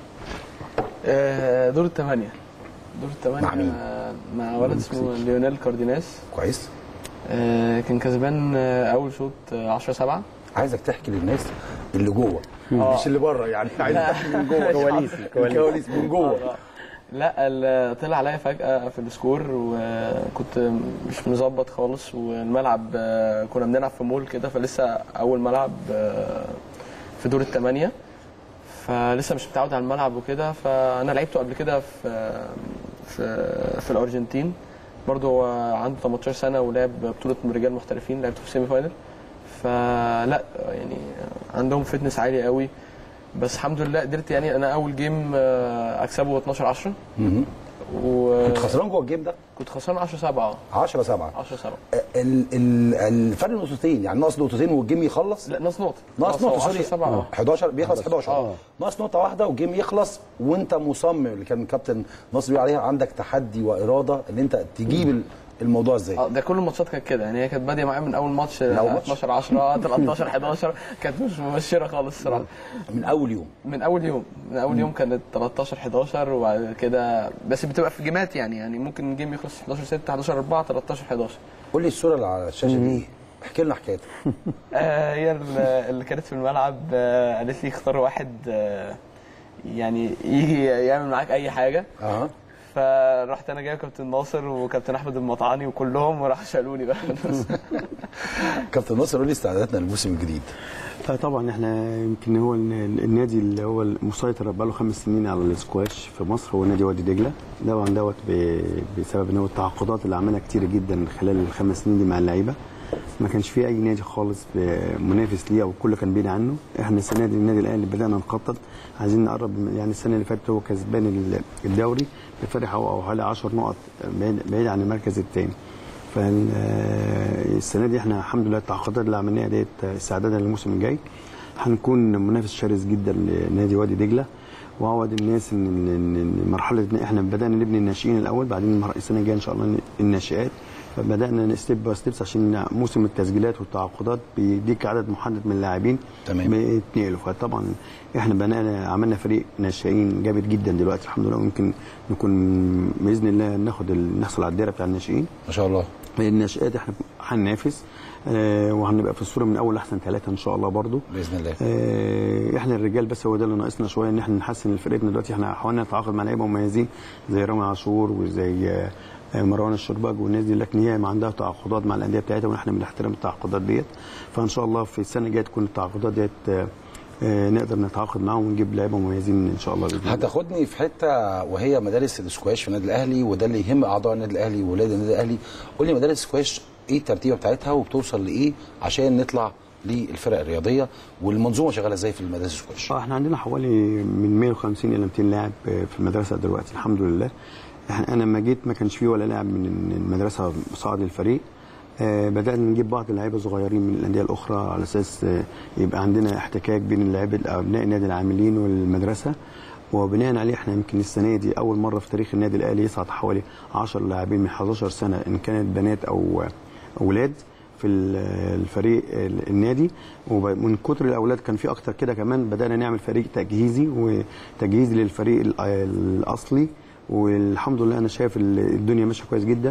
آه، دور الثمانية دور الثمانية مع مين؟ آه، مع ولد اسمه ليونيل كارديناس كويس آه، كان كسبان آه، أول شوط 10 7 عايزك تحكي للناس اللي جوه آه. مش اللي بره يعني عايزك لا. تحكي من جوه كواليس كواليس من جوه آه. لا ال- طلع عليا فجأة في السكور وكنت مش مظبط خالص والملعب آه، كنا بنلعب في مول كده فلسه أول ملعب آه، في دور الثمانية فلسه مش متعود على الملعب وكده فأنا لعبته قبل كده في في في الأرجنتين برضه هو عنده 18 سنة ولعب بطولة رجال محترفين لعبته في سيمي فاينل فلا يعني عندهم فتنس عالي قوي بس الحمد لله قدرت يعني انا اول جيم آه، اكسبه 12 10 مهم. و كنت خسران جوه الجيم ده كنت خسران 10 7 10 7 10 7 ال- ال- الفرق نقطتين يعني ناقص نقطتين والجيم يخلص لا ناقص نقطه ناقص نقطه 10 سوري 7 آه. 11 بيخلص 11 اه ناقص نقطه واحده والجيم يخلص وانت مصمم اللي كان كابتن نصر بيقول عليها عندك تحدي واراده ان انت تجيب ال- الموضوع ازاي اه ده كل الماتشات كانت كده يعني هي كانت باديه معايا من اول ماتش من أول ماتش؟ 12 10 13 11 كانت مش مبشره خالص الصراحه من اول يوم من اول يوم من اول يوم كانت 13 11 وبعد كده بس بتبقى في جيمات يعني يعني ممكن الجيم يخلص 11 6 11 4 13 11 قول لي الصوره اللي على الشاشه دي ايه احكي لنا حكايتها آه، هي ال- اللي كانت في الملعب آه، قالت لي اختار واحد آه، يعني يجي يعمل معاك اي حاجه اه فرحت انا جايب كابتن ناصر وكابتن احمد المطعاني وكلهم وراح شالوني بقى كابتن نصر قول لي استعداداتنا للموسم الجديد آه طبعا احنا يمكن هو ال- النادي اللي هو المسيطر بقاله خمس سنين على السكواش في مصر هو نادي وادي دجله طبعا دوت ب- بسبب ان هو التعاقدات اللي عملها كتير جدا خلال الخمس سنين دي مع اللعيبه ما كانش في اي نادي خالص منافس ليه او كله كان بعيد عنه احنا السنه دي النادي الاهلي بدانا نخطط عايزين نقرب من- يعني السنه اللي فاتت هو كسبان ال- الدوري بفرق حو- حوالي 10 نقط بعيد بعيد عن المركز الثاني فالسنه دي احنا الحمد لله التعاقدات اللي عملناها ديت استعدادا للموسم الجاي هنكون منافس شرس جدا لنادي وادي دجله واعود الناس ان ان إن مرحله إن احنا بدانا نبني الناشئين الاول بعدين المر- السنه الجايه ان شاء الله الناشئات فبدانا ستيب باي ستيبس عشان موسم التسجيلات والتعاقدات بيديك عدد محدد من اللاعبين تمام. بيتنقلوا فطبعا احنا بنانا عملنا فريق ناشئين جامد جدا دلوقتي الحمد لله ويمكن نكون باذن الله ناخد ال- نحصل على الدائره بتاع الناشئين ما شاء الله الناشئات احنا هننافس آه وهنبقى في الصوره من اول احسن ثلاثه ان شاء الله برضو باذن الله آه، احنا الرجال بس هو ده اللي ناقصنا شويه ان احنا نحسن فرقتنا دلوقتي احنا حاولنا نتعاقد مع لعيبه مميزين زي رامي عاشور وزي آه، آه، مروان الشرباج والناس دي لكن هي ما عندها تعاقدات مع الانديه بتاعتها واحنا بنحترم التعاقدات ديت فان شاء الله في السنه الجايه تكون التعاقدات ديت آه، آه، نقدر نتعاقد معاهم ونجيب لعيبه مميزين ان شاء الله باذن الله هتاخدني في حته وهي مدارس الاسكواش في النادي الاهلي وده اللي يهم اعضاء النادي الاهلي وولاد النادي الاهلي قول لي مدارس الاسكواش ايه الترتيبه بتاعتها وبتوصل لايه عشان نطلع للفرق الرياضيه والمنظومه شغاله ازاي في المدارس الاسكواش اه احنا عندنا حوالي من 150 الى 200 لاعب في المدرسه دلوقتي الحمد لله احنا انا لما جيت ما كانش فيه ولا لاعب من المدرسه صعد الفريق آه بدانا نجيب بعض اللعيبه صغيرين من الانديه الاخرى على اساس آه يبقى عندنا احتكاك بين اللعيبه ابناء النادي العاملين والمدرسه وبناء عليه احنا يمكن السنه دي اول مره في تاريخ النادي الاهلي يصعد حوالي 10 لاعبين من 11 سنه ان كانت بنات او اولاد في ال- الفريق ال- النادي ومن كتر الاولاد كان في اكتر كده كمان بدانا نعمل فريق تجهيزي وتجهيز للفريق ال- الاصلي والحمد لله انا شايف ال- الدنيا ماشيه كويس جدا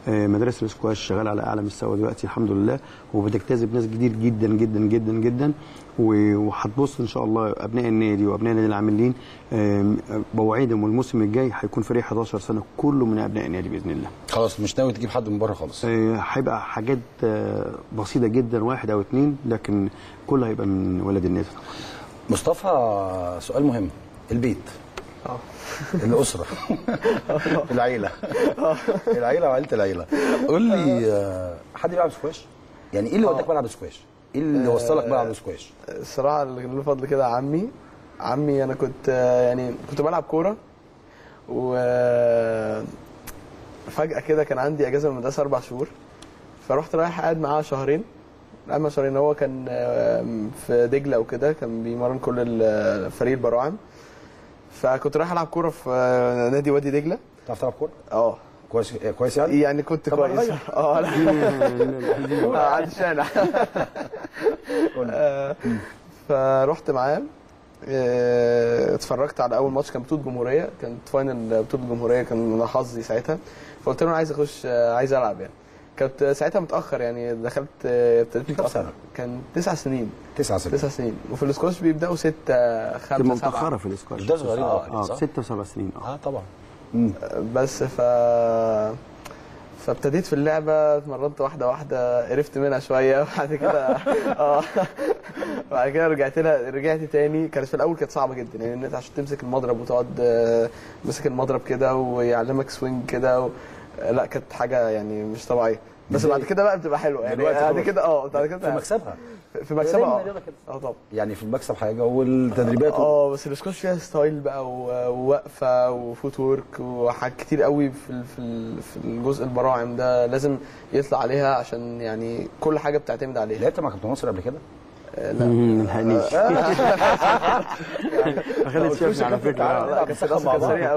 آه، مدرسه الاسكواش شغاله على اعلى مستوى دلوقتي الحمد لله وبتجتذب ناس كتير جدا جدا جدا جدا و- وهتبص ان شاء الله ابناء النادي وابناء النادي العاملين آم، بوعدهم والموسم الجاي هيكون فريق 11 سنه كله من ابناء النادي باذن الله خلاص مش ناوي تجيب حد من بره خالص آه، هيبقى حاجات آه، بسيطه جدا واحد او اتنين لكن كله هيبقى من ولد النادي مصطفى سؤال مهم البيت الاسره العيله العيله وعيله العيله قول لي آه، حد بيلعب سكواش يعني ايه اللي وداك ملعب سكواش ايه اللي وصلك ملعب سكواش الصراحه اللي له فضل كده عمي عمي انا كنت آه، يعني كنت بلعب كوره و فجاه كده كان عندي اجازه من المدرسه اربع شهور فرحت رايح قاعد معاه شهرين قاعد معاه شهرين هو كان آه، في دجله وكده كان بيمرن كل ال- فريق البراعم فكنت رايح العب كوره في آه، نادي وادي دجله تعرف تلعب كوره؟ اه كويس كويس يعني؟ يعني كنت طب كويس غير. اه لا آه، على الشارع آه، فرحت معاه آه، اتفرجت على اول ماتش كان بطوله جمهوريه كانت فاينل بطوله الجمهوريه كان من حظي ساعتها فقلت له انا عايز اخش آه، عايز العب يعني كنت ساعتها متاخر يعني دخلت آه، ابتديت كام متاخر سنة؟ كان تسع سنين تسع سنين تسع سنين وفي الاسكواش بيبداوا ستة خمسة تبقى سبعة متاخره في الاسكواش ده صغيرين اه, أكيد، آه صح؟ ستة وسبع سنين اه اه طبعا بس ف فابتديت في اللعبه اتمرنت واحده واحده قرفت منها شويه وبعد كده اه بعد كده رجعت لها رجعت تاني كانت في الاول كانت صعبه جدا يعني ان انت عشان تمسك المضرب وتقعد آه، ماسك المضرب كده ويعلمك سوينج كده و... لا كانت حاجه يعني مش طبيعيه بس دلوقتي- بعد كده بقى بتبقى حلوه يعني دلوقتي بعد خلاص. كده اه بعد كده في مكسبها في مكسبها دايما اه الرياضة كده. اه طبعا يعني في المكسب حاجه والتدريبات اه بس الاسكواش فيها ستايل بقى و- ووقفه وفوت ورك وحاجات كتير قوي في ال- في ال- في الجزء البراعم ده لازم يطلع عليها عشان يعني كل حاجه بتعتمد عليها لعبت مع كابتن ناصر قبل كده؟ لا ما نلحقنيش خالد شافني على فكره تعالى نلعب السخن مع بعض.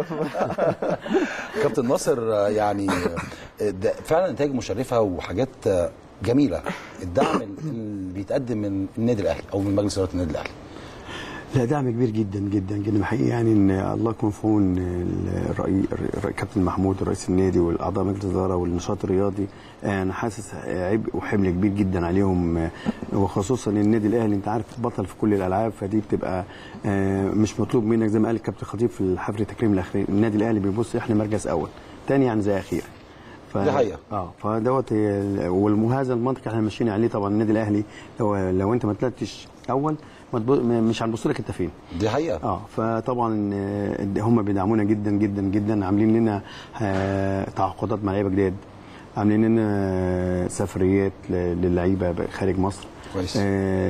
كابتن ناصر آه، يعني آه، ده فعلا نتائج مشرفه وحاجات آه، جميله الدعم اللي بيتقدم من النادي الاهلي او من مجلس اداره النادي الاهلي لا دعم كبير جدا جدا جدا حقيقي يعني ان الله يكون في عون الرئيس كابتن محمود رئيس النادي والاعضاء مجلس الاداره والنشاط الرياضي انا حاسس عبء وحمل كبير جدا عليهم وخصوصا النادي الاهلي انت عارف بطل في كل الالعاب فدي بتبقى آه، مش مطلوب منك زي ما قال الكابتن خطيب في الحفل التكريم الاخير النادي الاهلي بيبص احنا مركز اول تاني يعني زي اخير ف... دي حقيقة. اه فدوت ال- وهذا المنطق احنا ماشيين عليه طبعا النادي الاهلي لو لو انت ما طلعتش اول ما تبص- مش هنبص لك انت فين دي حقيقه اه فطبعا آه، هم بيدعمونا جدا جدا جدا عاملين لنا آه، تعاقدات مع لعيبه جداد عاملين لنا آه، سفريات ل- للعيبه خارج مصر كويس.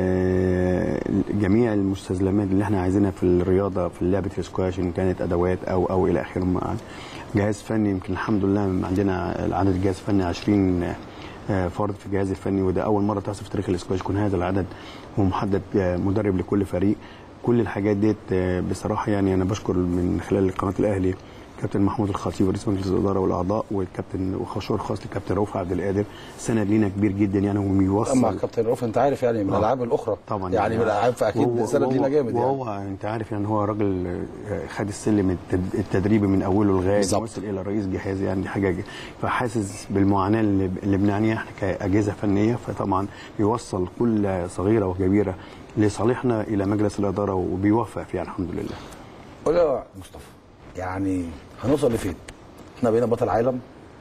آه، جميع المستلزمات اللي احنا عايزينها في الرياضه في لعبه السكواش ان كانت ادوات او او الى اخره مع جهاز فني يمكن الحمد لله عندنا عدد جهاز فني 20 آه، فرد في الجهاز الفني وده اول مره تحصل في تاريخ الاسكواش يكون هذا العدد ومحدد آه، مدرب لكل فريق كل الحاجات ديت آه، بصراحه يعني انا بشكر من خلال قناه الاهلي كابتن محمود الخطيب ورئيس مجلس الاداره والاعضاء والكابتن وخشور خاص للكابتن رؤوف عبد القادر سند لينا كبير جدا يعني وبيوصل اما كابتن رؤوف انت عارف يعني من آه. الالعاب الاخرى طبعا يعني من الالعاب فاكيد وهو- سند لينا وهو- جامد يعني وهو انت عارف يعني هو راجل آه، خد السلم التد- التدريبي من اوله لغايه بالظبط. وصل الى رئيس جهاز يعني دي حاجه فحاسس بالمعاناه اللي, اللي بنعانيها احنا كاجهزه فنيه فطبعا بيوصل كل صغيره وكبيره لصالحنا الى مجلس الاداره وبيوفق فيها الحمد لله. قول لي يا مصطفى يعني هنوصل لفين؟ احنا بقينا بطل عالم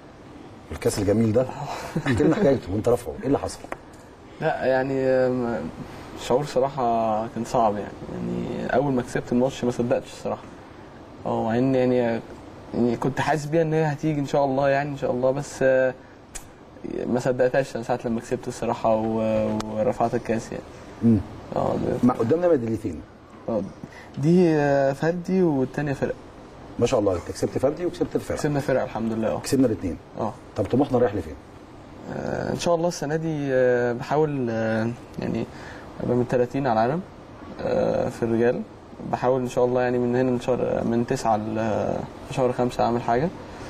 الكاس الجميل ده احكي لنا حكايته وانت رافعه ايه اللي حصل؟ لا يعني آم، شعور صراحة كان صعب يعني يعني أول ما كسبت الماتش ما صدقتش الصراحة اه مع إن يعني يعني كنت حاسس بيها إن هي هتيجي إن شاء الله يعني إن شاء الله بس آه، ما صدقتهاش أنا ساعة لما كسبت الصراحة و- ورفعت الكاس يعني امم اه ده- مع قدامنا ميداليتين اه دي آه، فردي والتانية فرق ما شاء الله انت كسبت فردي وكسبت الفرق كسبنا فرق الحمد لله اه كسبنا الاثنين اه طب طموحنا رايح لفين؟ آه، ان شاء الله السنه دي آه، بحاول آه، يعني ابقى من 30 على العالم آه، في الرجال بحاول ان شاء الله يعني من هنا من شهر من 9 لشهر 5 اعمل حاجه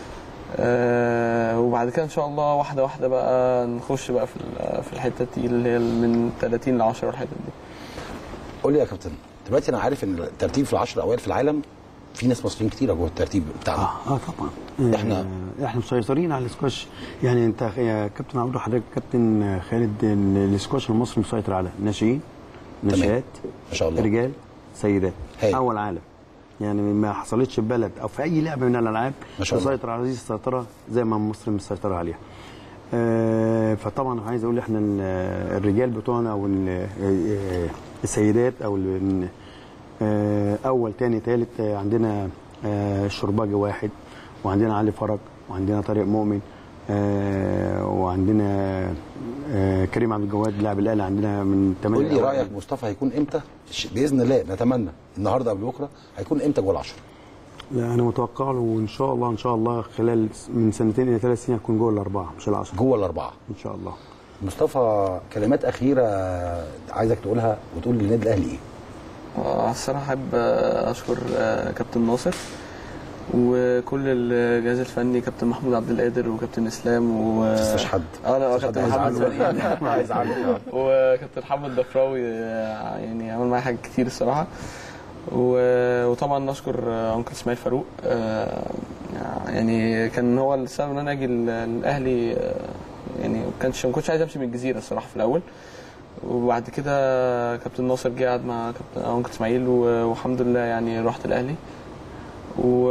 آه، وبعد كده ان شاء الله واحده واحده بقى نخش بقى في ال- في الحته التقيله اللي هي من 30 ل 10 والحتت دي قول لي يا كابتن دلوقتي انا عارف ان الترتيب في العشر الاوائل في العالم في ناس مصريين كتيره جوه الترتيب بتاعنا اه طبعا احنا آه، احنا مسيطرين على السكواش يعني انت يا كابتن عبد حضرتك كابتن خالد ال- السكواش المصري مسيطر على ناشئين ناشئات ما شاء الله رجال سيدات هاي. اول عالم يعني ما حصلتش في بلد او في اي لعبه من الالعاب ما شاء الله. مسيطر على هذه السيطره زي ما مصر مسيطره عليها آه، فطبعا عايز اقول احنا ال- الرجال بتوعنا او ال- آه، السيدات او ال- آه، اول تاني تالت آه، عندنا آه، الشرباجي واحد وعندنا علي فرج وعندنا طارق مؤمن آه، وعندنا آه، كريم عبد الجواد لاعب الاهلي عندنا من قول 8 لي رايك مصطفى هيكون امتى ش- باذن الله نتمنى النهارده قبل بكره هيكون امتى جوه العشره لا انا متوقع له وان شاء الله ان شاء الله خلال من سنتين الى ثلاث سنين هيكون جوه الاربعه مش العشره جوه الاربعه ان شاء الله مصطفى كلمات اخيره عايزك تقولها وتقول للنادي الاهلي ايه آه، الصراحة أحب آه، أشكر آه، كابتن ناصر وكل الجهاز الفني كابتن محمود عبد القادر وكابتن اسلام و تنساش حد. اه لا تنساش كابتن حد، محمد هيزعل. زكي هيزعل. وكابتن محمد ضفراوي آه، يعني عمل معايا حاجات كتير الصراحة و- وطبعا نشكر آه، انكل اسماعيل فاروق آه، يعني كان هو السبب ان انا اجي ال- الاهلي آه، يعني ما كانش ما كنتش عايز امشي من الجزيره الصراحه في الاول وبعد كده كابتن ناصر جه قعد مع كابتن انكل اسماعيل و- والحمد لله يعني رحت الاهلي و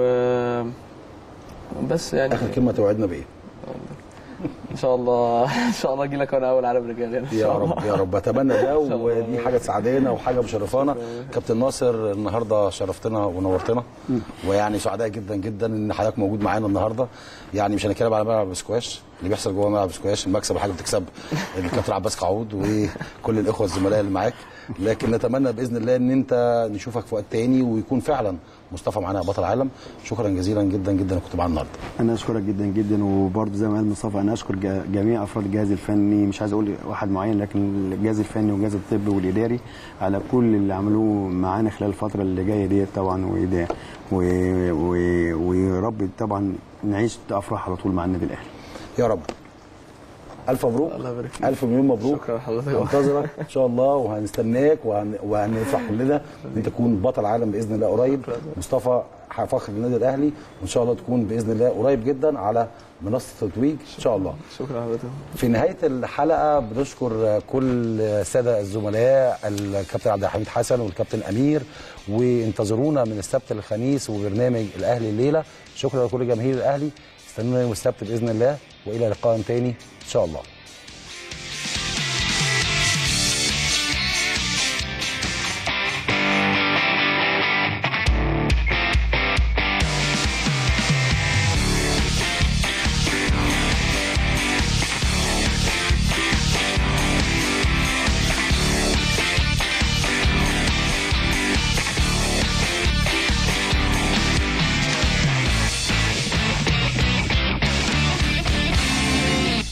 بس يعني اخر كلمه توعدنا بايه ان شاء الله ان شاء الله اجي لك وانا اول عالم رجال يعني إن يا شاء رب الله. يا رب اتمنى ده إن شاء الله. ودي حاجه تسعدنا وحاجه مشرفانا كابتن ناصر النهارده شرفتنا ونورتنا ويعني سعداء جدا جدا ان حضرتك موجود معانا النهارده يعني مش هنتكلم على ملعب السكواش اللي بيحصل جوه ملعب السكواش المكسب الحاجه بتكسب الكابتن عباس قعود وكل الاخوه الزملاء اللي معاك لكن نتمنى باذن الله ان انت نشوفك في وقت تاني ويكون فعلا مصطفى معانا بطل عالم شكرا جزيلا جدا جدا كنت معانا النهارده انا اشكرك جدا جدا وبرضه زي ما قال مصطفى انا اشكر جا- جميع افراد الجهاز الفني مش عايز اقول واحد معين لكن الجهاز الفني والجهاز الطبي والاداري على كل اللي عملوه معانا خلال الفتره اللي جايه ديت طبعا وإيدا- و- و- ويا رب طبعا نعيش افراح على طول مع النادي الاهلي يا رب الف مبروك الله يبارك فيك. الف مليون مبروك شكرا لحضرتك. انتظرك ان شاء الله وهنستناك وهن... وهنفرح كلنا ان انت تكون بطل عالم باذن الله قريب مصطفى فخر النادي الاهلي وان شاء الله تكون باذن الله قريب جدا على منصه التتويج ان شاء الله شكرا لحضرتك في نهايه الحلقه بنشكر كل الساده الزملاء الكابتن عبد الحميد حسن والكابتن امير وانتظرونا من السبت للخميس وبرنامج الاهلي الليله شكرا لكل جماهير الاهلي استنونا يوم السبت باذن الله والى لقاء تاني ان شاء الله